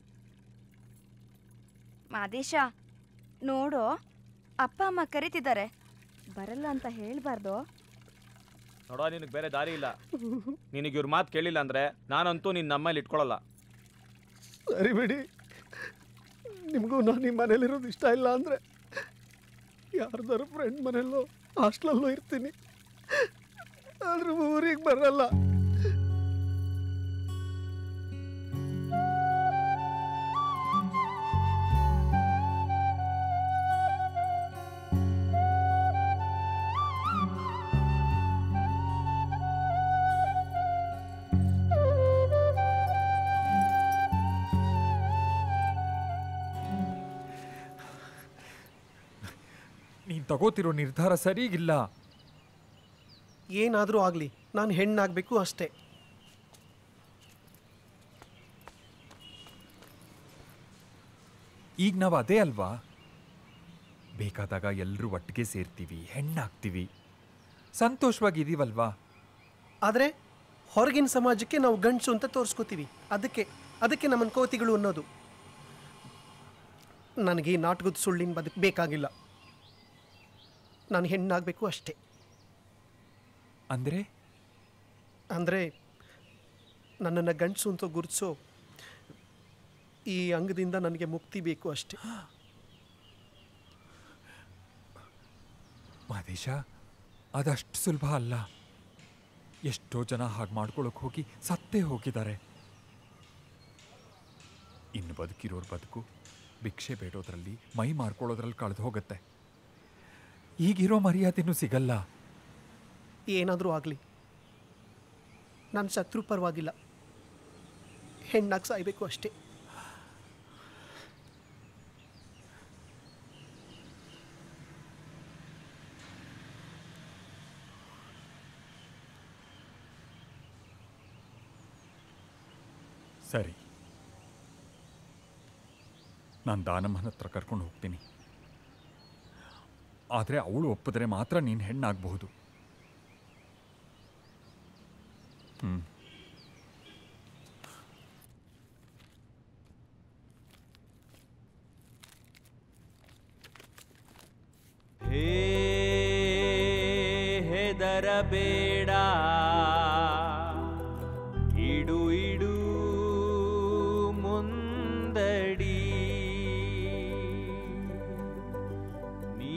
L: ಮಾದೇಶ ನೋಡು ಅಪ್ಪ ಅಮ್ಮ ಕರಿತಿದ್ದಾರೆ ಬರಲ್ಲ ಅಂತ ಹೇಳ್ಬಾರ್ದು
S: ನೋಡೋ ನಿನಗೆ ಬೇರೆ ದಾರಿ ಇಲ್ಲ ನಿನಗೆ ಇವ್ರ ಮಾತು ಕೇಳಿಲ್ಲ ಅಂದ್ರೆ ನಾನಂತೂ ನಿನ್ನ ನಮ್ಮಲ್ಲಿ ಇಟ್ಕೊಳ್ಳಲ್ಲ
G: ಸರಿ ಬಿಡಿ ನಿಮಗೂ ನಾನು ನಿಮ್ಮ ಮನೇಲಿರೋದು ಇಷ್ಟ ಇಲ್ಲ ಅಂದರೆ ಯಾರ್ದಾರು ಫ್ರೆಂಡ್ ಮನೆಯಲ್ಲೋ ಹಾಸ್ಟ್ಲಲ್ಲೋ ಇರ್ತೀನಿ ಆದ್ರೆ ಊರಿಗೆ ಬರಲ್ಲ
V: ನೀನ್ ತಗೋತಿರೋ ನಿರ್ಧಾರ ಸರಿಗಿಲ್ಲ
G: ಏನಾದರೂ ಆಗಲಿ ನಾನು ಹೆಣ್ಣಾಗಬೇಕು ಅಷ್ಟೇ
V: ಈಗ ನಾವು ಅದೇ ಅಲ್ವಾ ಬೇಕಾದಾಗ ಎಲ್ಲರೂ ಒಟ್ಟಿಗೆ ಸೇರ್ತೀವಿ ಹೆಣ್ಣಾಗ್ತೀವಿ ಸಂತೋಷವಾಗಿದ್ದೀವಲ್ವಾ
G: ಆದರೆ ಹೊರಗಿನ ಸಮಾಜಕ್ಕೆ ನಾವು ಗಂಡಸು ಅಂತ ತೋರಿಸ್ಕೋತೀವಿ ಅದಕ್ಕೆ ಅದಕ್ಕೆ ನಮ್ಮನ್ನು ಕೋತಿಗಳು ಅನ್ನೋದು ನನಗೆ ಈ ನಾಟಕದ ಸುಳ್ಳಿನ ಬದುಕು ಬೇಕಾಗಿಲ್ಲ ನಾನು ಹೆಣ್ಣಾಗಬೇಕು ಅಷ್ಟೇ
V: ಅಂದರೆ
G: ಅಂದರೆ ನನ್ನನ್ನು ಗಂಡಸು ಅಂತ ಗುರುತಿಸೋ ಈ ಅಂಗದಿಂದ ನನಗೆ ಮುಕ್ತಿ ಬೇಕು ಅಷ್ಟೇ
V: ಮಹದೇಶ ಅದಷ್ಟು ಸುಲಭ ಅಲ್ಲ ಎಷ್ಟೋ ಜನ ಹಾಗೆ ಮಾಡ್ಕೊಳಕ್ ಹೋಗಿ ಸತ್ತೇ ಹೋಗಿದ್ದಾರೆ ಇನ್ನು ಬದುಕಿರೋರ್ ಬದುಕು ಭಿಕ್ಷೆ ಬೇಡೋದ್ರಲ್ಲಿ ಮೈ ಮಾರ್ಕೊಳ್ಳೋದ್ರಲ್ಲಿ ಕಳೆದು ಹೋಗುತ್ತೆ ಈಗಿರೋ ಮರ್ಯಾದೆನೂ ಸಿಗಲ್ಲ
G: ಏನಾದರೂ ಆಗಲಿ ನಾನು ಶತ್ರು ಪರವಾಗಿಲ್ಲ ಹೆಣ್ಣಾಗಿ ಸಾಯ್ಬೇಕು ಅಷ್ಟೇ
V: ಸರಿ ನಾನು ದಾನಮ್ಮನ ಹತ್ರ ಕರ್ಕೊಂಡು ಹೋಗ್ತೀನಿ ಆದರೆ ಅವಳು ಒಪ್ಪಿದ್ರೆ ಮಾತ್ರ ನೀನು ಹೆಣ್ಣಾಗಬಹುದು ಹ್ಞೂ
Q: ಹೇ ಹೆದರಬೇಡ ಇಡು ಇಡು ಮುಂದಡಿ ನೀ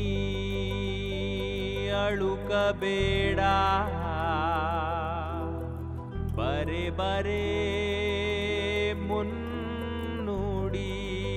Q: ಅಳುಕಬೇಡ ಬರೆ ಬರೆ ಮುನ್ನುಡಿ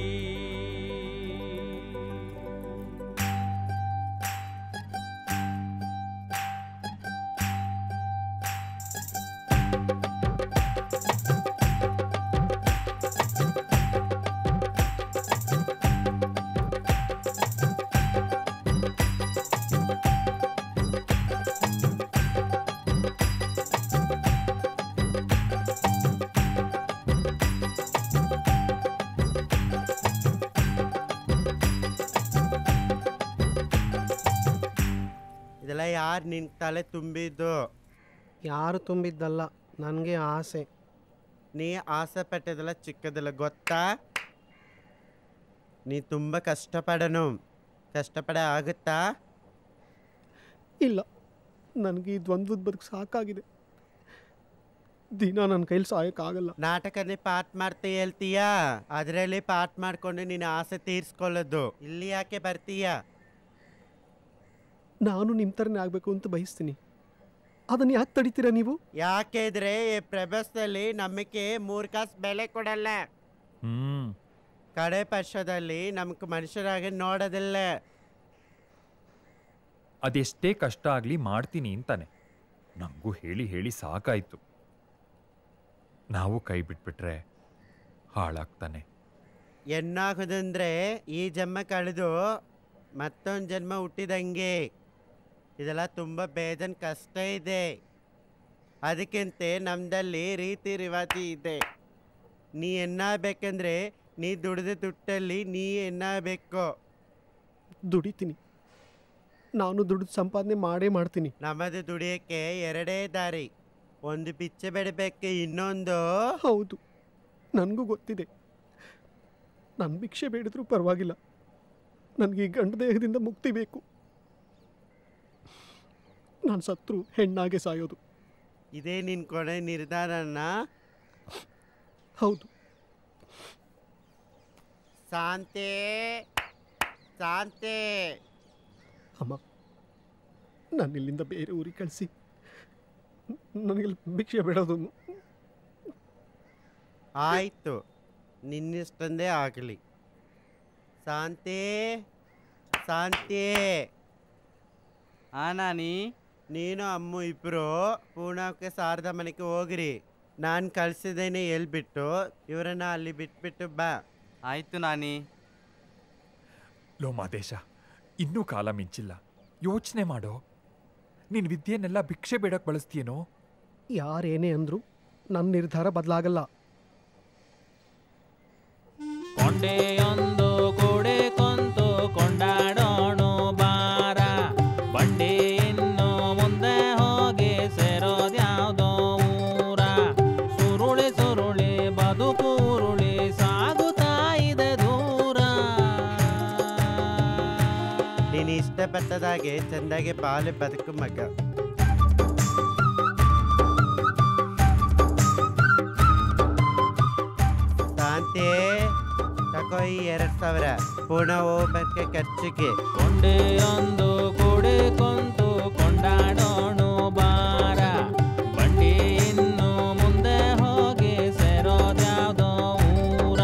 E: ಇದೆಲ್ಲ ಯಾರು ನಿನ್ ತಲೆ ತುಂಬಿದ್ದು
G: ಯಾರು ತುಂಬಿದ್ದಲ್ಲ ನನಗೆ ಆಸೆ
E: ನೀ ಆಸೆ ಪಟ್ಟದೆಲ್ಲ ಚಿಕ್ಕದಲ್ಲ ಗೊತ್ತಾ ನೀ ತುಂಬ ಕಷ್ಟಪಡನು ಕಷ್ಟಪಡ ಆಗುತ್ತಾ
G: ಇಲ್ಲ ನನಗೆ ಈ ದ್ವಂದ್ವದ ಬದುಕು ಸಾಕಾಗಿದೆ ದಿನ ನನ್ನ ಕೈಲಿ ಸಾಯೋಕ್ಕಾಗಲ್ಲ
E: ನಾಟಕದಲ್ಲಿ ಪಾಠ ಮಾಡ್ತಾ ಹೇಳ್ತೀಯಾ ಅದರಲ್ಲಿ ಪಾಠ ಮಾಡ್ಕೊಂಡು ನಿನ್ನ ಆಸೆ ತೀರ್ಸ್ಕೊಳ್ಳೋದು ಇಲ್ಲಿ ಯಾಕೆ ಬರ್ತೀಯಾ
G: ನಾನು ನಿಮ್ಮ ಥರನೇ ಆಗಬೇಕು ಅಂತ ಬಯಸ್ತೀನಿ ಅದನ್ನು ಯಾಕೆ ತಡಿತೀರಾ ನೀವು
E: ಯಾಕೆಂದ್ರೆ ಈ ಪ್ರಪಂಚದಲ್ಲಿ ನಂಬಿಕೆ ಮೂರ್ ಕಾಸು ಬೆಲೆ ಕೊಡಲ್ಲ
V: ಹ್ಞೂ
E: ಕಡೆ ಪಕ್ಷದಲ್ಲಿ ನಮ್ಗೆ ಮನುಷ್ಯರಾಗಿ ನೋಡೋದಿಲ್ಲ
V: ಅದೆಷ್ಟೇ ಕಷ್ಟ ಆಗಲಿ ಮಾಡ್ತೀನಿ ಅಂತಾನೆ ನನಗೂ ಹೇಳಿ ಹೇಳಿ ಸಾಕಾಯ್ತು ನಾವು ಕೈ ಬಿಟ್ಬಿಟ್ರೆ ಹಾಳಾಗ್ತಾನೆ
E: ಎನ್ನಾಗೋದಂದ್ರೆ ಈ ಜನ್ಮ ಕಳೆದು ಮತ್ತೊಂದು ಜನ್ಮ ಹುಟ್ಟಿದಂಗೆ ಇದೆಲ್ಲ ತುಂಬ ಬೇಜನ್ ಕಷ್ಟ ಇದೆ ಅದಕ್ಕಿಂತ ನಮ್ದಲ್ಲಿ ರೀತಿ ರಿವಾಜಿ ಇದೆ ನೀ ಎನ್ನಾಗಬೇಕಂದ್ರೆ ನೀ ದುಡಿದ ದುಡ್ಡಲ್ಲಿ ನೀ ಎನ್ನಾಗಬೇಕು
G: ದುಡಿತೀನಿ ನಾನು ದುಡ್ಡು ಸಂಪಾದನೆ ಮಾಡೇ ಮಾಡ್ತೀನಿ
E: ನಮ್ಮದು ದುಡಿಯೋಕ್ಕೆ ಎರಡೇ ದಾರಿ ಒಂದು ಪಿಚ್ಚೆ ಬೆಳಿಬೇಕು ಇನ್ನೊಂದು
G: ಹೌದು ನನಗೂ ಗೊತ್ತಿದೆ ನಾನು ಭಿಕ್ಷೆ ಬೇಡಿದ್ರೂ ಪರವಾಗಿಲ್ಲ ನನಗೆ ಈ ಗಂಡ ದೇಹದಿಂದ ಮುಕ್ತಿ ಬೇಕು ನಾನು ಸತ್ರು ಹೆಣ್ಣಾಗೆ ಸಾಯೋದು
E: ಇದೇ ನಿನ್ ಕೊನೆ ನಿರ್ಧಾರನ
G: ಹೌದು
E: ಶಾಂತಿ ಶಾಂತಿ
G: ಅಮ್ಮ ನಾನು ಇಲ್ಲಿಂದ ಬೇರೆ ಊರಿಗೆ ಕಳಿಸಿ ನನಗೆ ಭಿಕ್ಷೆ ಬೇಡೋದು
E: ಆಯ್ತು ನಿನ್ನಿಷ್ಟಂದೇ ಆಗಲಿ ಶಾಂತಿ ಶಾಂತಿ ಆ ನಾನಿ ನೀನು ಅಮ್ಮ ಇಬ್ಬರು ಪೂನಾಕ್ಕೆ ಶಾರದಾ ಮನೆಗೆ ಹೋಗ್ರಿ ನಾನು ಕಳ್ಸಿದ್ದೇನೆ ಹೇಳ್ಬಿಟ್ಟು ಇವರನ್ನ ಅಲ್ಲಿ ಬಿಟ್ಬಿಟ್ಟು ಬಾ ಆಯ್ತು ನಾನಿ
V: ಲೋ ಮಾದೇಶ ಇನ್ನೂ ಕಾಲ ಮಿಂಚಿಲ್ಲ ಯೋಚನೆ ಮಾಡೋ ನಿನ್ನ ವಿದ್ಯೆನೆಲ್ಲ ಭಿಕ್ಷೆ ಬೇಡಕ್ಕೆ ಬಳಸ್ತೀಯೇನೋ
G: ಯಾರೇನೇ ಅಂದ್ರು ನನ್ನ ನಿರ್ಧಾರ ಬದಲಾಗಲ್ಲ
Q: ಕೊಂಡೆಯೊಂದು ಕೂಡೆ ಕೊಂತು ಕೊಂಡಾಡೋಣ ಬಾರ ಬಂಡಿ ಇನ್ನು ಮುಂದೆ ಹೋಗಿ ಸೇರೋದ್ಯಾವ್ದೋ ಊರ ಸುರುಳಿ ಸುರುಳಿ ಬದುಕೂರುಳಿ ಸಾಗುತ್ತಾ ಇದೆ ದೂರ
E: ನೀನು ಇಷ್ಟಪಟ್ಟದಾಗೆ ಚಂದಾಗೆ ಬಾಳೆ ಬದುಕು ಮಗ ಶಾಂತಿ ತಕೋ ಈ ಎರಡ್ ಸಾವಿರ ಪುನಃ ಹೋಗ್ಬೇಕೆ ಖರ್ಚಿಗೆ
Q: ಕೊಂಡೆಯೊಂದು ಕೂಡೆ ಕೊಂತು ಕೊಂಡಾಡೋಣ ಬಾರ ಬಂಡಿ ಇನ್ನು ಮುಂದೆ ಹೋಗಿ ಸೇರೋದ್ಯಾವ್ದೋ ಊರ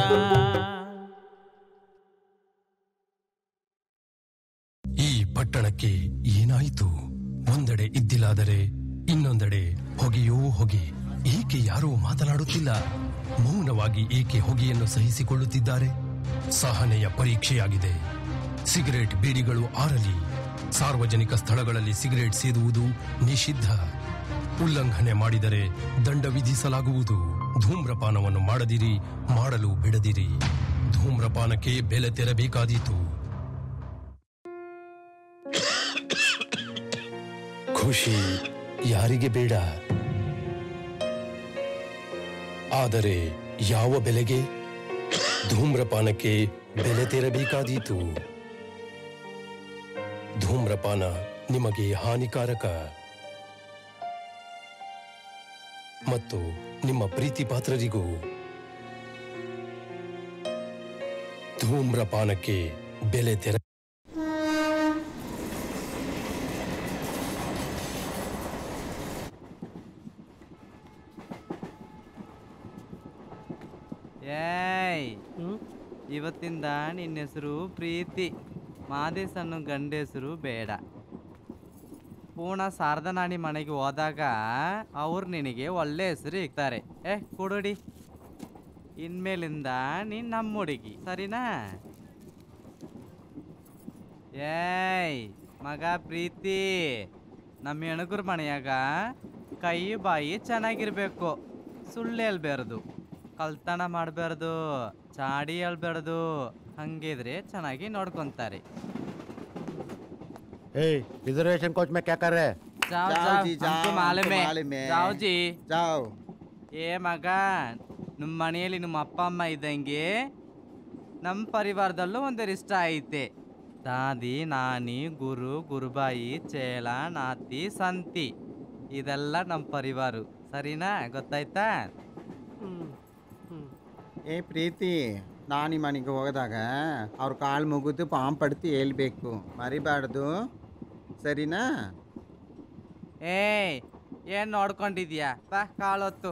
F: ಈ ಪಟ್ಟಣಕ್ಕೆ ಏನಾಯಿತು ಒಂದೆಡೆ ಇದ್ದಿಲಾದರೆ ಇನ್ನೊಂದೆಡೆ ಹೊಗೆಯೋ ಹೊಗೆ ಏಕೆ ಯಾರೂ ಮಾತನಾಡುತ್ತಿಲ್ಲ ಮೌನವಾಗಿ ಏಕೆ ಹೊಗೆಯನ್ನು ಸಹಿಸಿಕೊಳ್ಳುತ್ತಿದ್ದಾರೆ ಸಹನೆಯ ಪರೀಕ್ಷೆಯಾಗಿದೆ ಸಿಗರೇಟ್ ಬೀಡಿಗಳು ಆರಲಿ ಸಾರ್ವಜನಿಕ ಸ್ಥಳಗಳಲ್ಲಿ ಸಿಗರೇಟ್ ಸೇದುವುದು ನಿಷಿದ್ಧ ಉಲ್ಲಂಘನೆ ಮಾಡಿದರೆ ದಂಡ ವಿಧಿಸಲಾಗುವುದು ಧೂಮ್ರಪಾನವನ್ನು ಮಾಡದಿರಿ ಮಾಡಲು ಬಿಡದಿರಿ ಧೂಮ್ರಪಾನಕ್ಕೆ ಬೆಲೆ ತೆರಬೇಕಾದೀತು ಖುಷಿ ಯಾರಿಗೆ ಬೇಡ ಆದರೆ ಯಾವ ಬೆಲೆಗೆ ಧೂಮ್ರಪಾನಕ್ಕೆ ಬೆಲೆ ತೆರಬೇಕಾದೀತು ಧೂಮ್ರಪಾನ ನಿಮಗೆ ಹಾನಿಕಾರಕ ಮತ್ತು ನಿಮ್ಮ ಪ್ರೀತಿ ಪಾತ್ರರಿಗೂ ಧೂಮ್ರಪಾನಕ್ಕೆ ಬೆಲೆ ತೆರ
I: ಏಯ್ ಇವತ್ತಿಂದ ನಿನ್ನ ಹೆಸರು ಪ್ರೀತಿ ಮಾದೇಶ್ ಅನ್ನೋ ಗಂಡ ಹೆಸರು ಬೇಡ ಪೂರ್ಣ ಶಾರದನಾಣಿ ಮನೆಗೆ ಹೋದಾಗ ಅವ್ರು ನಿನಗೆ ಒಳ್ಳೆ ಹೆಸರು ಇಕ್ತಾರೆ ಏ ಕೊಡುಡಿ ಇನ್ಮೇಲಿಂದ ನೀನ್ ನಮ್ಮ ಹುಡುಗಿ ಸರಿನಾ ಏಯ್ ಮಗ ಪ್ರೀತಿ ನಮ್ಮ ಹೆಣಗುರ ಮನೆಯಾಗ ಕೈ ಬಾಯಿ ಚೆನ್ನಾಗಿರ್ಬೇಕು ಸುಳ್ಳು ಹೇಳ್ಬಾರ್ದು ಕಳ್ತನ ಮಾಡಬಾರ್ದು ಚಾಡಿ ಹೇಳ್ಬಾರ್ದು ಹಂಗಿದ್ರೆ ಚೆನ್ನಾಗಿ ನೋಡ್ಕೊಂತಾರೆ
E: ए रिजर्वेशन कोच में क्या कर रहे हैं
I: जाओ
E: जाओ
I: जाओ
E: जी,
I: हमको
E: जाओ,
I: मालूम
E: हमको
I: है
E: मालूम है।
I: जाओ जी
E: जाओ
I: ಏ ಮಗ ನಿಮ್ಮ ಮನೆಯಲ್ಲಿ ನಿಮ್ಮ ಅಪ್ಪ ಅಮ್ಮ ಇದ್ದಂಗೆ ನಮ್ಮ ಪರಿವಾರದಲ್ಲೂ ಒಂದರಿಷ್ಟ ಐತೆ ದಾದಿ ನಾನಿ ಗುರು ಗುರುಬಾಯಿ ಚೇಳ ನಾತಿ ಸಂತಿ ಇದೆಲ್ಲ ನಮ್ಮ ಪರಿವಾರ ಸರಿನಾ ಗೊತ್ತಾಯ್ತಾ
J: ಏ ಪ್ರೀತಿ ನಾನಿ ಮನೆಗೆ ಹೋದಾಗ ಅವ್ರ ಕಾಲು ಮುಗಿದು ಪಾಂಪ್ ಪಡ್ತಿ ಹೇಳ್ಬೇಕು ಮರಿಬಾರ್ದು ಸರಿನಾ
I: ಏಯ್ ಏನ್ ನೋಡ್ಕೊಂಡಿದ್ಯಾ ಬಾ ಕಾಳೊತ್ತು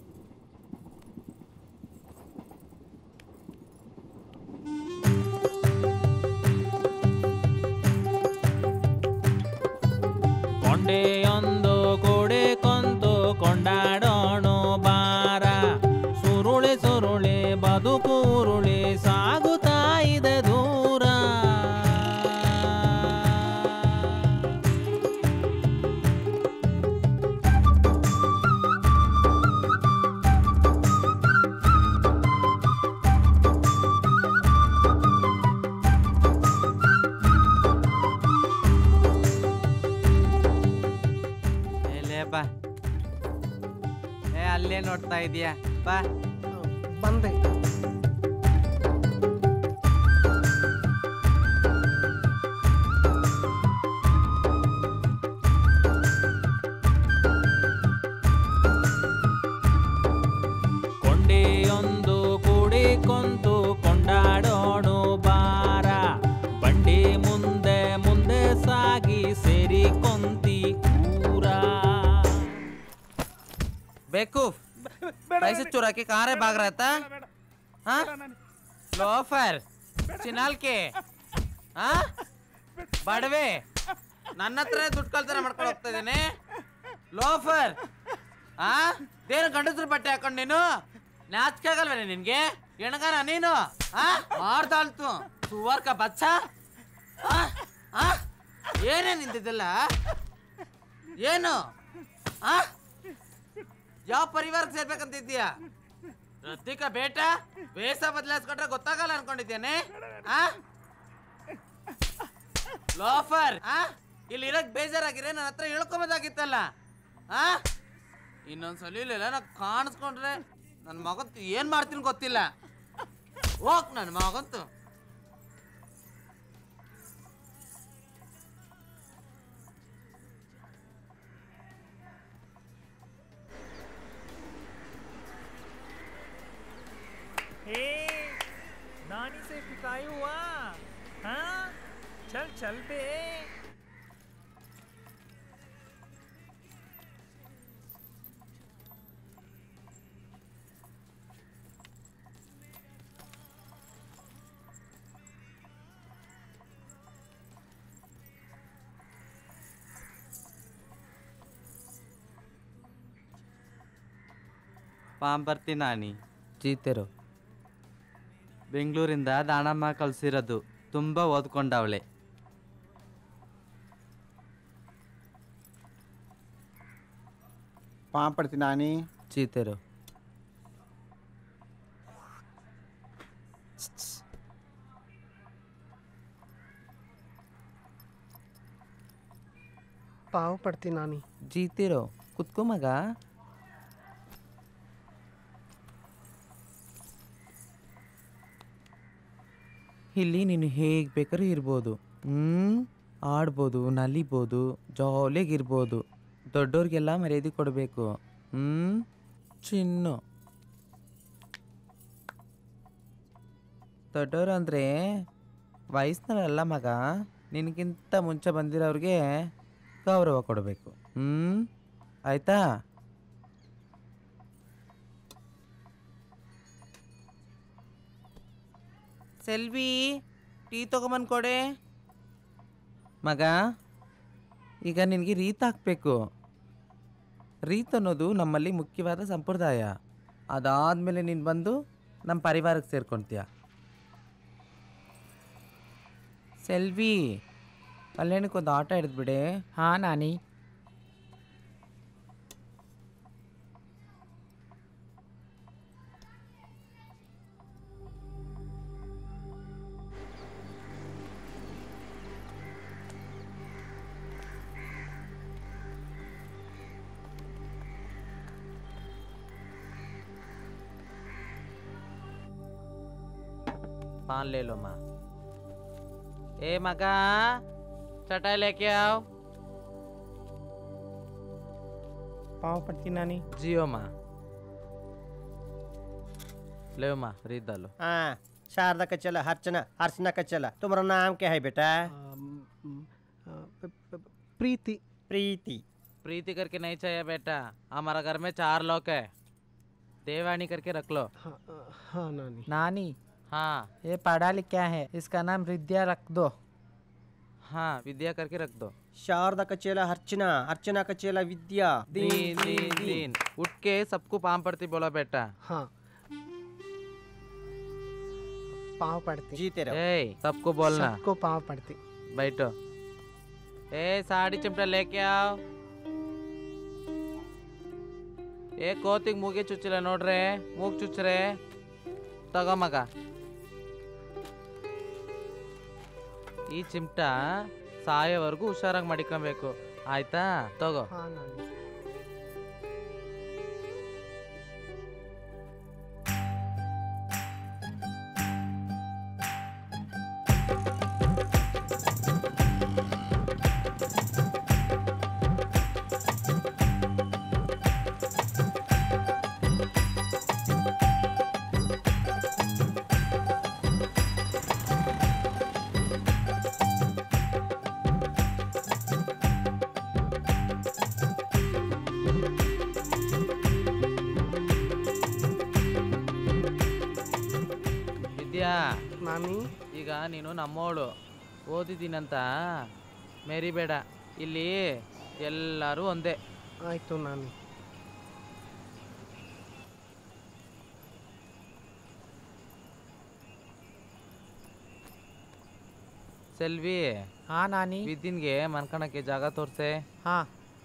Q: ಕೊಂಡೆಯೊಂದು ಕೂಡೆ ಕೊಂತು ಕೊಂಡಾಡೋಣ ಬಾರ ಸುರುಳಿ ಸುರುಳಿ ಬದುಕೂರುಳಿ ಸಾಗುತ್ತಾ ಇದೆ ದೂರ
I: ಏಲೇ ಬಾ ಏ ಅಲ್ಲೇ ನೋಡ್ತಾ ಇದೀಯಾ ಬಾ
G: ಬಂದೆ
Q: ಕೊಂಡೆಯೊಂದು ಕೂಡಿ ಕೊಂತು ಕೊಂಡಾಡೋಣ ಬಾರ ಬಂಡಿ ಮುಂದೆ ಮುಂದೆ ಸಾಗಿ ಸೇರಿ ಕೊಂತಿ ಊರ
I: बेवकूफ पैसे चुरा के कहाँ रे भाग रहा था हाँ लोफर ಚಿನಾಲ್ ಕೆ ಹಾ ಬಡವೆ ನನ್ನ ಹತ್ರ ದುಡ್ಡು ಕಳ್ತನ ಮಾಡ್ಕೊಂಡು ಹೋಗ್ತಾ ಇದ್ದೀನಿ ಲೋಫರ್ ಆ ದೇನು ಗಂಡಸ್ರು ಬಟ್ಟೆ ಹಾಕೊಂಡು ನೀನು ನಾಚಿಕೆ ಆಗಲ್ವೇನೆ ನಿನ್ಗೆ ಎಣಗಾನ ನೀನು ಆ ಮಾಡ್ದಾಳ್ತು ಸುವರ್ ಕಾ ಬಚ್ಚ ಆ? ಆ ಏನೇ ನಿಂತಿದ್ದಲ್ಲ ಏನು ಆ ಯಾವ ಪರಿವಾರಕ್ಕೆ ಸೇರ್ಬೇಕಂತ ಇದ್ದೀಯಾ ರತ್ತಿಕ ಬೇಟ ವೇಷ ಬದಲಾಯಿಸ್ಕೊಂಡ್ರೆ ಗೊತ್ತಾಗಲ್ಲ ಅನ್ಕೊಂಡಿದ್ದೇನೆ ಆ ಲೋಫರ್ ಆ ಇಲ್ಲಿ ಇರಕ್ ಬೇಜಾರಾಗಿರೆ ನನ್ನ ಹತ್ರ ಹೇಳ್ಕೊಂಬೋದಾಗಿತ್ತಲ್ಲ ಆ ಇನ್ನೊಂದ್ಸಲ ಇಲ್ಲ ನಾ ಕಾಣಿಸ್ಕೊಂಡ್ರೆ ನನ್ನ ಮಗಂತು ಏನ್ ಮಾಡ್ತೀನಿ ಗೊತ್ತಿಲ್ಲ ಹೋಗ್ ನನ್ನ ಮಗಂತು
H: हे नानी से पिटाई हुआ हाँ चल चल बे
I: ಪಾಂಪರ್ತಿ ನಾನಿ ಚೀತೆರು ಬೆಂಗಳೂರಿಂದ ದಾನಮ್ಮ ಕಳ್ಸಿರೋದು ತುಂಬ ಓದ್ಕೊಂಡವಳೆ
J: ಪಾಂಪಡ್ತಿ ನಾನಿ
I: ಚೀತೆರು
G: ಪಾವು ಪಡ್ತೀನಿ ನಾನಿ
I: ಜೀತಿರೋ ಕುತ್ಕೋ ಮಗ ಇಲ್ಲಿ ನೀನು ಹೇಗೆ ಬೇಕಾದ್ರೂ ಇರ್ಬೋದು ಹ್ಞೂ ಆಡ್ಬೋದು ನಲಿಬೋದು ಜಾಲಿಯಾಗಿರ್ಬೋದು ದೊಡ್ಡವ್ರಿಗೆಲ್ಲ ಮರ್ಯಾದೆ ಕೊಡಬೇಕು ಹ್ಞೂ ಚಿನ್ನು ದೊಡ್ಡವರು ಅಂದರೆ ವಯಸ್ಸಿನಲ್ಲ ಮಗ ನಿನಗಿಂತ ಮುಂಚೆ ಬಂದಿರೋರಿಗೆ ಗೌರವ ಕೊಡಬೇಕು ಹ್ಞೂ ಆಯ್ತಾ ಸೆಲ್ವಿ ಟೀ ತಗೊಂಬಂದು ಕೊಡೆ ಮಗ ಈಗ ನಿನಗೆ ರೀತ್ ಹಾಕಬೇಕು ರೀತ್ ಅನ್ನೋದು ನಮ್ಮಲ್ಲಿ ಮುಖ್ಯವಾದ ಸಂಪ್ರದಾಯ ಅದಾದಮೇಲೆ ನೀನು ಬಂದು ನಮ್ಮ ಪರಿವಾರಕ್ಕೆ ಸೇರ್ಕೊಳ್ತೀಯ ಸೆಲ್ವಿ ಕಲ್ಯಾಣಕ್ಕೊಂದು ಆಟ ಹಿಡಿದ್ಬಿಡೆ
U: ಹಾಂ ನಾನಿ
I: पान ले लो माँ ए मगा चटाई लेके आओ
G: ಪಾವು ಪಡ್ತೀನಿ ನಾನಿ
I: जियो माँ ले माँ रीत डालो
U: हाँ शारदा का चला अर्चना अर्चना का चला तुम्हारा नाम क्या है बेटा
G: ಪ್ರೀತಿ
U: प्रीति
I: प्रीति करके नहीं चाहिए बेटा हमारा घर में चार लोग है देवानी करके रख लो
G: हाँ नानी
U: नानी
I: हाँ
U: ये पढ़ा लिखा है इसका नाम विद्या रख दो
I: हाँ विद्या करके रख दो
U: शारदा का चेला अर्चना अर्चना का चेला विद्या
I: दीन दीन दीन उठ के सबको पाम पड़ती बोला बेटा
G: हाँ पाँव पड़ती
U: जीते रहो
I: ए सबको बोलना
G: सबको पाँव पड़ती
I: बैठो ए साड़ी चिमटा लेके आओ ಏ ಕೋತಿಗೆ ಮೂಗೆ ಚುಚ್ಚಿಲ್ಲ ನೋಡ್ರೆ ಮೂಗ್ ಚುಚ್ಚ್ರೆ ತಗೋ ಮಗ ಈ ಚಿಮ್ಟ ಸಾಯೋವರೆಗೂ ಹುಷಾರಾಗಿ ಮಡಿಕೊಬೇಕು ಆಯ್ತಾ ತಗೋ
G: हाँ नानी
I: ವಿದ್ಯಾ
G: ನಾನಿ
I: ಈಗ ನೀನು ನಮ್ಮೋಳು ಓದಿದ್ದೀನಂತ ಮೆರಿಬೇಡ ಇಲ್ಲಿ ಎಲ್ಲರೂ ಒಂದೇ
G: ಆಯಿತು ನಾನಿ
I: ಸೆಲ್ವಿ
U: ಹಾ ನಾನಿ
I: ವಿದ್ಯನ್ಗೆ ಮನ್ಕಣಕ್ಕೆ ಜಾಗ ತೋರ್ಸೆ
U: ಹಾ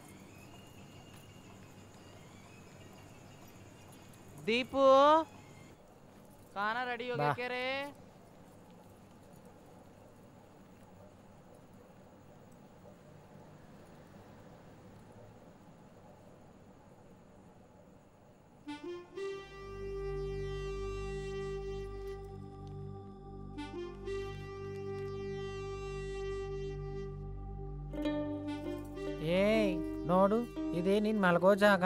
I: ದೀಪು ಖಾನ ರೆಡಿ
U: ಬಾ.
I: ಹೋಗಕ್ಕೆ ರೇ
U: ಏಯ್ ನೋಡು ಇದೇ ನಿನ್ ಮಲ್ಗೋ ಜಾಗ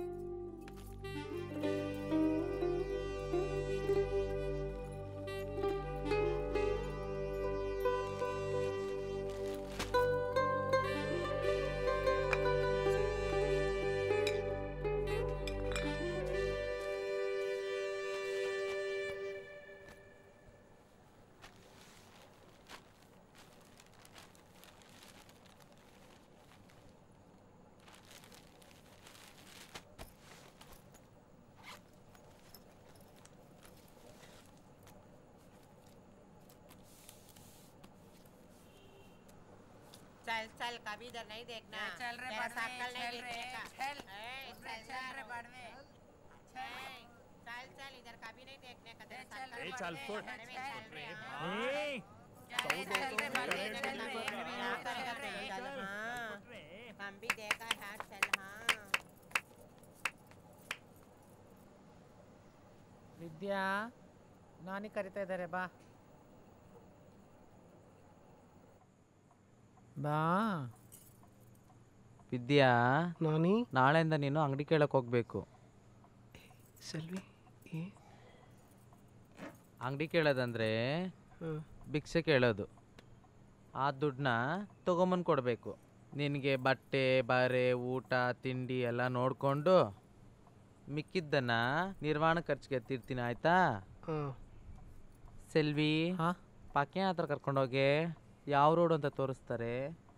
U: चल चल कभी इधर नहीं देखना
I: चल रे
U: तेरा
I: बड़वे,
U: शक्ल नहीं
I: चल रे,
U: देखने का
I: चल।
U: ए,
I: उधर
U: चल
I: चल रे
U: जा।
I: बड़वे।
U: ए, चल चल इधर कभी नहीं देखने का तेरा शक्ल
H: ए,
U: नहीं
H: चल,
U: देखने
H: फुट।
U: का। बड़वे, चल रे, हाँ।
H: ए,
U: चल रे, चल रे, बड़वे, चल रे, हाँ, चल, चल, चल, चल, हाँ। हम भी देखा है चल हाँ ವಿದ್ಯಾ ನಾನಿ ಕರಿತಾ ಇದ್ದಾರೆ ಬಾ ಬಾ
I: ವಿದ್ಯಾ
G: ನಾನಿ
I: ನಾಳೆಯಿಂದ ನೀನು ಅಂಗಡಿ ಕೇಳಕ್ ಹೋಗ್ಬೇಕು
G: ಸೆಲ್ವಿ ಏ
I: ಅಂಗಡಿ ಕೇಳೋದಂದ್ರೆ
G: ಹ್ಮ್.
I: ಭಿಕ್ಷೆ ಕೇಳೋದು ಆ ದುಡ್ಡನ್ನ ತೊಗೊಂಬಂದು ಕೊಡಬೇಕು ನಿನಗೆ ಬಟ್ಟೆ ಬರೆ ಊಟ ತಿಂಡಿ ಎಲ್ಲ ನೋಡಿಕೊಂಡು ಮಿಕ್ಕಿದ್ದನ್ನ ನಿರ್ವಹಣೆ ಖರ್ಚಿಗೆ ಎತ್ತಿರ್ತೀನಿ ಆಯ್ತಾ
G: ಹಾಂ
I: ಸೆಲ್ವಿ ಪಾಕ್ಯ ಹತ್ರ ಕರ್ಕೊಂಡೋಗಿ ಯಾವ ರೋಡ್ ಅಂತ ತೋರಿಸ್ತಾರೆ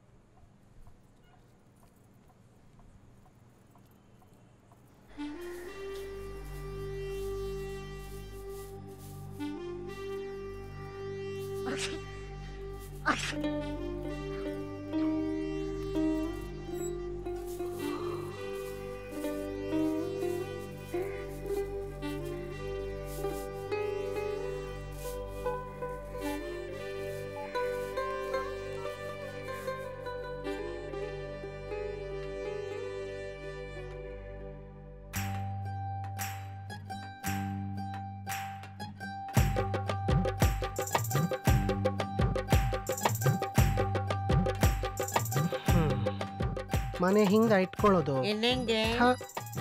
G: ಮನೆ ಹಿಂಗೆ ಇಟ್ಕೊಳ್ಳೋದು
U: ಇನ್ನೆಂಗೆ
G: ಹಾ.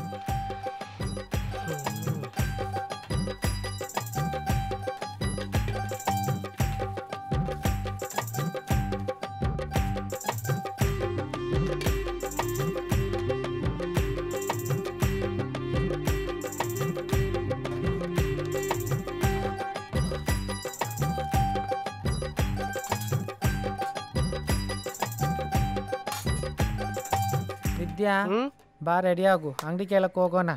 U: ವಿದ್ಯಾ ಬಾ ರೆಡಿ ಆಗು ಅಂಗಡಿ ಕೇಳಕ್ ಹೋಗೋಣ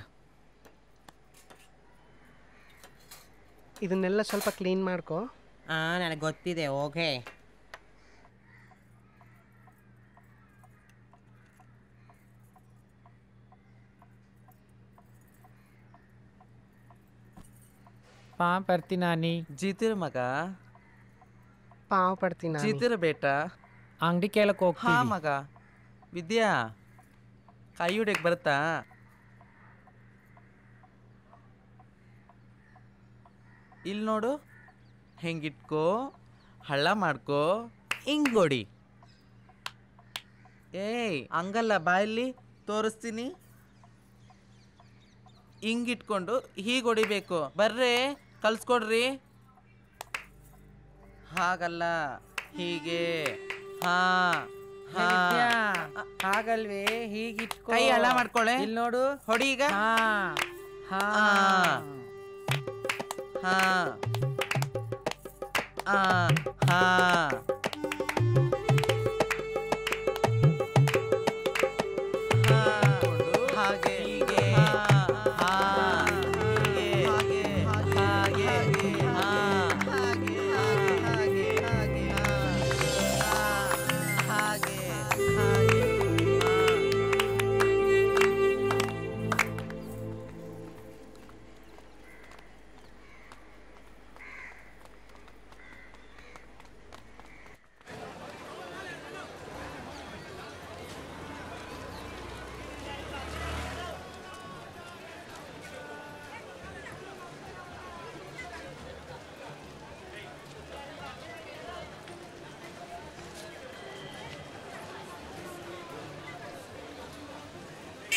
G: ಇದನ್ನೆಲ್ಲ ಸ್ವಲ್ಪ ಕ್ಲೀನ್ ಮಾಡ್ಕೋ
U: ಹಾ ನನಗೆ ಗೊತ್ತಿದೆ ಓಕೆ ಪಾ ಬರ್ತಿ ನಾನಿ
I: ಜೀತಿರ ಮಗ
G: ಪಾವ್ ಪಡ್ತೀನಿ ನಾನಿ.
I: ಜೀತಿರ ಬೇಟ
U: ಅಂಗಡಿ ಕೇಳಕ್
I: ಹಾ
U: ಹೋಗ್ತೀವಿ
I: ಮಗ ವಿದ್ಯಾ ಕೈ ಹೊಡ್ಯಕ್ ಬರುತ್ತಾ ಇಲ್ಲಿ ನೋಡು ಹೆಂಗಿಟ್ಕೋ ಹಳ್ಳ ಮಾಡ್ಕೋ ಹಿಂಗೊಡಿ ಏಯ್ ಹಂಗಲ್ಲ ಬಾಯಲ್ಲಿ ತೋರಿಸ್ತೀನಿ ಹಿಂಗಿಟ್ಕೊಂಡು ಹೀಗೆ ಹೊಡಿಬೇಕು ಬರ್ರಿ ಕಲ್ಸ್ಕೊಡ್ರಿ ಹಾಗಲ್ಲ ಹೀಗೆ ಹಾ ಹಾ
U: ಹಾಗಲ್ವೇ ಹೀಗಿಟ್ಕೋ
I: ಕೈ ಹಳ್ಳ ಮಾಡ್ಕೊಳೆ
U: ಇಲ್ಲಿ ನೋಡು
I: ಹೊಡಿ ಈಗ
U: ಹಾ ಹಾ
I: ಹಾ ಹಾ ಹಾ ಹಾಗೆ ಹೀಗೆ ಹಾ ಹೀಗೆ ಹಾಗೆ ಹಾಗೆ ಹಾ ಹಾಗೆ ಹಾಗೆ ಹಾಗೆ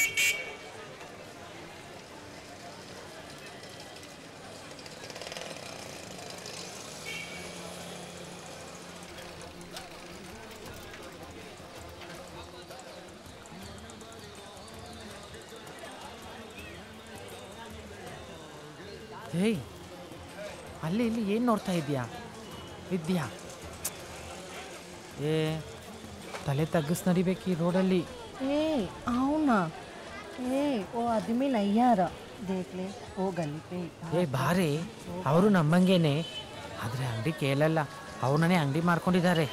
I: ಹೇಯ್ ಅಲ್ಲಿ ಇಲ್ಲಿ ಏನು ನೋಡ್ತಾ ಇದೀಯಾ ವಿದ್ಯಾ ಏ ತಲೆ ತಗ್ಗಿಸ್ ನಡಿಬೇಕು ಈ ರೋಡಲ್ಲಿ
O: ए आओ ए वो आदमी नहीं आ रहा देख ले वो गली पे
I: ಏ ಬಾರಿ ಅವರು ನಮ್ಮಂಗೇನೆ ಆದರೆ ಅಂಗಡಿ ಕೇಳಲ್ಲ ಅವ್ರನ್ನೇ ಅಂಗಡಿ ಮಾಡ್ಕೊಂಡಿದ್ದಾರೆ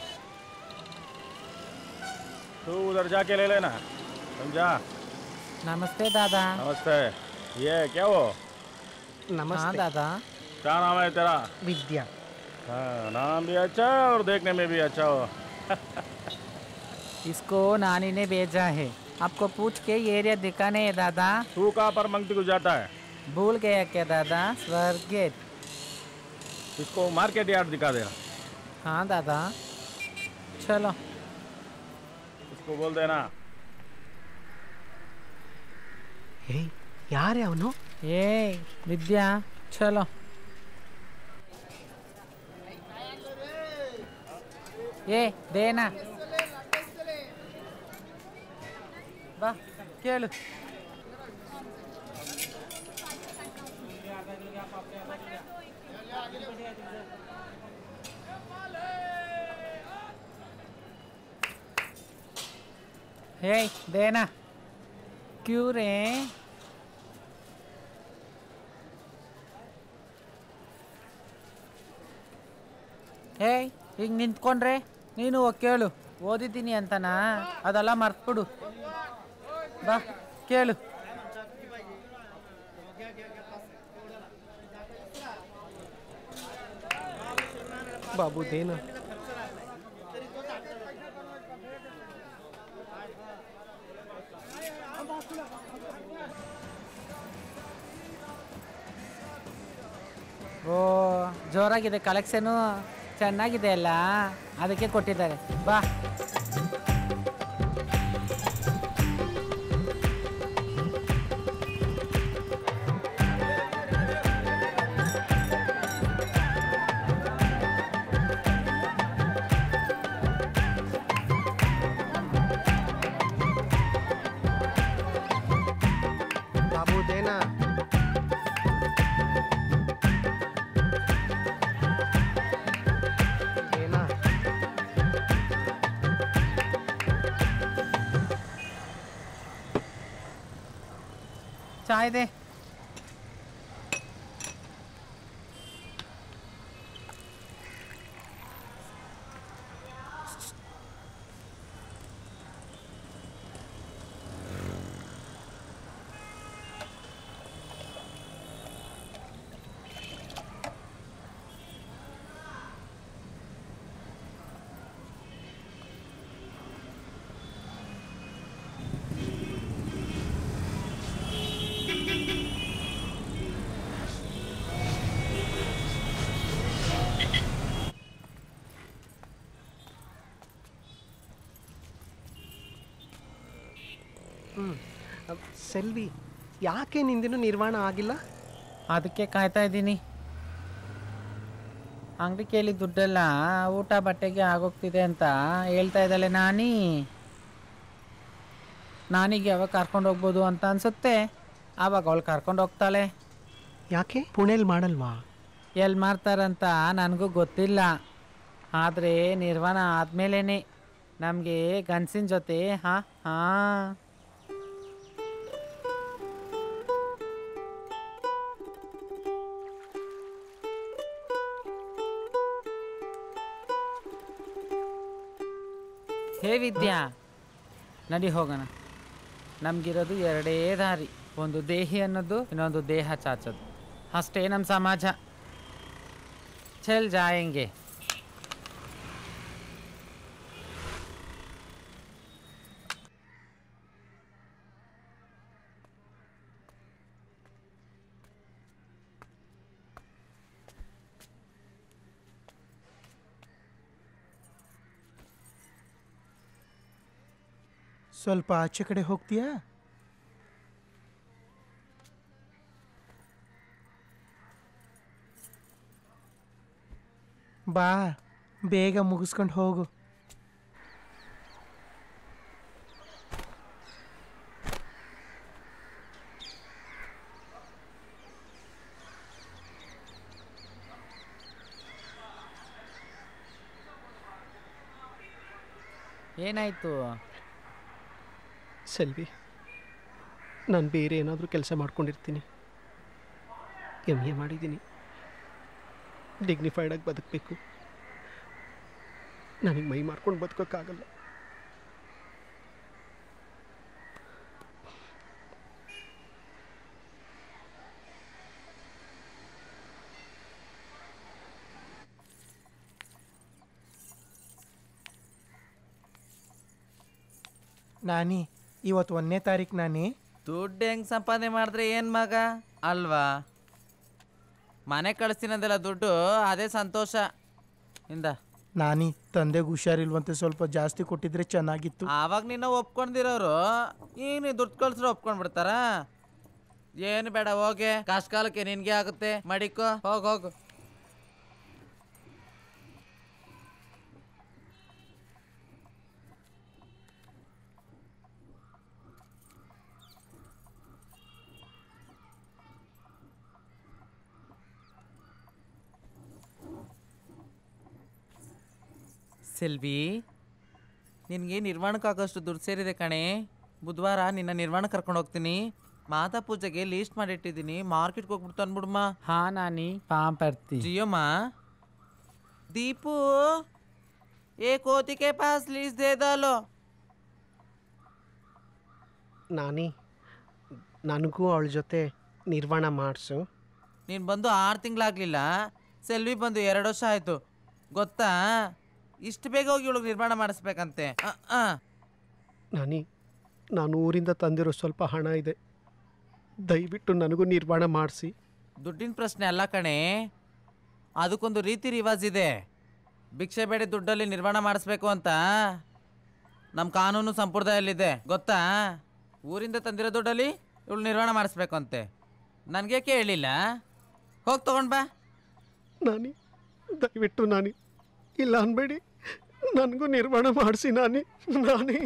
S: तू उधर जाके ले लेना समझा
I: ನಮಸ್ತೆ ದಾದಾ
S: नमस्ते ये क्या वो
I: हाँ दादा
S: क्या नाम है तेरा
G: विद्या
S: हाँ नाम भी अच्छा है और देखने में भी अच्छा हो
I: इसको नानी ने भेजा है आपको पूछ के ये एरिया दिखाने है दादा
S: तू कहाँ पर मंगती को जाता है
I: भूल गया क्या दादा स्वर्ग गेट
S: इसको मार्केट यार्ड दिखा देना
I: हाँ दादा चलो
S: इसको बोल देना
G: ಏಯ್ ಯಾರೇ ಅವನು
I: ಏ ವಿದ್ಯಾ ಚಲೋ ಏ ದೇನಾ ಬಾ ಕೇಳು हे देना क्यों रे ಏಯ್ ಈಗ ನಿಂತ್ಕೊಂಡ್ರೆ ನೀನು ಹೋಗ್ ಕೇಳು ಓದಿದ್ದೀನಿ ಅಂತನಾ ಅದೆಲ್ಲ ಮರ್ತ್ಬಿಡು ಬಾ ಕೇಳು
G: ಬಾಬು ದೇನ
I: ಓ ಜೋರಾಗಿದೆ ಕಲೆಕ್ಷನು ಚೆನ್ನಾಗಿದೆ ಅಲ್ಲ ಅದಕ್ಕೆ ಕೊಟ್ಟಿದ್ದಾರೆ ಬಾ
G: ಬಾಬು ದೇನ ದೇನಾ
I: चाय दे
G: ಹ್ಞೂ ಸೆಲ್ವಿ ಯಾಕೆ ನಿಂದಿನೂ ನಿರ್ವಾಣ ಆಗಿಲ್ಲ
I: ಅದಕ್ಕೆ ಕಾಯ್ತಾ ಇದ್ದೀನಿ ಅಂಗಡಿ ಕೇಳಿ ದುಡ್ಡೆಲ್ಲ ಊಟ ಬಟ್ಟೆಗೆ ಆಗೋಗ್ತಿದೆ ಅಂತ ಹೇಳ್ತಾ ಇದ್ದಾಳೆ ನಾನಿ ನಾನಿಗೆ ಯಾವಾಗ ಕರ್ಕೊಂಡು ಹೋಗ್ಬೋದು ಅಂತ ಅನ್ಸುತ್ತೆ ಆವಾಗ ಅವಳು ಕರ್ಕೊಂಡು ಹೋಗ್ತಾಳೆ
G: ಯಾಕೆ ಪುಣೆಯಲ್ಲಿ ಮಾಡಲ್ವಾ
I: ಎಲ್ಲಿ ಮಾಡ್ತಾರಂತ ನನಗೂ ಗೊತ್ತಿಲ್ಲ ಆದರೆ ನಿರ್ವಾಣ ಆದಮೇಲೇ ನಮಗೆ ಗನ್ಸಿನ ಜೊತೆ ಹಾಂ ಹಾಂ ಹೇ ವಿದ್ಯಾ ನಡಿ ಹೋಗೋಣ ನಮಗಿರೋದು ಎರಡೇ ದಾರಿ ಒಂದು ದೇಹಿ ಅನ್ನೋದು ಇನ್ನೊಂದು ದೇಹ ಚಾಚೋದು ಅಷ್ಟೇ ನಮ್ಮ ಸಮಾಜ ಚಲ್ ಜಾಯಂಗೆ
G: ಸ್ವಲ್ಪ ಆಚೆ ಕಡೆ ಹೋಗ್ತೀಯಾ
P: ಬಾ ಬೇಗ ಮುಗಿಸ್ಕೊಂಡು ಹೋಗು
I: ಏನಾಯ್ತು
G: ಸೆಲ್ವಿ ನಾನು ಬೇರೆ ಏನಾದರೂ ಕೆಲಸ ಮಾಡ್ಕೊಂಡಿರ್ತೀನಿ ಎಮ್ ಎ ಮಾಡಿದ್ದೀನಿ ಡಿಗ್ನಿಫೈಡಾಗಿ ಬದುಕಬೇಕು ನನಗೆ ಮೈ ಮಾರ್ಕೊಂಡು ಬದುಕೋಕ್ಕಾಗಲ್ಲ
P: ನಾನಿ ಇವತ್ತು ಒಂದನೇ ತಾರೀಕು ನಾನಿ
I: ದುಡ್ಡು ಹೆಂಗ್ ಸಂಪಾದನೆ ಮಾಡಿದ್ರೆ ಏನ್ ಮಗ ಅಲ್ವಾ ಮನೆ ಕಳಿಸ್ತೀನಂದೆಲ್ಲ ದುಡ್ಡು ಅದೇ ಸಂತೋಷ ಇಂದ
P: ನಾನಿ ತಂದೆಗೆ ಹುಷಾರಿಲ್ವಂತೆ ಸ್ವಲ್ಪ ಜಾಸ್ತಿ ಕೊಟ್ಟಿದ್ರೆ ಚೆನ್ನಾಗಿತ್ತು
I: ಆವಾಗ ನಿನ್ನ ಒಪ್ಕೊಂಡಿರೋರು ಈಗ ನೀ ದುಡ್ಡು ಕಳ್ಸ್ರೆ ಒಪ್ಕೊಂಡ್ ಬಿಡ್ತಾರ ಏನು ಬೇಡ ಹೋಗೆ ಕಷ್ಟ ಕಾಲಕ್ಕೆ ನಿನ್ಗೆ ಆಗುತ್ತೆ ಮಡಿಕೋ ಹೋಗ್ ಹೋಗು ಸೆಲ್ವಿ ನಿನಗೆ ನಿರ್ಮಾಣಕ್ಕಾಗೋಷ್ಟು ದುಡ್ಡು ಸೇರಿದೆ ಕಣೆ ಬುಧವಾರ ನಿನ್ನ ನಿರ್ಮಾಣ ಕರ್ಕೊಂಡು ಹೋಗ್ತೀನಿ ಮಾತಾ ಪೂಜೆಗೆ ಲೀಸ್ಟ್ ಮಾಡಿಟ್ಟಿದ್ದೀನಿ ಮಾರ್ಕೆಟ್ಗೆ ಹೋಗ್ಬಿಟ್ಟು ತಂದ್ಬಿಡಮ್ಮ
R: ಹಾ ನಾನಿ ಪಾಂಪರ್ತಿ
I: ಜಿಯೋಮ್ಮ ದೀಪು ಏ ಕೋತಿ ಕೆ ಪಾಸ್ ಲೀಸ್ಟ್ ದೇ ದಾಲೋ
G: ನಾನಿ ನನಗೂ ಅವಳ ಜೊತೆ ನಿರ್ವಾಣ ಮಾಡಿಸು
I: ನೀನು ಬಂದು ಆರು ತಿಂಗಳಾಗಲಿಲ್ಲ ಸೆಲ್ವಿ ಬಂದು ಎರಡು ವರ್ಷ ಆಯಿತು ಗೊತ್ತಾ ಇಷ್ಟು ಬೇಗ ಹೋಗಿ ಇವಳಿಗೆ ನಿರ್ಮಾಣ ಮಾಡಿಸ್ಬೇಕಂತೆ ಅ, ಅ.
G: ನಾನಿ ನಾನು ಊರಿಂದ ತಂದಿರೋ ಸ್ವಲ್ಪ ಹಣ ಇದೆ ದಯವಿಟ್ಟು ನನಗೂ ನಿರ್ವಾಣ ಮಾಡಿಸಿ
I: ದುಡ್ಡಿನ ಪ್ರಶ್ನೆ ಅಲ್ಲ ಕಣೆ ಅದಕ್ಕೊಂದು ರೀತಿ ರಿವಾಜ್ ಇದೆ ಭಿಕ್ಷೆ ಬೇಡ ದುಡ್ಡಲ್ಲಿ ನಿರ್ಮಾಣ ಮಾಡಿಸ್ಬೇಕು ಅಂತ ನಮ್ಮ ಕಾನೂನು ಸಂಪ್ರದಾಯದಲ್ಲಿದೆ ಗೊತ್ತಾ ಊರಿಂದ ತಂದಿರೋ ದುಡ್ಡಲ್ಲಿ ಇವಳು ನಿರ್ಮಾಣ ಮಾಡಿಸ್ಬೇಕು ಅಂತೆ ನನಗೆ ಹೇಳಿಲ್ಲ ಹೋಗಿ ತಗೊಂಡ್ ಬಾ
G: ನಾನಿ ದಯವಿಟ್ಟು ನಾನಿ ಇಲ್ಲ ಅನ್ಬೇಡಿ ನನಗೂ ನಿರ್ಮಾಣ ಮಾಡಿಸಿ ನಾನಿ ನಾನೇ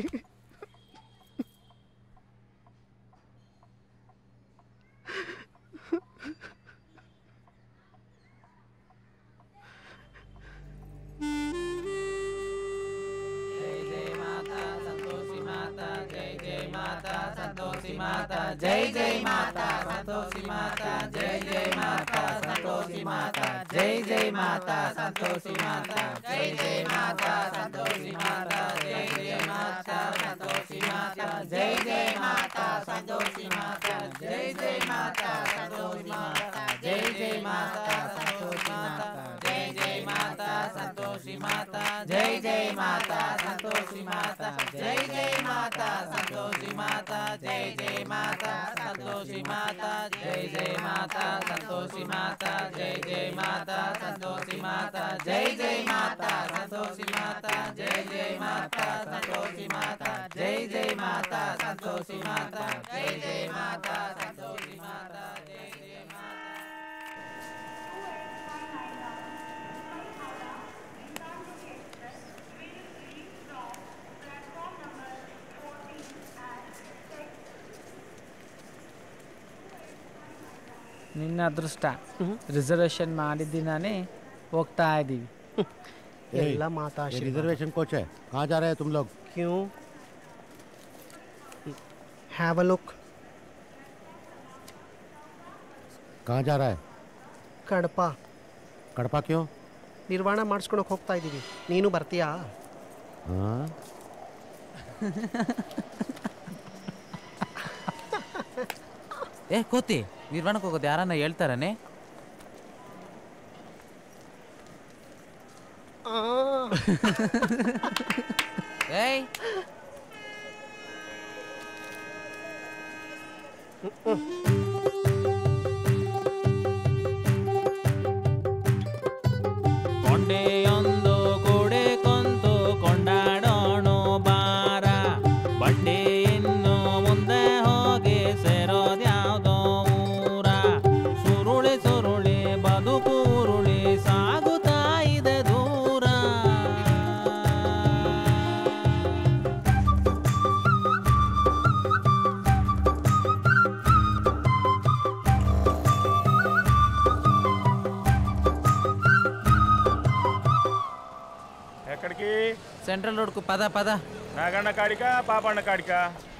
I: ಸಂತೋಷಿ ಮಾತಾ ಜೈ ಜೈ ಮಾತಾ ಸಂತೋಷಿ ಮಾತಾ ಜೈ ಜೈ ಮಾತಾ ಸಂತೋಷಿ ಮಾತಾ ಜೈ ಜೈ ಮಾತಾ ಸಂತೋಷಿ ಮಾತಾ ಜೈ ಜೈ ಮಾತಾ ಸಂತೋಷಿ ಮಾತಾ ಜೈ ಜೈ ಮಾತಾ ಸಂತೋಷಿ ಮಾತಾ ಜೈ ಜೈ ಮಾತಾ ಸಂತೋಷಿ ಮಾತಾ ಜೈ ಜೈ ಮಾತಾ ಸಂತೋಷಿ ಮಾತಾ ಜೈ ಜೈ ಮಾತಾ ಸಂತೋಷಿ ಮಾತಾ ಜೈ ಜೈ ಮಾತಾ ಸಂತೋಷಿ ಮಾತಾ ಜೈ ಜೈ ಮಾತಾ ಸಂತೋಷಿ ಮಾತಾ ಜೈ ಜೈ ಮಾತಾ ಸಂತೋಷಿ ಮಾತಾ ಜೈ ಜೈ ಮಾತಾ ಸಂತೋಷಿ ಮಾತಾ ಜೈ ಜೈ ಮಾತಾ ಸಂತೋಷಿ ಮಾತಾ ಜೈ ಜೈ ಮಾತಾ ಸಂತೋಷಿ ಮಾತಾ ಜೈ ಜೈ ಮಾತಾ ಸಂತೋಷಿ ಮಾತಾ ಜೈ ಜೈ ಮಾತಾ ಸಂತೋಷಿ ಮಾತಾ ಜೈ ಜೈ ಮಾತಾ ಸಂತೋಷಿ ಮಾತಾ ಜೈ ಜೈ ಮಾತಾ ಸಂತೋಷಿ ಮಾತಾ ಜೈ ಜೈ ಮಾತಾ
R: ನಿನ್ನ ಅದೃಷ್ಟ ರಿಸರ್ವೇಶನ್ ಮಾಡಿದ್ದೀನಾನೇ ಹೋಗ್ತಾ ಇದ್ದೀವಿ
G: ಎಲ್ಲ ಮಾತಾ
T: ये रिजर्वेशन कोच है कहाँ जा रहे हैं तुम लोग
G: क्यों हैव अ लुक
T: कहाँ जा रहा है
G: ಕಡಪ
T: कड़पा क्यों
G: ನಿರ್ವಾಣ ಮಾಡಿಸ್ಕೊಳಕ್ ಹೋಗ್ತಾ ಇದ್ದೀವಿ ನೀನು ಬರ್ತೀಯಾ
T: हाँ
I: ಏ ಕೋತಿ ನಿರ್ಮಾಣಕ್ಕೆ ಹೋಗೋದು ಯಾರನ್ನ ಹೇಳ್ತಾರನೆ ಏಯ್ ಕೊಂಡೆಯೊಂದು ಕೂಡೆ ಕೊಂದು ಕೊಂಡಾಡೋಣ ಬಾರ ಬಂಡಿ ಇನ್ನು ಮುಂದೆ ಹೋಗಿ ಸೇರೋದ್ಯಾವ್ದೋ ಊರ ಸುರುಳಿ ಸುರುಳಿ ಬದುಕು ಉರುಳಿ ಸಾಗುತ್ತಾ ಇದೆ ದೂರ ಸೆಂಟ್ರಲ್ ರೋಡ್ಕು ಪದ ಪದ
A: ನಾಗಣ್ಣ ಕಾಡಿಕ ಪಾಪಣ್ಣ ಕಾಡಿಕ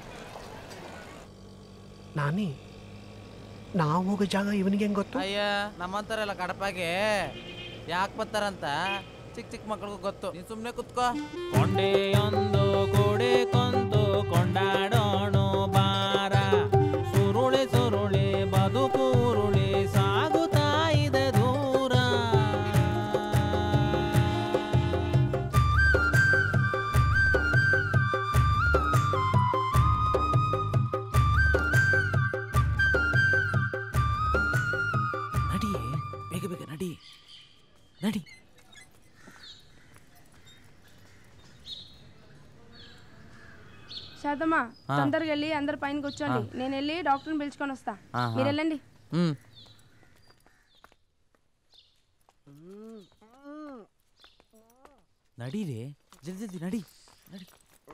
G: ನಾನಿ ನಾವು ಹೋಗೋ ಜಾಗ ಇವನಿಗೆ ಹೆಂಗ್ ಗೊತ್ತು
I: ಅಯ್ಯ ನಮ್ಮಂತಾರೆಲ್ಲ ಕಡಪಾಗೆ ಯಾಕೆ ಬರ್ತಾರಂತ ಚಿಕ್ಕ ಚಿಕ್ಕ ಮಕ್ಳಿಗೂ ಗೊತ್ತು ನೀನ್ ಸುಮ್ನೆ ಕುತ್ಕೋ
Q: ಕೊಂಡೆಯೊಂದು ಕೊಡೆ ಕೊಂದು ಕೊಂಡಾಡೋಣ ಬಾರ ಸುರುಳಿ ಸುರುಳಿ ಬದುಕು ಉರುಳಿ ಸಾಗುತ್ತಾ ಇದೆ ದೂರ
I: ನಡಿ ಬೇಗ ಬೇಗ ನಡಿ ನಡಿ
B: శారదమ్మ
I: ఆ.
B: తొందరగా వెళ్ళి అందరు పైన కూర్చోండి
I: ఆ.
B: నేను వెళ్ళి డాక్టర్ని పిలుచుకొని వస్తా
I: ఆహా.
B: మీరు వెళ్ళండి
I: ಹ್ಮ್ ನಡೀರಿ ಜಲ್ದಿ ಜಲ್ದಿ ನಡಿ ನಡಿ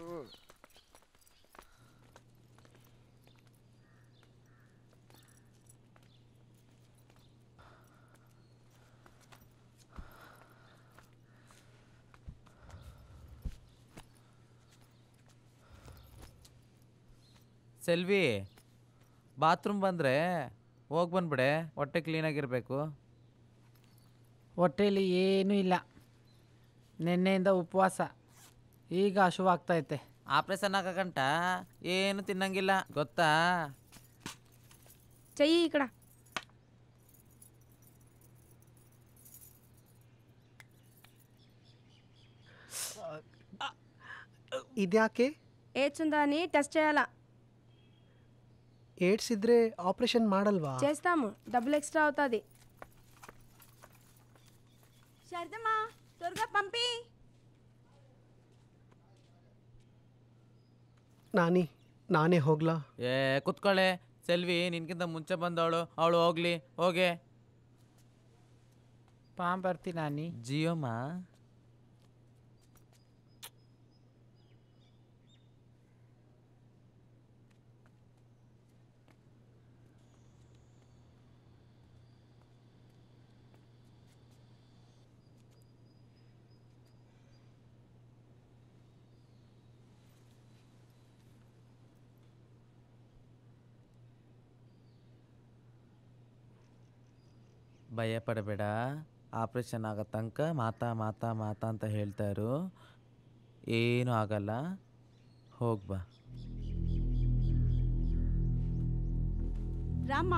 I: ಸೆಲ್ವಿ ಬಾತ್ರೂಮ್ ಬಂದರೆ ಹೋಗಿ ಬಂದ್ಬಿಡೆ ಹೊಟ್ಟೆ ಕ್ಲೀನಾಗಿರಬೇಕು
R: ಹೊಟ್ಟೆಲಿ ಏನೂ ಇಲ್ಲ ನಿನ್ನೆಯಿಂದ ಉಪವಾಸ ಈಗ ಹಶುವಾಗ್ತೈತೆ
I: ಆಪ್ರೇಷನ್ ಆಗಕಂಟ ಏನು ತಿನ್ನಂಗಿಲ್ಲ ಗೊತ್ತಾ
B: చెయ్యి ఇక్కడ
G: ಇದ್ಯಾಕೆ
B: ఏడ్స్ ఉందా అని టెస్ట్ చేయాలా
G: ಏಡ್ಸ್ ಇದ್ರೆ ಆಪರೇಷನ್ ಮಾಡಲ್ವಾ
B: చేస్తాము డబ్బులు ఎక్స్ట్రా అవుతుంది
L: శారదమ్మా త్వరగా పంపి
G: ನಾನಿ ನಾನೇ ಹೋಗ್ಲಾ
I: ಏ ಕುತ್ಕೊಳ್ಳೆ ಸೆಲ್ವಿ ನಿನ್ಕಿಂತ ಮುಂಚೆ ಬಂದವಳು ಅವಳು ಹೋಗ್ಲಿ ಹೋಗೆ
R: ಪಾಂ ಬರ್ತಿ ನಾನಿ
I: ಜಿಯೋಮಾ ಭಯ ಪಡಬೇಡ ಆಪ್ರೇಷನ್ ಆಗೋ ತನಕ ಮಾತಾ ಮಾತಾ ಮಾತಾ ಅಂತ ಹೇಳ್ತಾರು ಏನೂ ಆಗಲ್ಲ ಹೋಗ್ಬಾ
L: ರಾಮ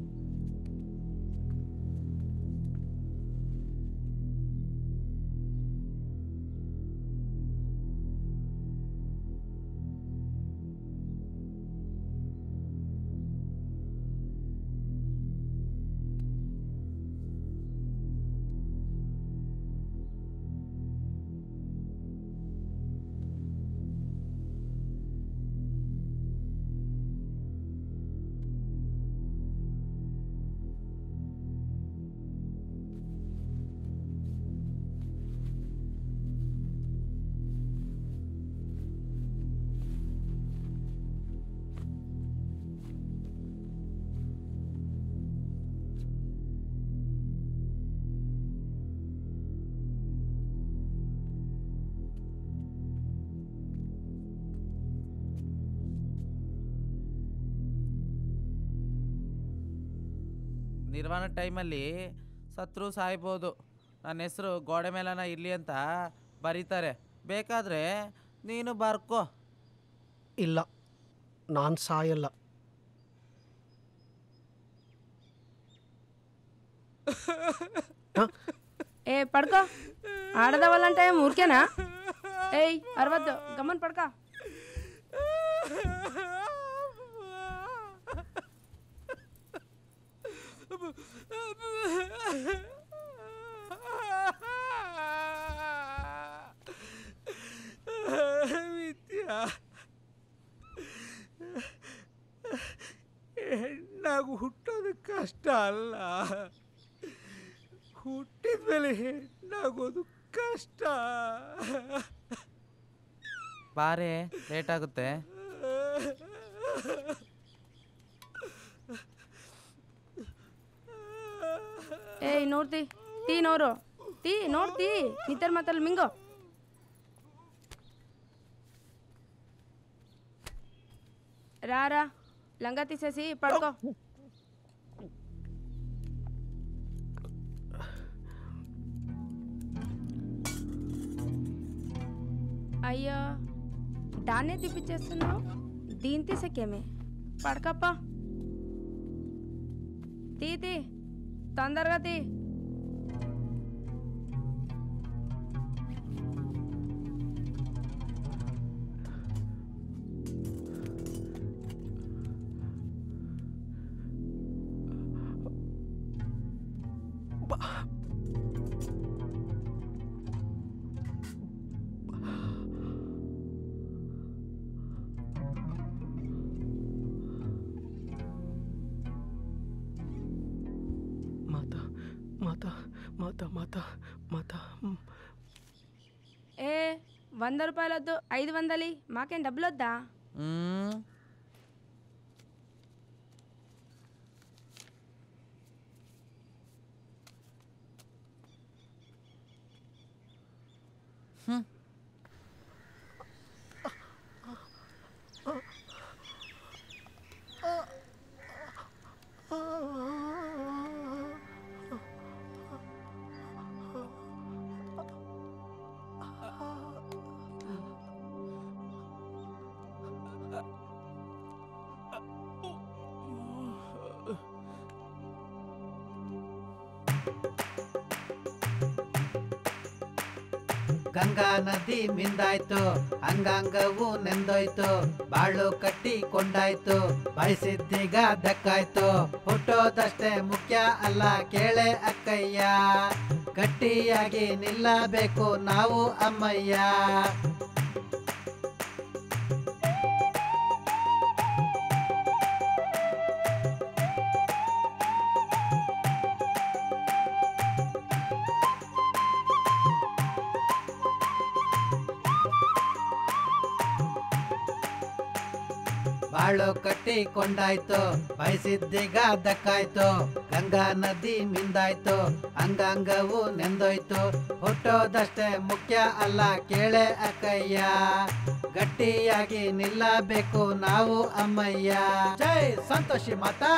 I: ನಿರ್ವಾಣ ಟೈಮಲ್ಲಿ ಸತ್ರು ಸಾಯ್ಬೋದು ನನ್ನ ಹೆಸರು ಗೋಡೆ ಮೇಲನ ಇರಲಿ ಅಂತ ಬರೀತಾರೆ ಬೇಕಾದರೆ ನೀನು ಬರ್ಕೋ
G: ಇಲ್ಲ ನಾನು ಸಾಯಲ್ಲ
B: ఏ పడుకో ఆడదవ్వాలంటే ఊరికేనా ఏయ్ అరవద్దు గమ్మని పడుకో
H: ವಿದ್ಯಾ ಹೆಣ್ಣಾಗಿ ಹುಟ್ಟೋದು ಕಷ್ಟ ಅಲ್ಲ ಹುಟ್ಟಿದ ಮೇಲೆ ಹೆಣ್ಣಾಗೋದು ಕಷ್ಟ
I: ಬಾರೆ ಲೇಟ್ ಆಗುತ್ತೆ
B: ಏಯ್ ನೋಡ್ತಿ ಟೀ ನೋರು ಟೀ ನೋಡ್ತಿ ನಿತ್ತರ ಮಾತಲ್ಲಿ ಮಿಂಗೋ రా రా లంగా తీసేసి పడుకో అయ్యో దాన్నే తిప్పించేస్తున్నావు దీని తీసకేమే పడకప్పా తీ తీ తొందరగా తీ
G: ಮಾತಾ ಮಾತಾ ಮಾತಾ ಮಾತಾ ಮಾತಾ ಮ್.
B: ఏ వంద రూపాయలు వద్దు ఐదు వందలి మాకేం డబ్బులు వద్దా
I: మ్మ్. హ్మ్.
C: ಗಂಗಾ ನದಿ ಮಿಂದಾಯ್ತು ಅಂಗಾಂಗವು ನೆಂದೋಯ್ತು ಬಾಳು ಕಟ್ಟಿಕೊಂಡಾಯ್ತು ಬಯಸಿದ್ದೀಗ ದಕ್ಕಾಯ್ತು ಹುಟ್ಟೋದಷ್ಟೇ ಮುಖ್ಯ ಅಲ್ಲ ಕೇಳೆ ಅಕ್ಕಯ್ಯ ಗಟ್ಟಿಯಾಗಿ ನಿಲ್ಲಬೇಕು ನಾವು ಅಮ್ಮಯ್ಯ ಬಾಳು ಕಟ್ಟಿಕೊಂಡಾಯ್ತು ಬಯಸಿದ್ದೀಗ ದಕ್ಕಾಯ್ತು ಗಂಗಾ ನದಿ ಮಿಂದಾಯ್ತು ಅಂಗಾಂಗವು ನೆಂದೋಯ್ತು ಹುಟ್ಟೋದಷ್ಟೇ ಮುಖ್ಯ ಅಲ್ಲ ಕೇಳೆ ಅಕ್ಕಯ್ಯ ಗಟ್ಟಿಯಾಗಿ ನಿಲ್ಲಬೇಕು ನಾವು ಅಮ್ಮಯ್ಯ ಜೈ ಸಂತೋಷಿ ಮಾತಾ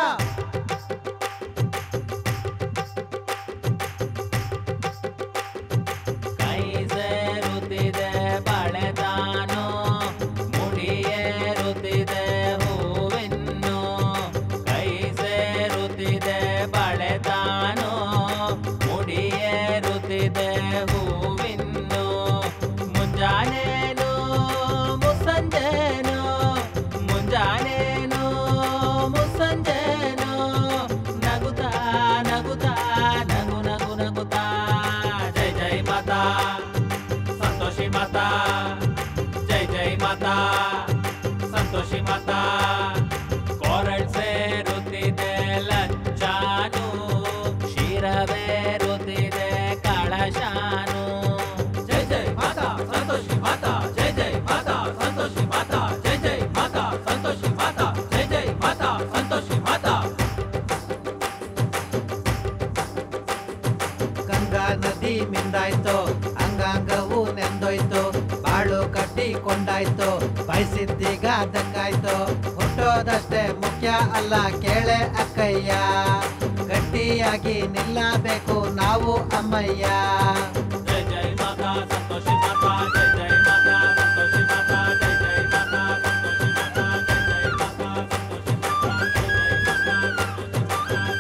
Q: ಕೈ ಸೇರುತ್ತಿದೆ ಬಳೆದಾನು ಮುಡಿಯೇರುತ್ತಿದೆ ಹೂವಿನ್ನು ಕೈ ಸೇರುತ್ತಿದೆ ಬಳೆದಾನು ಮುಡಿಯೇರುತ್ತಿದೆ ಹೂವಿನ್ನು ಮುಂಜಾನೇನು ಮುಸ್ಸಂಜೇನು ಮುಂಜಾನೇನು ಮುಸ್ಸಂಜೇನು ನಗುತ್ತಾ ನಗುತ್ತಾ ನಗು ನಗು ನಗುತ್ತಾ ಜೈ ಜೈ ಮಾತಾ ಸಂತೋಷಿ ಮಾತಾ ಜೈ ಜೈ ಮಾತಾ ಸಂತೋಷಿ ಮಾತಾ ಕೊರಳ್ ಸೇರುತ್ತಿದೆ ಲಜ್ಜಾನು ಶಿರವೇರುತ್ತಿದೆ ಕಳಶಾನು ಜೈ ಜೈ ಮಾತಾ ಸಂತೋಷಿ ಮಾತಾ ಜೈ ಜೈ ಮಾತಾ ಸಂತೋಷಿ ಮಾತಾ ಜೈ ಜೈ ಮಾತಾ ಸಂತೋಷಿ ಮಾತಾ ಜೈ ಜೈ ಮಾತಾ ಸಂತೋಷಿ ಮಾತಾ
C: ಗಂಗಾ ನದಿ ಮಿಂದಾಯ್ತು ಅಂಗಾಂಗವು ನೆಂದೋಯ್ತು ಬಾಳು ಕಟ್ಟಿಕೊಂಡಾಯ್ತು ಬಯಸಿದ್ದೀಗ ದಕ್ಕಾಯ್ತು ಹುಟ್ಟೋದಷ್ಟೇ ಮುಖ್ಯ ಅಲ್ಲ ಕೇಳೆ ಅಕ್ಕಯ್ಯ ಗಟ್ಟಿಯಾಗಿ ನಿಲ್ಲಬೇಕು ನಾವು ಅಮ್ಮಯ್ಯ
Q: ಜೈ ಜೈ ಮಾತಾ ಸಂತೋಷಿ ಮಾತಾ ಜೈ ಜೈ ಮಾತಾ ಸಂತೋಷಿ ಮಾತಾ ಜೈ ಜೈ ಮಾತಾ ಸಂತೋಷಿ ಮಾತಾ ಜೈ ಜೈ ಮಾತಾ ಸಂತೋಷಿ ಮಾತಾ ಜೈ ಜೈ ಮಾತಾ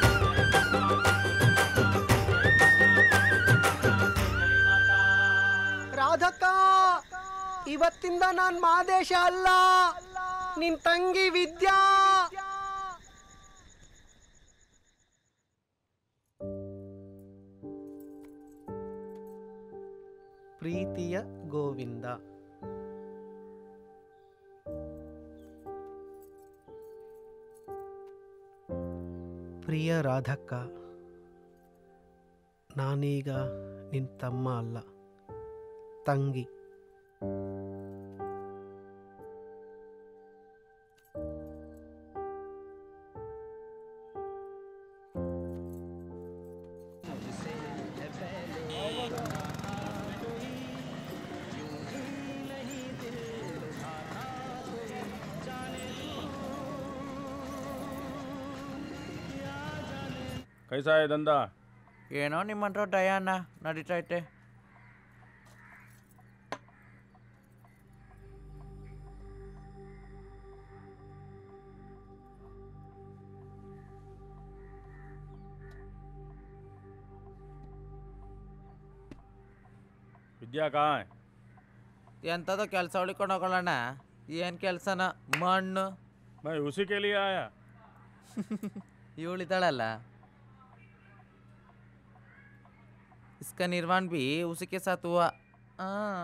G: ರಾಧಕ್ಕ ಇವತ್ತಿಂದ ನಾನ್ ಮಾದೇಶ ಅಲ್ಲ ನಿನ್ ತಂಗಿ ವಿದ್ಯಾ ಪ್ರೀತಿಯ ಗೋವಿಂದ ಪ್ರಿಯ ರಾಧಕ್ಕ ನಾನೀಗ ನಿನ್ ತಮ್ಮ ಅಲ್ಲ ತಂಗಿ
A: ಕೈಸಾ है धंधा
I: ಏನೋ ನಿಮ್ಮಂಥ ಡಯಾನ ನಡೀತೈತೆ
A: विद्या कहाँ है
I: ಎಂಥದೋ ಕೆಲಸ ಉಳ್ಕೊಂಡು ಹೋಗೋಣ ಏನು ಕೆಲಸನ ಮಣ್ಣು
A: मैं उसी के लिए आया
I: ಇವಳಿದ್ದಾಳಲ್ಲ इसका निर्माण भी उसी के साथ हुआ हाँ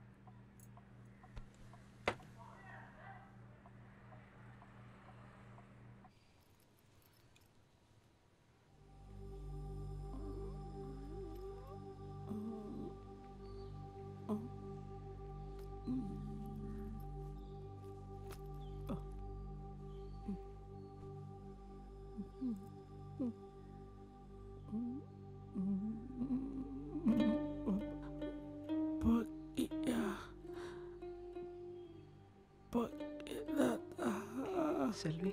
G: ಸೆಲ್ವಿ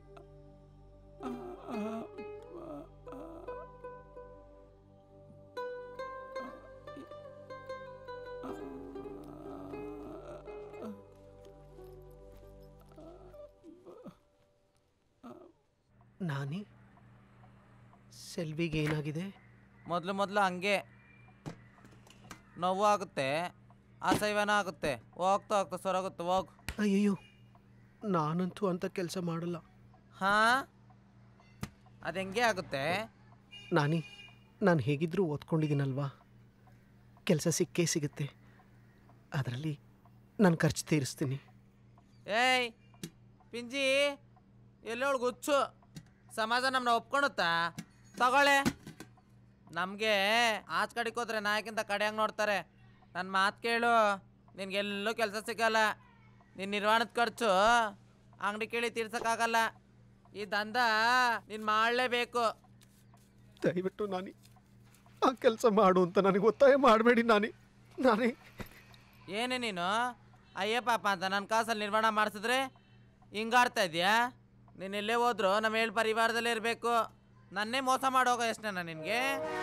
G: ನಾನಿ ಸೆಲ್ವಿಗೆ ಏನಾಗಿದೆ
I: ಮೊದಲು ಮೊದಲು ಹಂಗೆ ನೋವು ಆಗುತ್ತೆ ಅಸಹ್ಯನ ಆಗುತ್ತೆ ಹೋಗ್ತಾ ಹೋಗ್ತಾ ಸೊರಗುತ್ತೆ ಹೋಗು
G: ಅಯ್ಯಯ್ಯೋ ನಾನಂತೂ ಅಂತ ಕೆಲಸ ಮಾಡಲ್ಲ
I: ಹಾ ಅದು ಹೆಂಗೆ ಆಗುತ್ತೆ
G: ನಾನಿ ನಾನು ಹೇಗಿದ್ದರೂ ಓದ್ಕೊಂಡಿದ್ದೀನಲ್ವಾ ಕೆಲಸ ಸಿಕ್ಕೇ ಸಿಗುತ್ತೆ ಅದರಲ್ಲಿ ನಾನು ಖರ್ಚು ತೀರಿಸ್ತೀನಿ
I: ಏಯ್ ಪಿಂಜಿ ಎಲ್ಲೋಳು ಗುಚ್ಚು ಸಮಾಜ ನಮ್ಮನ್ನ ಒಪ್ಕೊಳುತ್ತಾ ತಗೊಳ್ಳೆ ನಮಗೆ ಆಚ ಕಡೆಗೆ ಹೋದ್ರೆ ನಾಯಕಿಂತ ಕಡೆಯಾಗಿ ನೋಡ್ತಾರೆ ನನ್ನ ಮಾತು ಕೇಳು ನಿನ್ಗೆಲ್ಲೂ ಕೆಲಸ ಸಿಗಲ್ಲ ನಿನ್ನ ನಿರ್ವಹಣದ ಖರ್ಚು ಅಂಗಡಿ ಕೇಳಿ ತೀರ್ಸಕ್ಕಾಗಲ್ಲ ಈ ದಂಧ ನೀನು ಮಾಡಲೇಬೇಕು
G: ದಯವಿಟ್ಟು ನಾನಿ ಆ ಕೆಲಸ ಮಾಡು ಅಂತ ನನಗೆ ಒತ್ತಾಯ ಮಾಡಬೇಡಿ ನಾನಿ ನಾನೇ
I: ಏನೇ ನೀನು ಅಯ್ಯ ಪಾಪ ಅಂತ ನನ್ನ ಕಾಸಲ್ಲಿ ನಿರ್ಮಾಣ ಮಾಡಿಸಿದ್ರೆ ಹಿಂಗಾಡ್ತಾ ಇದೆಯಾ ನೀನು ಎಲ್ಲೇ ಹೋದ್ರು ನಮ್ಮ ಏಳು ಪರಿವಾರದಲ್ಲೇ ಇರಬೇಕು ನನ್ನೇ ಮೋಸ ಮಾಡೋಗ ಎಷ್ಟೇನ ನಿನಗೆ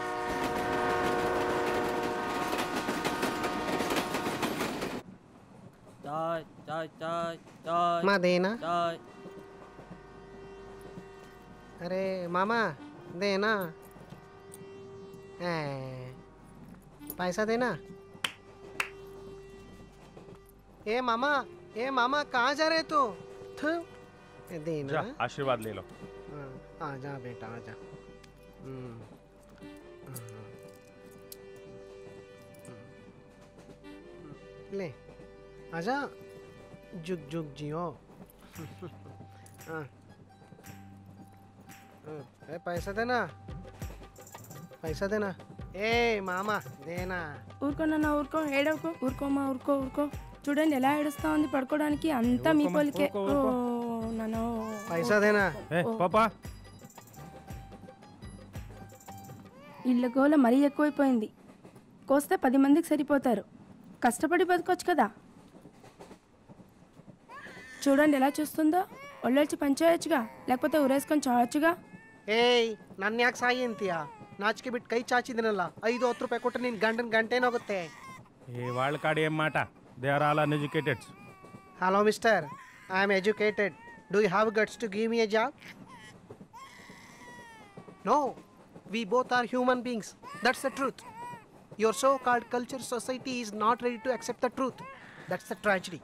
I: ಚಾಯ್ ಚಾಯ್ ಚಾಯ್ ಚಾಯ್
G: ಮಾದೇನಾ?
I: ಚಾಯ್
G: अरे मामा देना है पैसा देना ए मामा ए मामा कहाँ जा रहे तू थु, ए, देना
A: जा आशीर्वाद ले लो
G: हाँ, आ जा बेटा आ जा हम्म, हाँ, हम्म, ले आजा जुग जुग जियो हाँ हाँ, ए पैसा देना पैसा देना ఏ మామా దేనా
B: ఊరుకో నాన్న ఊరుకో ఏడవకో ఊరుకోమా ఊరుకో ఊరుకో చూడండి ఎలా ఏడుస్తా ఉంది పడుకోవడానికి అంతా మీ
A: ఊరుకోమ్మా,
B: పోలికే
A: ఊరుకో, ఊరుకో.
B: ఓ, నాన్న ఓ.
G: పైసా దేనా
A: ఏ పాపా
B: ఇళ్ళ గోల మరీ ఎక్కువైపోయింది కోస్తే పది మందికి సరిపోతారు కష్టపడి బతకొచ్చు కదా చూడండి ఎలా చూస్తుందో ఒళ్ళొచ్చి పనిచేయచ్చుగా లేకపోతే ఊరేసుకొని చావచ్చుగా
G: ಏಯ್ ನನ್ನ ಯಾಕೆ ಸಾಯಿ ಅಂತೀಯ ನಾಚಿಕೆ ಬಿಟ್ಟು ಕೈ ಚಾಚಿದಿನಲ್ಲ ಐದು ಹತ್ತು ರೂಪಾಯಿ ಕೊಟ್ಟರೆ ನಿನ್ನ ಗಂಡನ ಗಂಟೇನೋಗುತ್ತೆ
A: ఏ వాళ్ళ కాడ ఏం మాట they are all uneducateds
G: hello mister I am educated do you have guts to give me a job no we both are human beings that's the truth your so called culture society is not ready to accept the truth that's the tragedy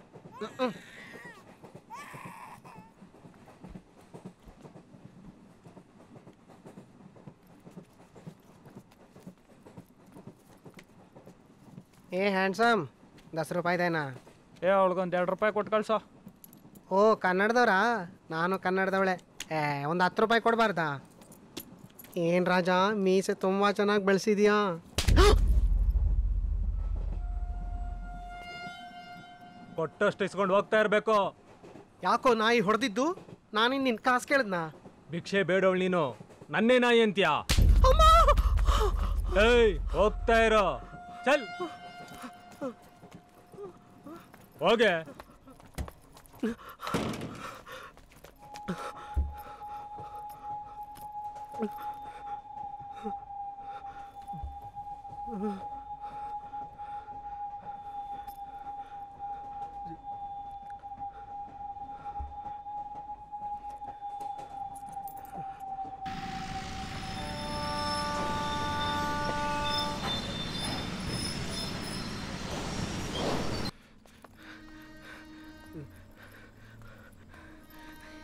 G: ಏ ಹ್ಯಾಂಡ್ಸಮ್ ದಸ್ ರೂಪಾಯಿದೇನಾ
S: ಏ ಅವಳಿಗೊಂದು ಎರಡು ರೂಪಾಯಿ ಕೊಟ್ಟು ಕಳ್ಸೋ
G: ಓ ಕನ್ನಡದವ್ರಾ ನಾನು ಕನ್ನಡದವಳೆ ಏ ಒಂದು ಹತ್ತು ರೂಪಾಯಿ ಕೊಡಬಾರ್ದಾ ಏನು ರಾಜ ಮೀಸೆ ತುಂಬ ಚೆನ್ನಾಗಿ ಬೆಳೆಸಿದ್ಯಾ
S: ಕೊಟ್ಟಷ್ಟು ಇಸ್ಕೊಂಡು ಹೋಗ್ತಾ ಇರಬೇಕು
G: ಯಾಕೋ ನಾಯಿ ಹೊಡೆದಿದ್ದು ನಾನಿನ್ ನಿನ್ನ ಕಾಸು ಕೇಳಿದ್ನಾ
S: ಭಿಕ್ಷೆ ಬೇಡವಳು ನೀನು ನನ್ನೇ ನಾಯಿ ಅಂತ್ಯಾ ಏಯ್ ಹೋಗ್ತಾ ಇರೋ ಚಲ್ ಹೋಗೆ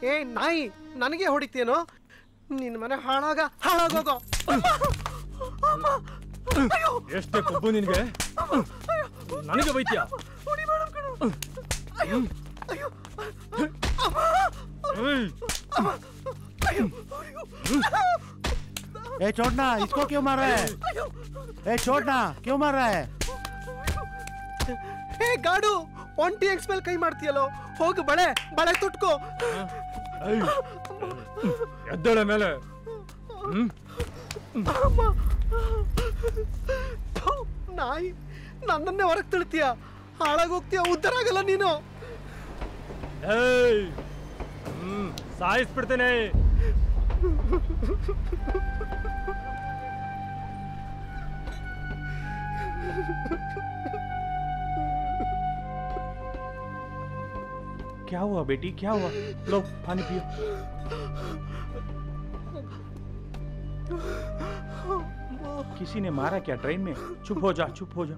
G: ಏ ನಾಯಿ ನನಗೆ ಹೊಡಿತೇನೋ ನಿನ್ನ ಮನೆ ಹಾಳಾಗ ಹಾಳಾಗೋಗೋ ಅಮ್ಮ! ಅಯ್ಯೋ!
S: ಎಷ್ಟೇ ಕೊಬ್ಬು ನಿನಗೆ ನನಗೆ ಬೈತ್ಯಾ
G: ಹೊಡಿಬೇಡ ಕಣೋ. ಅಯ್ಯೋ! ಅಯ್ಯೋ! ಅಮ್ಮ! ಅಮ್ಮ! ಅಯ್ಯೋ! ಅಯ್ಯೋ!
T: ए छोड़ना इसको क्यों मार रहा है ए छोड़ना क्यों मार रहा है
G: ಏ ಗಾಡು ಒಂಟಿ ಎಕ್ಸ್ ಮೇಲೆ ಕೈ ಮಾಡ್ತೀಯಲ್ಲೋ ಹೋಗು ಬಳೆ ಬಳೆ ತುಟ್ಕೋ
S: ಎದ್ದಳೆ ಮೇಲೆ ಹ್ಮ್
G: ಅಮ್ಮ. ಥು, ನಾಯಿ ನನ್ನನ್ನೇ ಹೊರಗೆ ತಿಳ್ತೀಯ ಹಾಳಾಗೋಗ್ತೀಯ ಉದ್ಧಾರ ಆಗಲ್ಲ ನೀನು
S: ಏಯ್ ಹ್ಮ್ ಸಾಯಿಸ್ಬಿಡ್ತೇನೆ
A: क्या हुआ बेटी क्या हुआ लो पानी पियो किसी ने मारा क्या ट्रेन में चुप हो जा चुप हो जा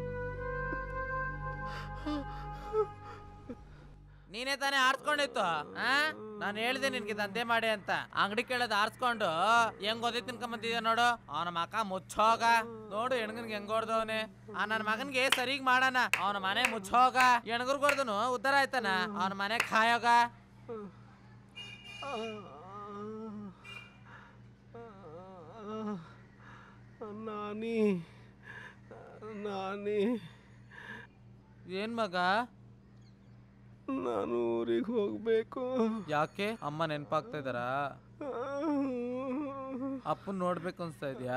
I: ನೀನೇ ತಾನೇ ಆರ್ಸ್ಕೊಂಡಿತ್ತು ಆ ನಾನು ಹೇಳ್ದೆ ನಿನ್ಗೆ ದಂಧೆ ಮಾಡಿ ಅಂತ ಅಂಗಡಿ ಕೇಳೋದು ಆರ್ಸ್ಕೊಂಡು ಹೆಂಗ್ ಓದಿ ತಿನ್ಕೊಂಬಂತಿದ್ಯ ನೋಡು ಅವನ ಮಕ ಮುಚ್ಚೋಗ ನೋಡು ಹೆಣ್ಗನ್ಗೆ ಹೆಂಗ್ ಹೊಡ್ದವನೆ ಆ ನನ್ನ ಮಗನ್ಗೆ ಸರಿಗ್ ಮಾಡಣ ಅವನ ಮನೆ ಮುಚ್ಚೋಗ ಹೆಣ್ಗರ್ ಹೊಡ್ದನು ಉದ್ದಾರ ಆಯ್ತಾನ ಅವನ ಮನೆ ಖಾಯೋಗ
G: ನಾನಿ ನಾನಿ
I: ಏನ್ ಮಗ
G: ನಾನು ಊರಿಗೆ ಹೋಗ್ಬೇಕು
I: ಯಾಕೆ ಅಮ್ಮ ನೆನ್ಪಾಗ್ತಾ ಇದಾರಾ ಅಪ್ಪನ್ ನೋಡ್ಬೇಕು ಅನ್ಸ್ತಾ ಇದ್ಯಾ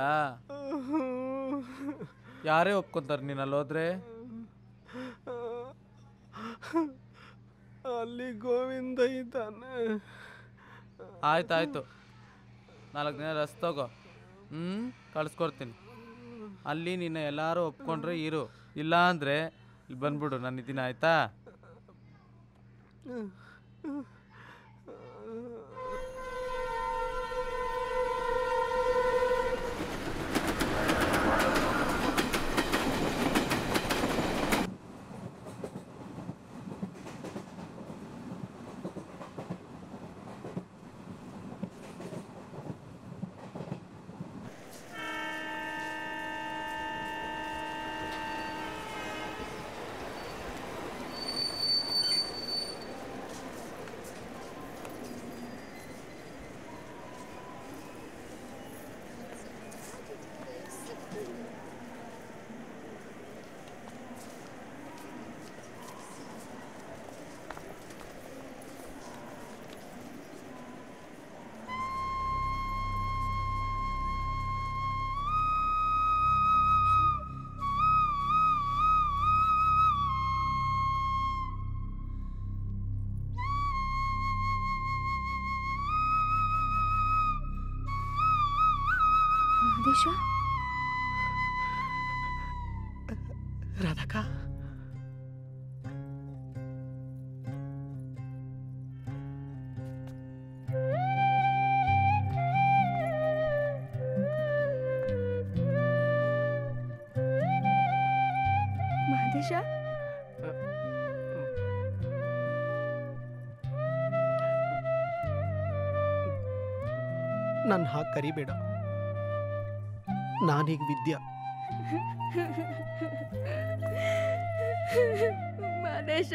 I: ಯಾರೇ ಒಪ್ಕೊಂತಾರ ನೀನ್ ಅಲ್ಲಿ ಹೋದ್ರೆ
G: ಅಲ್ಲಿ ಗೋವಿಂದ ಇದ್ದಾನೆ
I: ಆಯ್ತಾಯ್ತು ನಾಲ್ಕು ದಿನ ರಸ್ ತಗೋ ಹ್ಞೂ ಕಳ್ಸ್ಕೊಡ್ತೀನಿ ಅಲ್ಲಿ ನಿನ್ನ ಎಲ್ಲರೂ ಒಪ್ಕೊಂಡ್ರೆ ಇರು ಇಲ್ಲ ಅಂದರೆ ಇಲ್ಲಿ ಬಂದ್ಬಿಡು ನಾನು ಇದ್ದೀನಿ ಆಯ್ತಾ
L: ಆದೇಶ
G: ರಾಧಕ್ಕ
L: ಮಹದೇಶ
G: ನನ್ನ ಹಾಗೆ ಕರಿಬೇಡ ನಾನೀಗ ವಿದ್ಯಾ
L: ಮಹದೇಶ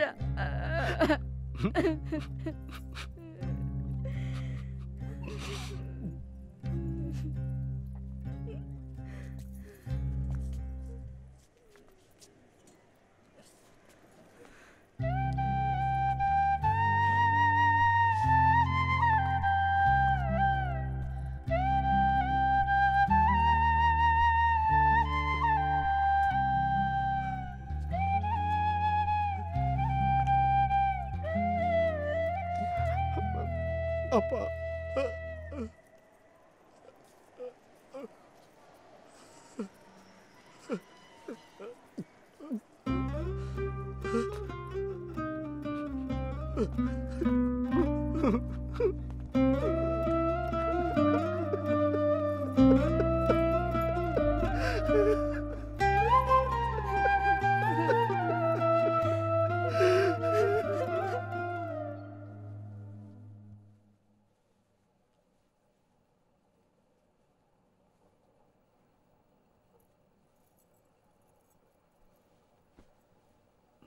G: ಅಪ್ಪ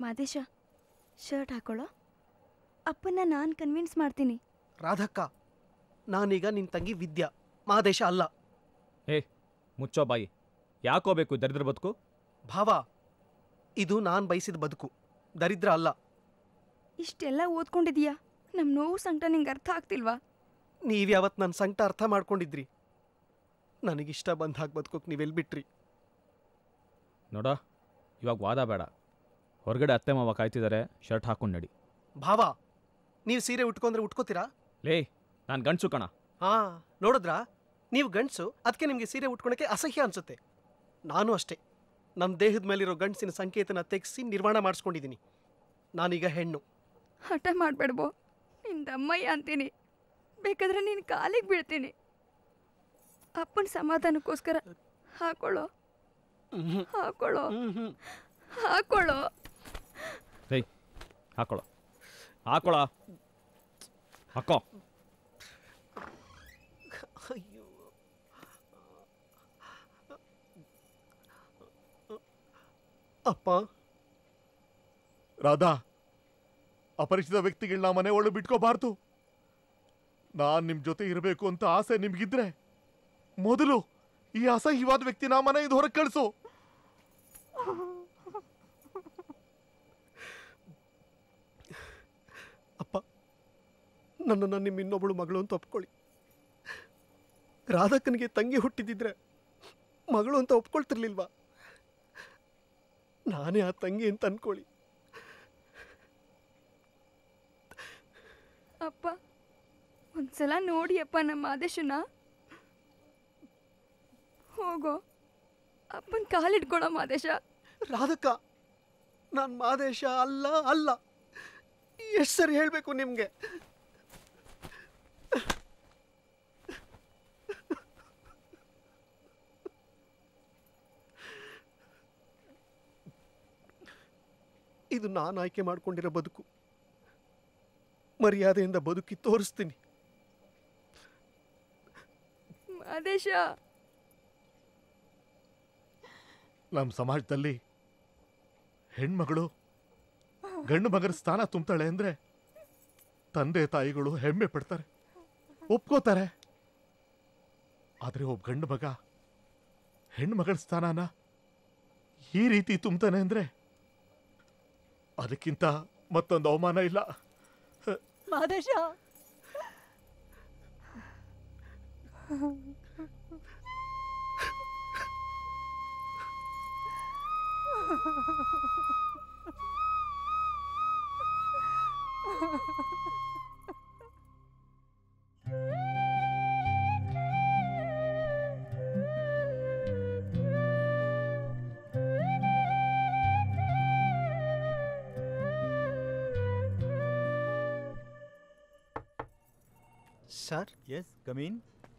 L: ಮಾದೇಶ ಶರ್ಟ್ ಹಾಕೊಳ್ಳೋ ಅಪ್ಪನ್ನ ನಾನು ಕನ್ವಿನ್ಸ್ ಮಾಡ್ತೀನಿ
G: ರಾಧಕ್ಕ ನಾನೀಗ ನಿನ್ನ ತಂಗಿ ವಿದ್ಯಾ ಮಾದೇಶ ಅಲ್ಲ
S: ಏ ಮುಚ್ಚೋ ಬಾಯಿ ಯಾಕೋ ಬೇಕು ದರಿದ್ರ ಬದುಕು
G: ಭಾವ ಇದು ನಾನು ಬಯಸಿದ ಬದುಕು ದರಿದ್ರ ಅಲ್ಲ
L: ಇಷ್ಟೆಲ್ಲ ಓದ್ಕೊಂಡಿದೀಯಾ ನಮ್ಮ ನೋವು ಸಂಕಟ ನಿಂಗೆ ಅರ್ಥ ಆಗ್ತಿಲ್ವಾ
G: ನೀವ್ಯಾವತ್ತು ನನ್ನ ಸಂಕಟ ಅರ್ಥ ಮಾಡ್ಕೊಂಡಿದ್ರಿ ನನಗಿಷ್ಟ ಬಂದ ಹಾಗೆ ಬದುಕೋಕೆ ನೀವೆಲ್ಲಿ ಬಿಟ್ರಿ
S: ನೋಡ ಇವಾಗ ವಾದ ಬೇಡ ಹೊರಗಡೆ ಅತ್ತೆ ಮಾವ ಕಾಯ್ತಿದ್ದಾರೆ ಶರ್ಟ್ ಹಾಕೊಂಡು ನಡಿ
G: ಭಾವ ನೀವು ಸೀರೆ ಉಟ್ಕೊಂಡ್ರೆ ಉಟ್ಕೋತೀರಾ
S: ಲೇ ನಾನು ಗಂಡ್ಸು ಕಣ
G: ಹಾ ನೋಡಿದ್ರಾ ನೀವು ಗಂಡಸು ಅದಕ್ಕೆ ನಿಮಗೆ ಸೀರೆ ಉಟ್ಕೊಳಕ್ಕೆ ಅಸಹ್ಯ ಅನ್ಸುತ್ತೆ ನಾನು ಅಷ್ಟೇ ನನ್ನ ದೇಹದ ಮೇಲಿರೋ ಗಂಡಸಿನ ಸಂಕೇತನ ತೆಗೆಸಿ ನಿರ್ಮಾಣ ಮಾಡಿಸ್ಕೊಂಡಿದ್ದೀನಿ ನಾನೀಗ ಹೆಣ್ಣು
L: ಹಠ ಮಾಡಬೇಡ್ಬೋ ನಿನ್ನ ದಮ್ಮಯ್ಯ ಅಂತೀನಿ ಬೇಕಾದ್ರೆ ನೀನು ಕಾಲಿಗೆ ಬೀಳ್ತೀನಿ ಅಪ್ಪನ ಸಮಾಧಾನಕ್ಕೋಸ್ಕರ ಹಾಕೊಳ್ಳೋ ಹಾಕೊಳ್ಳೋ ಹಾಕೊಳ್ಳೋ
S: ಏಯ್ ಹಾಕೊಳ್ಳೋ ಹಾಕೊಳ್ಳೋ ಹಾಕೋ
G: ಅಪ್ಪ
M: ರಾಧಾ ಅಪರಿಚಿತ ವ್ಯಕ್ತಿಗಳನ್ನ ಮನೆ ಒಳಗೆ ಬಿಟ್ಕೋಬಾರ್ದು ನಾನ್ ನಿಮ್ ಜೊತೆ ಇರಬೇಕು ಅಂತ ಆಸೆ ನಿಮ್ಗಿದ್ರೆ ಮೊದಲು ಈ ಅಸಹ್ಯವಾದ ವ್ಯಕ್ತಿನ ಮನೆಯಿಂದ ಹೊರಗೆ ಕಳಿಸು
G: ಅಪ್ಪ ನನ್ನನ್ನು ನಿಮ್ಮ ಇನ್ನೊಬ್ಬಳು ಮಗಳು ಅಂತ ಒಪ್ಕೊಳ್ಳಿ ರಾಧಕ್ಕನಿಗೆ ತಂಗಿ ಹುಟ್ಟಿದಿದ್ರೆ ಮಗಳು ಅಂತ ಒಪ್ಕೊಳ್ತಿರ್ಲಿಲ್ವಾ ನಾನೇ ಆ ತಂಗಿ ಅಂತ ಅನ್ಕೊಳ್ಳಿ
L: ಅಪ್ಪ ಒಂದ್ಸಲ ನೋಡಿ ಅಪ್ಪ ನಮ್ಮ ಆದೇಶನ ಹೋಗೋ ಅಪ್ಪನ ಕಾಲಿಟ್ಕೊಳ್ಳೋ ಮಾದೇಶ
G: ರಾಧಕ್ಕ ನಾನು ಮಾದೇಶ ಅಲ್ಲ ಅಲ್ಲ ಎಷ್ಟು ಸರಿ ಹೇಳಬೇಕು ನಿಮಗೆ ಇದು ನಾನು ಆಯ್ಕೆ ಮಾಡ್ಕೊಂಡಿರೋ ಬದುಕು ಮರ್ಯಾದೆಯಿಂದ ಬದುಕಿ ತೋರಿಸ್ತೀನಿ
L: ಮಾದೇಶ
M: ನಮ್ಮ ಸಮಾಜದಲ್ಲಿ ಹೆಣ್ಮಗಳು ಗಂಡು ಮಗನ ಸ್ಥಾನ ತುಂಬ್ತಾಳೆ ಅಂದ್ರೆ ತಂದೆ ತಾಯಿಗಳು ಹೆಮ್ಮೆ ಪಡ್ತಾರೆ ಒಪ್ಕೋತಾರೆ ಆದ್ರೆ ಒಬ್ಬ ಗಂಡು ಮಗ ಹೆಣ್ಣು ಮಗಳ ಸ್ಥಾನನ ಈ ರೀತಿ ತುಂಬ್ತಾನೆ ಅಂದ್ರೆ ಅದಕ್ಕಿಂತ ಮತ್ತೊಂದು ಅವಮಾನ ಇಲ್ಲ
N: ಮಾದೇಶ
G: ಸರ್
T: ಎಸ್ ಕಮೀನ್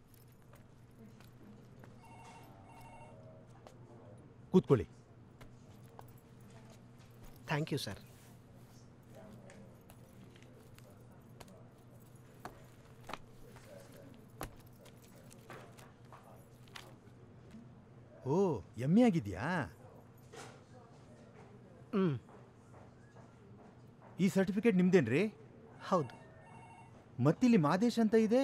T: ಕೂತ್ಕೊಳ್ಳಿ
G: ಥ್ಯಾಂಕ್ ಯು ಸರ್
T: ಓ ಎಮ್ಮೆ ಆಗಿದ್ಯಾ
G: ಹ್ಮ್
T: ಈ ಸರ್ಟಿಫಿಕೇಟ್ ನಿಮ್ದೇನ್ರಿ
G: ಹೌದು
T: ಮತ್ತಿಲ್ಲಿ ಮಾದೇಶ್ ಅಂತ ಇದೆ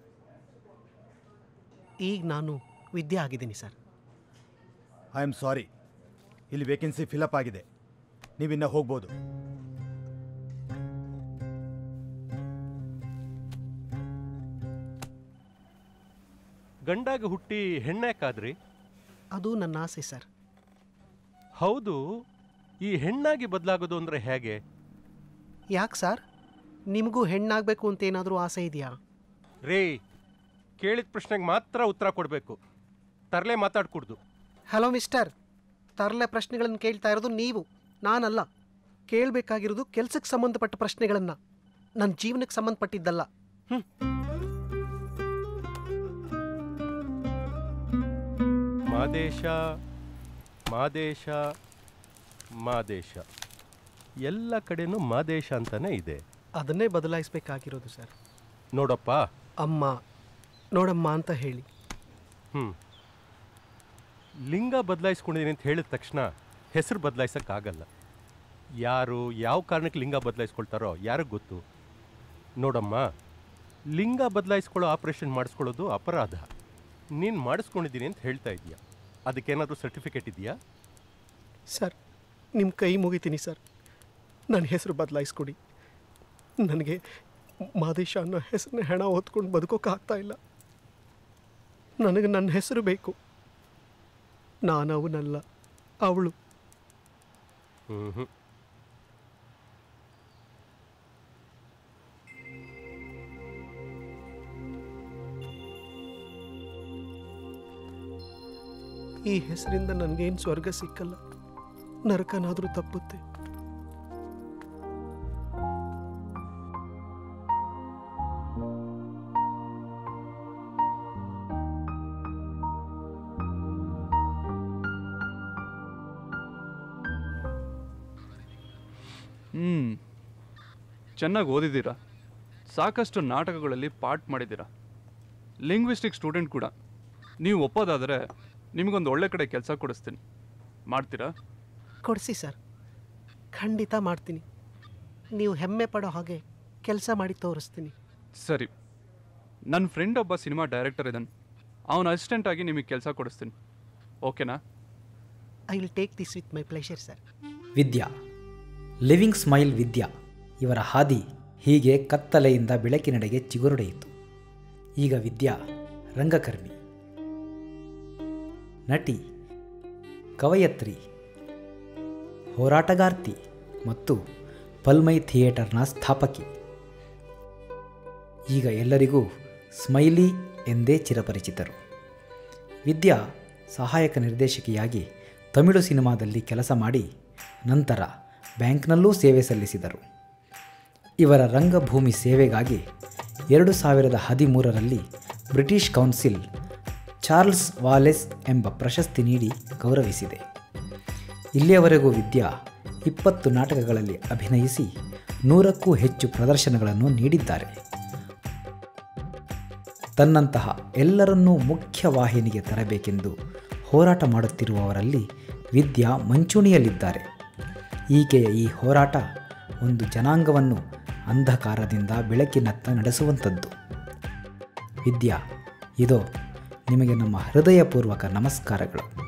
G: ಈಗ ನಾನು ವಿದ್ಯೆ ಆಗಿದ್ದೀನಿ ಸರ್
T: ಐ ಆಮ್ ಸಾರಿ ಇಲ್ಲಿ ವೇಕೆನ್ಸಿ ಫಿಲಪ್ ಆಗಿದೆ ನೀವಿನ್ನ ಹೋಗ್ಬೋದು
D: ಗಂಡಾಗಿ ಹುಟ್ಟಿ ಹೆಣ್ಣಾಕಾದ್ರಿ
G: ಅದು ನನ್ನ ಆಸೆ ಸರ್
D: ಹೌದು ಈ ಹೆಣ್ಣಾಗಿ ಬದಲಾಗೋದು ಅಂದ್ರೆ ಹೇಗೆ
G: ಯಾಕೆ ಸರ್ ನಿಮಗೂ ಹೆಣ್ಣಾಗಬೇಕು ಅಂತ ಏನಾದರೂ ಆಸೆ ಇದೆಯಾ
D: ರೇ ಕೇಳಿದ ಪ್ರಶ್ನೆಗೆ ಮಾತ್ರ ಉತ್ತರ ಕೊಡಬೇಕು ತರಲೆ ಮಾತಾಡ್ಕೂಡ್ದು
G: ಹಲೋ ಮಿಸ್ಟರ್ ತರಲೆ ಪ್ರಶ್ನೆಗಳನ್ನು ಕೇಳ್ತಾ ಇರೋದು ನೀವು ನಾನಲ್ಲ ಕೇಳಬೇಕಾಗಿರೋದು ಕೆಲಸಕ್ಕೆ ಸಂಬಂಧಪಟ್ಟ ಪ್ರಶ್ನೆಗಳನ್ನು ನನ್ನ ಜೀವನಕ್ಕೆ ಸಂಬಂಧಪಟ್ಟಿದ್ದಲ್ಲ ಹ್ಞೂ
D: ಮಾದೇಶ ಮಾದೇಶ ಮಾದೇಶ ಎಲ್ಲ ಕಡೆನೂ ಮಾದೇಶ ಅಂತಾನೆ ಇದೆ
G: ಅದನ್ನೇ ಬದಲಾಯಿಸಬೇಕಾಗಿರೋದು ಸರ್
D: ನೋಡಪ್ಪ
G: ಅಮ್ಮ ನೋಡಮ್ಮ ಅಂತ ಹೇಳಿ
D: ಹ್ಮ್ ಲಿಂಗ ಬದಲಾಯಿಸ್ಕೊಂಡಿದ್ದೀನಿ ಅಂತ ಹೇಳಿದ ತಕ್ಷಣ ಹೆಸರು ಬದಲಾಯಿಸೋಕ್ಕಾಗಲ್ಲ ಯಾರು ಯಾವ ಕಾರಣಕ್ಕೆ ಲಿಂಗ ಬದಲಾಯಿಸ್ಕೊಳ್ತಾರೋ ಯಾರಿಗೆ ಗೊತ್ತು ನೋಡಮ್ಮ ಲಿಂಗ ಬದಲಾಯಿಸ್ಕೊಳ್ಳೋ ಆಪ್ರೇಷನ್ ಮಾಡಿಸ್ಕೊಳ್ಳೋದು ಅಪರಾಧ ನೀನು ಮಾಡಿಸ್ಕೊಂಡಿದ್ದೀನಿ ಅಂತ ಹೇಳ್ತಾ ಇದೀಯ ಅದಕ್ಕೇನಾದರೂ ಸರ್ಟಿಫಿಕೇಟ್ ಇದೆಯಾ
G: ಸರ್ ನಿಮ್ಮ ಕೈ ಮುಗಿತೀನಿ ಸರ್ ನನ್ನ ಹೆಸರು ಬದಲಾಯಿಸ್ಕೊಡಿ ನನಗೆ ಮಾದೇಶ ಅನ್ನೋ ಹೆಸರನ್ನ ಹೆಣ ಹೊತ್ಕೊಂಡು ಬದುಕೋಕ್ಕಾಗ್ತಾ ಇಲ್ಲ ನನಗೆ ನನ್ನ ಹೆಸರು ಬೇಕು ನಾನು ಅವನಲ್ಲ ಅವಳು
D: ಹ್ಞೂ
G: ಈ ಹೆಸರಿಂದ ನನಗೇನು ಸ್ವರ್ಗ ಸಿಕ್ಕಲ್ಲ ನರಕನಾದರೂ ತಪ್ಪುತ್ತೆ
K: ಹ್ಞೂ ಚೆನ್ನಾಗಿ ಓದಿದ್ದೀರಾ ಸಾಕಷ್ಟು ನಾಟಕಗಳಲ್ಲಿ ಪಾಠ ಮಾಡಿದ್ದೀರಾ ಲಿಂಗ್ವಿಸ್ಟಿಕ್ ಸ್ಟೂಡೆಂಟ್ ಕೂಡ ನೀವು ಒಪ್ಪೋದಾದರೆ ನಿಮಗೊಂದು ಒಳ್ಳೆ ಕಡೆ ಕೆಲಸ ಕೊಡಿಸ್ತೀನಿ ಮಾಡ್ತೀರಾ
G: ಕೊಡಿಸಿ ಸರ್ ಖಂಡಿತ ಮಾಡ್ತೀನಿ ನೀವು ಹೆಮ್ಮೆ ಪಡೋ ಹಾಗೆ ಕೆಲಸ ಮಾಡಿ ತೋರಿಸ್ತೀನಿ
K: ಸರಿ ನನ್ನ ಫ್ರೆಂಡ್ ಒಬ್ಬ ಸಿನಿಮಾ ಡೈರೆಕ್ಟರ್ ಇದ್ದಾನೆ ಅವನ ಅಸಿಸ್ಟೆಂಟ್ ಆಗಿ ನಿಮಗೆ ಕೆಲಸ ಕೊಡಿಸ್ತೀನಿ ಓಕೆನಾ
G: I will take this with my pleasure sir
V: Vidya living smile Vidya ಇವರ ಹಾದಿ ಹೀಗೆ ಕತ್ತಲೆಯಿಂದ ಬೆಳಕಿನೆಡೆಗೆ ಚಿಗುರೊಡೆಯಿತು ಈಗ ವಿದ್ಯಾ ರಂಗಕರ್ಮಿ ನಟಿ ಕವಯತ್ರಿ ಹೋರಾಟಗಾರ್ತಿ ಮತ್ತು ಪಲ್ಮೈ ಥಿಯೇಟರ್ನ ಸ್ಥಾಪಕಿ ಈಗ ಎಲ್ಲರಿಗೂ ಸ್ಮೈಲಿ ಎಂದೇ ಚಿರಪರಿಚಿತರು ವಿದ್ಯಾ ಸಹಾಯಕ ನಿರ್ದೇಶಕಿಯಾಗಿ ತಮಿಳು ಸಿನಿಮಾದಲ್ಲಿ ಕೆಲಸ ಮಾಡಿ ನಂತರ ಬ್ಯಾಂಕ್ನಲ್ಲೂ ಸೇವೆ ಸಲ್ಲಿಸಿದರು ಇವರ ರಂಗಭೂಮಿ ಸೇವೆಗಾಗಿ ಎರಡು ಸಾವಿರದ ಹದಿಮೂರರಲ್ಲಿ ಬ್ರಿಟಿಷ್ ಕೌನ್ಸಿಲ್ ಚಾರ್ಲ್ಸ್ ವಾಲೆಸ್ ಎಂಬ ಪ್ರಶಸ್ತಿ ನೀಡಿ ಗೌರವಿಸಿದೆ ಇಲ್ಲಿಯವರೆಗೂ ವಿದ್ಯಾ ಇಪ್ಪತ್ತು ನಾಟಕಗಳಲ್ಲಿ ಅಭಿನಯಿಸಿ ನೂರಕ್ಕೂ ಹೆಚ್ಚು ಪ್ರದರ್ಶನಗಳನ್ನು ನೀಡಿದ್ದಾರೆ ತನ್ನಂತಹ ಎಲ್ಲರನ್ನೂ ಮುಖ್ಯ ವಾಹಿನಿಗೆ ತರಬೇಕೆಂದು ಹೋರಾಟ ಮಾಡುತ್ತಿರುವವರಲ್ಲಿ ವಿದ್ಯಾ ಮಂಚೂಣಿಯಲ್ಲಿದ್ದಾರೆ ಈಕೆಯ ಈ ಹೋರಾಟ ಒಂದು ಜನಾಂಗವನ್ನು ಅಂಧಕಾರದಿಂದ ಬೆಳಕಿನತ್ತ ನಡೆಸುವಂಥದ್ದು ವಿದ್ಯಾ ಇದೋ ನಿಮಗೆ ನಮ್ಮ ಹೃದಯಪೂರ್ವಕ ನಮಸ್ಕಾರಗಳು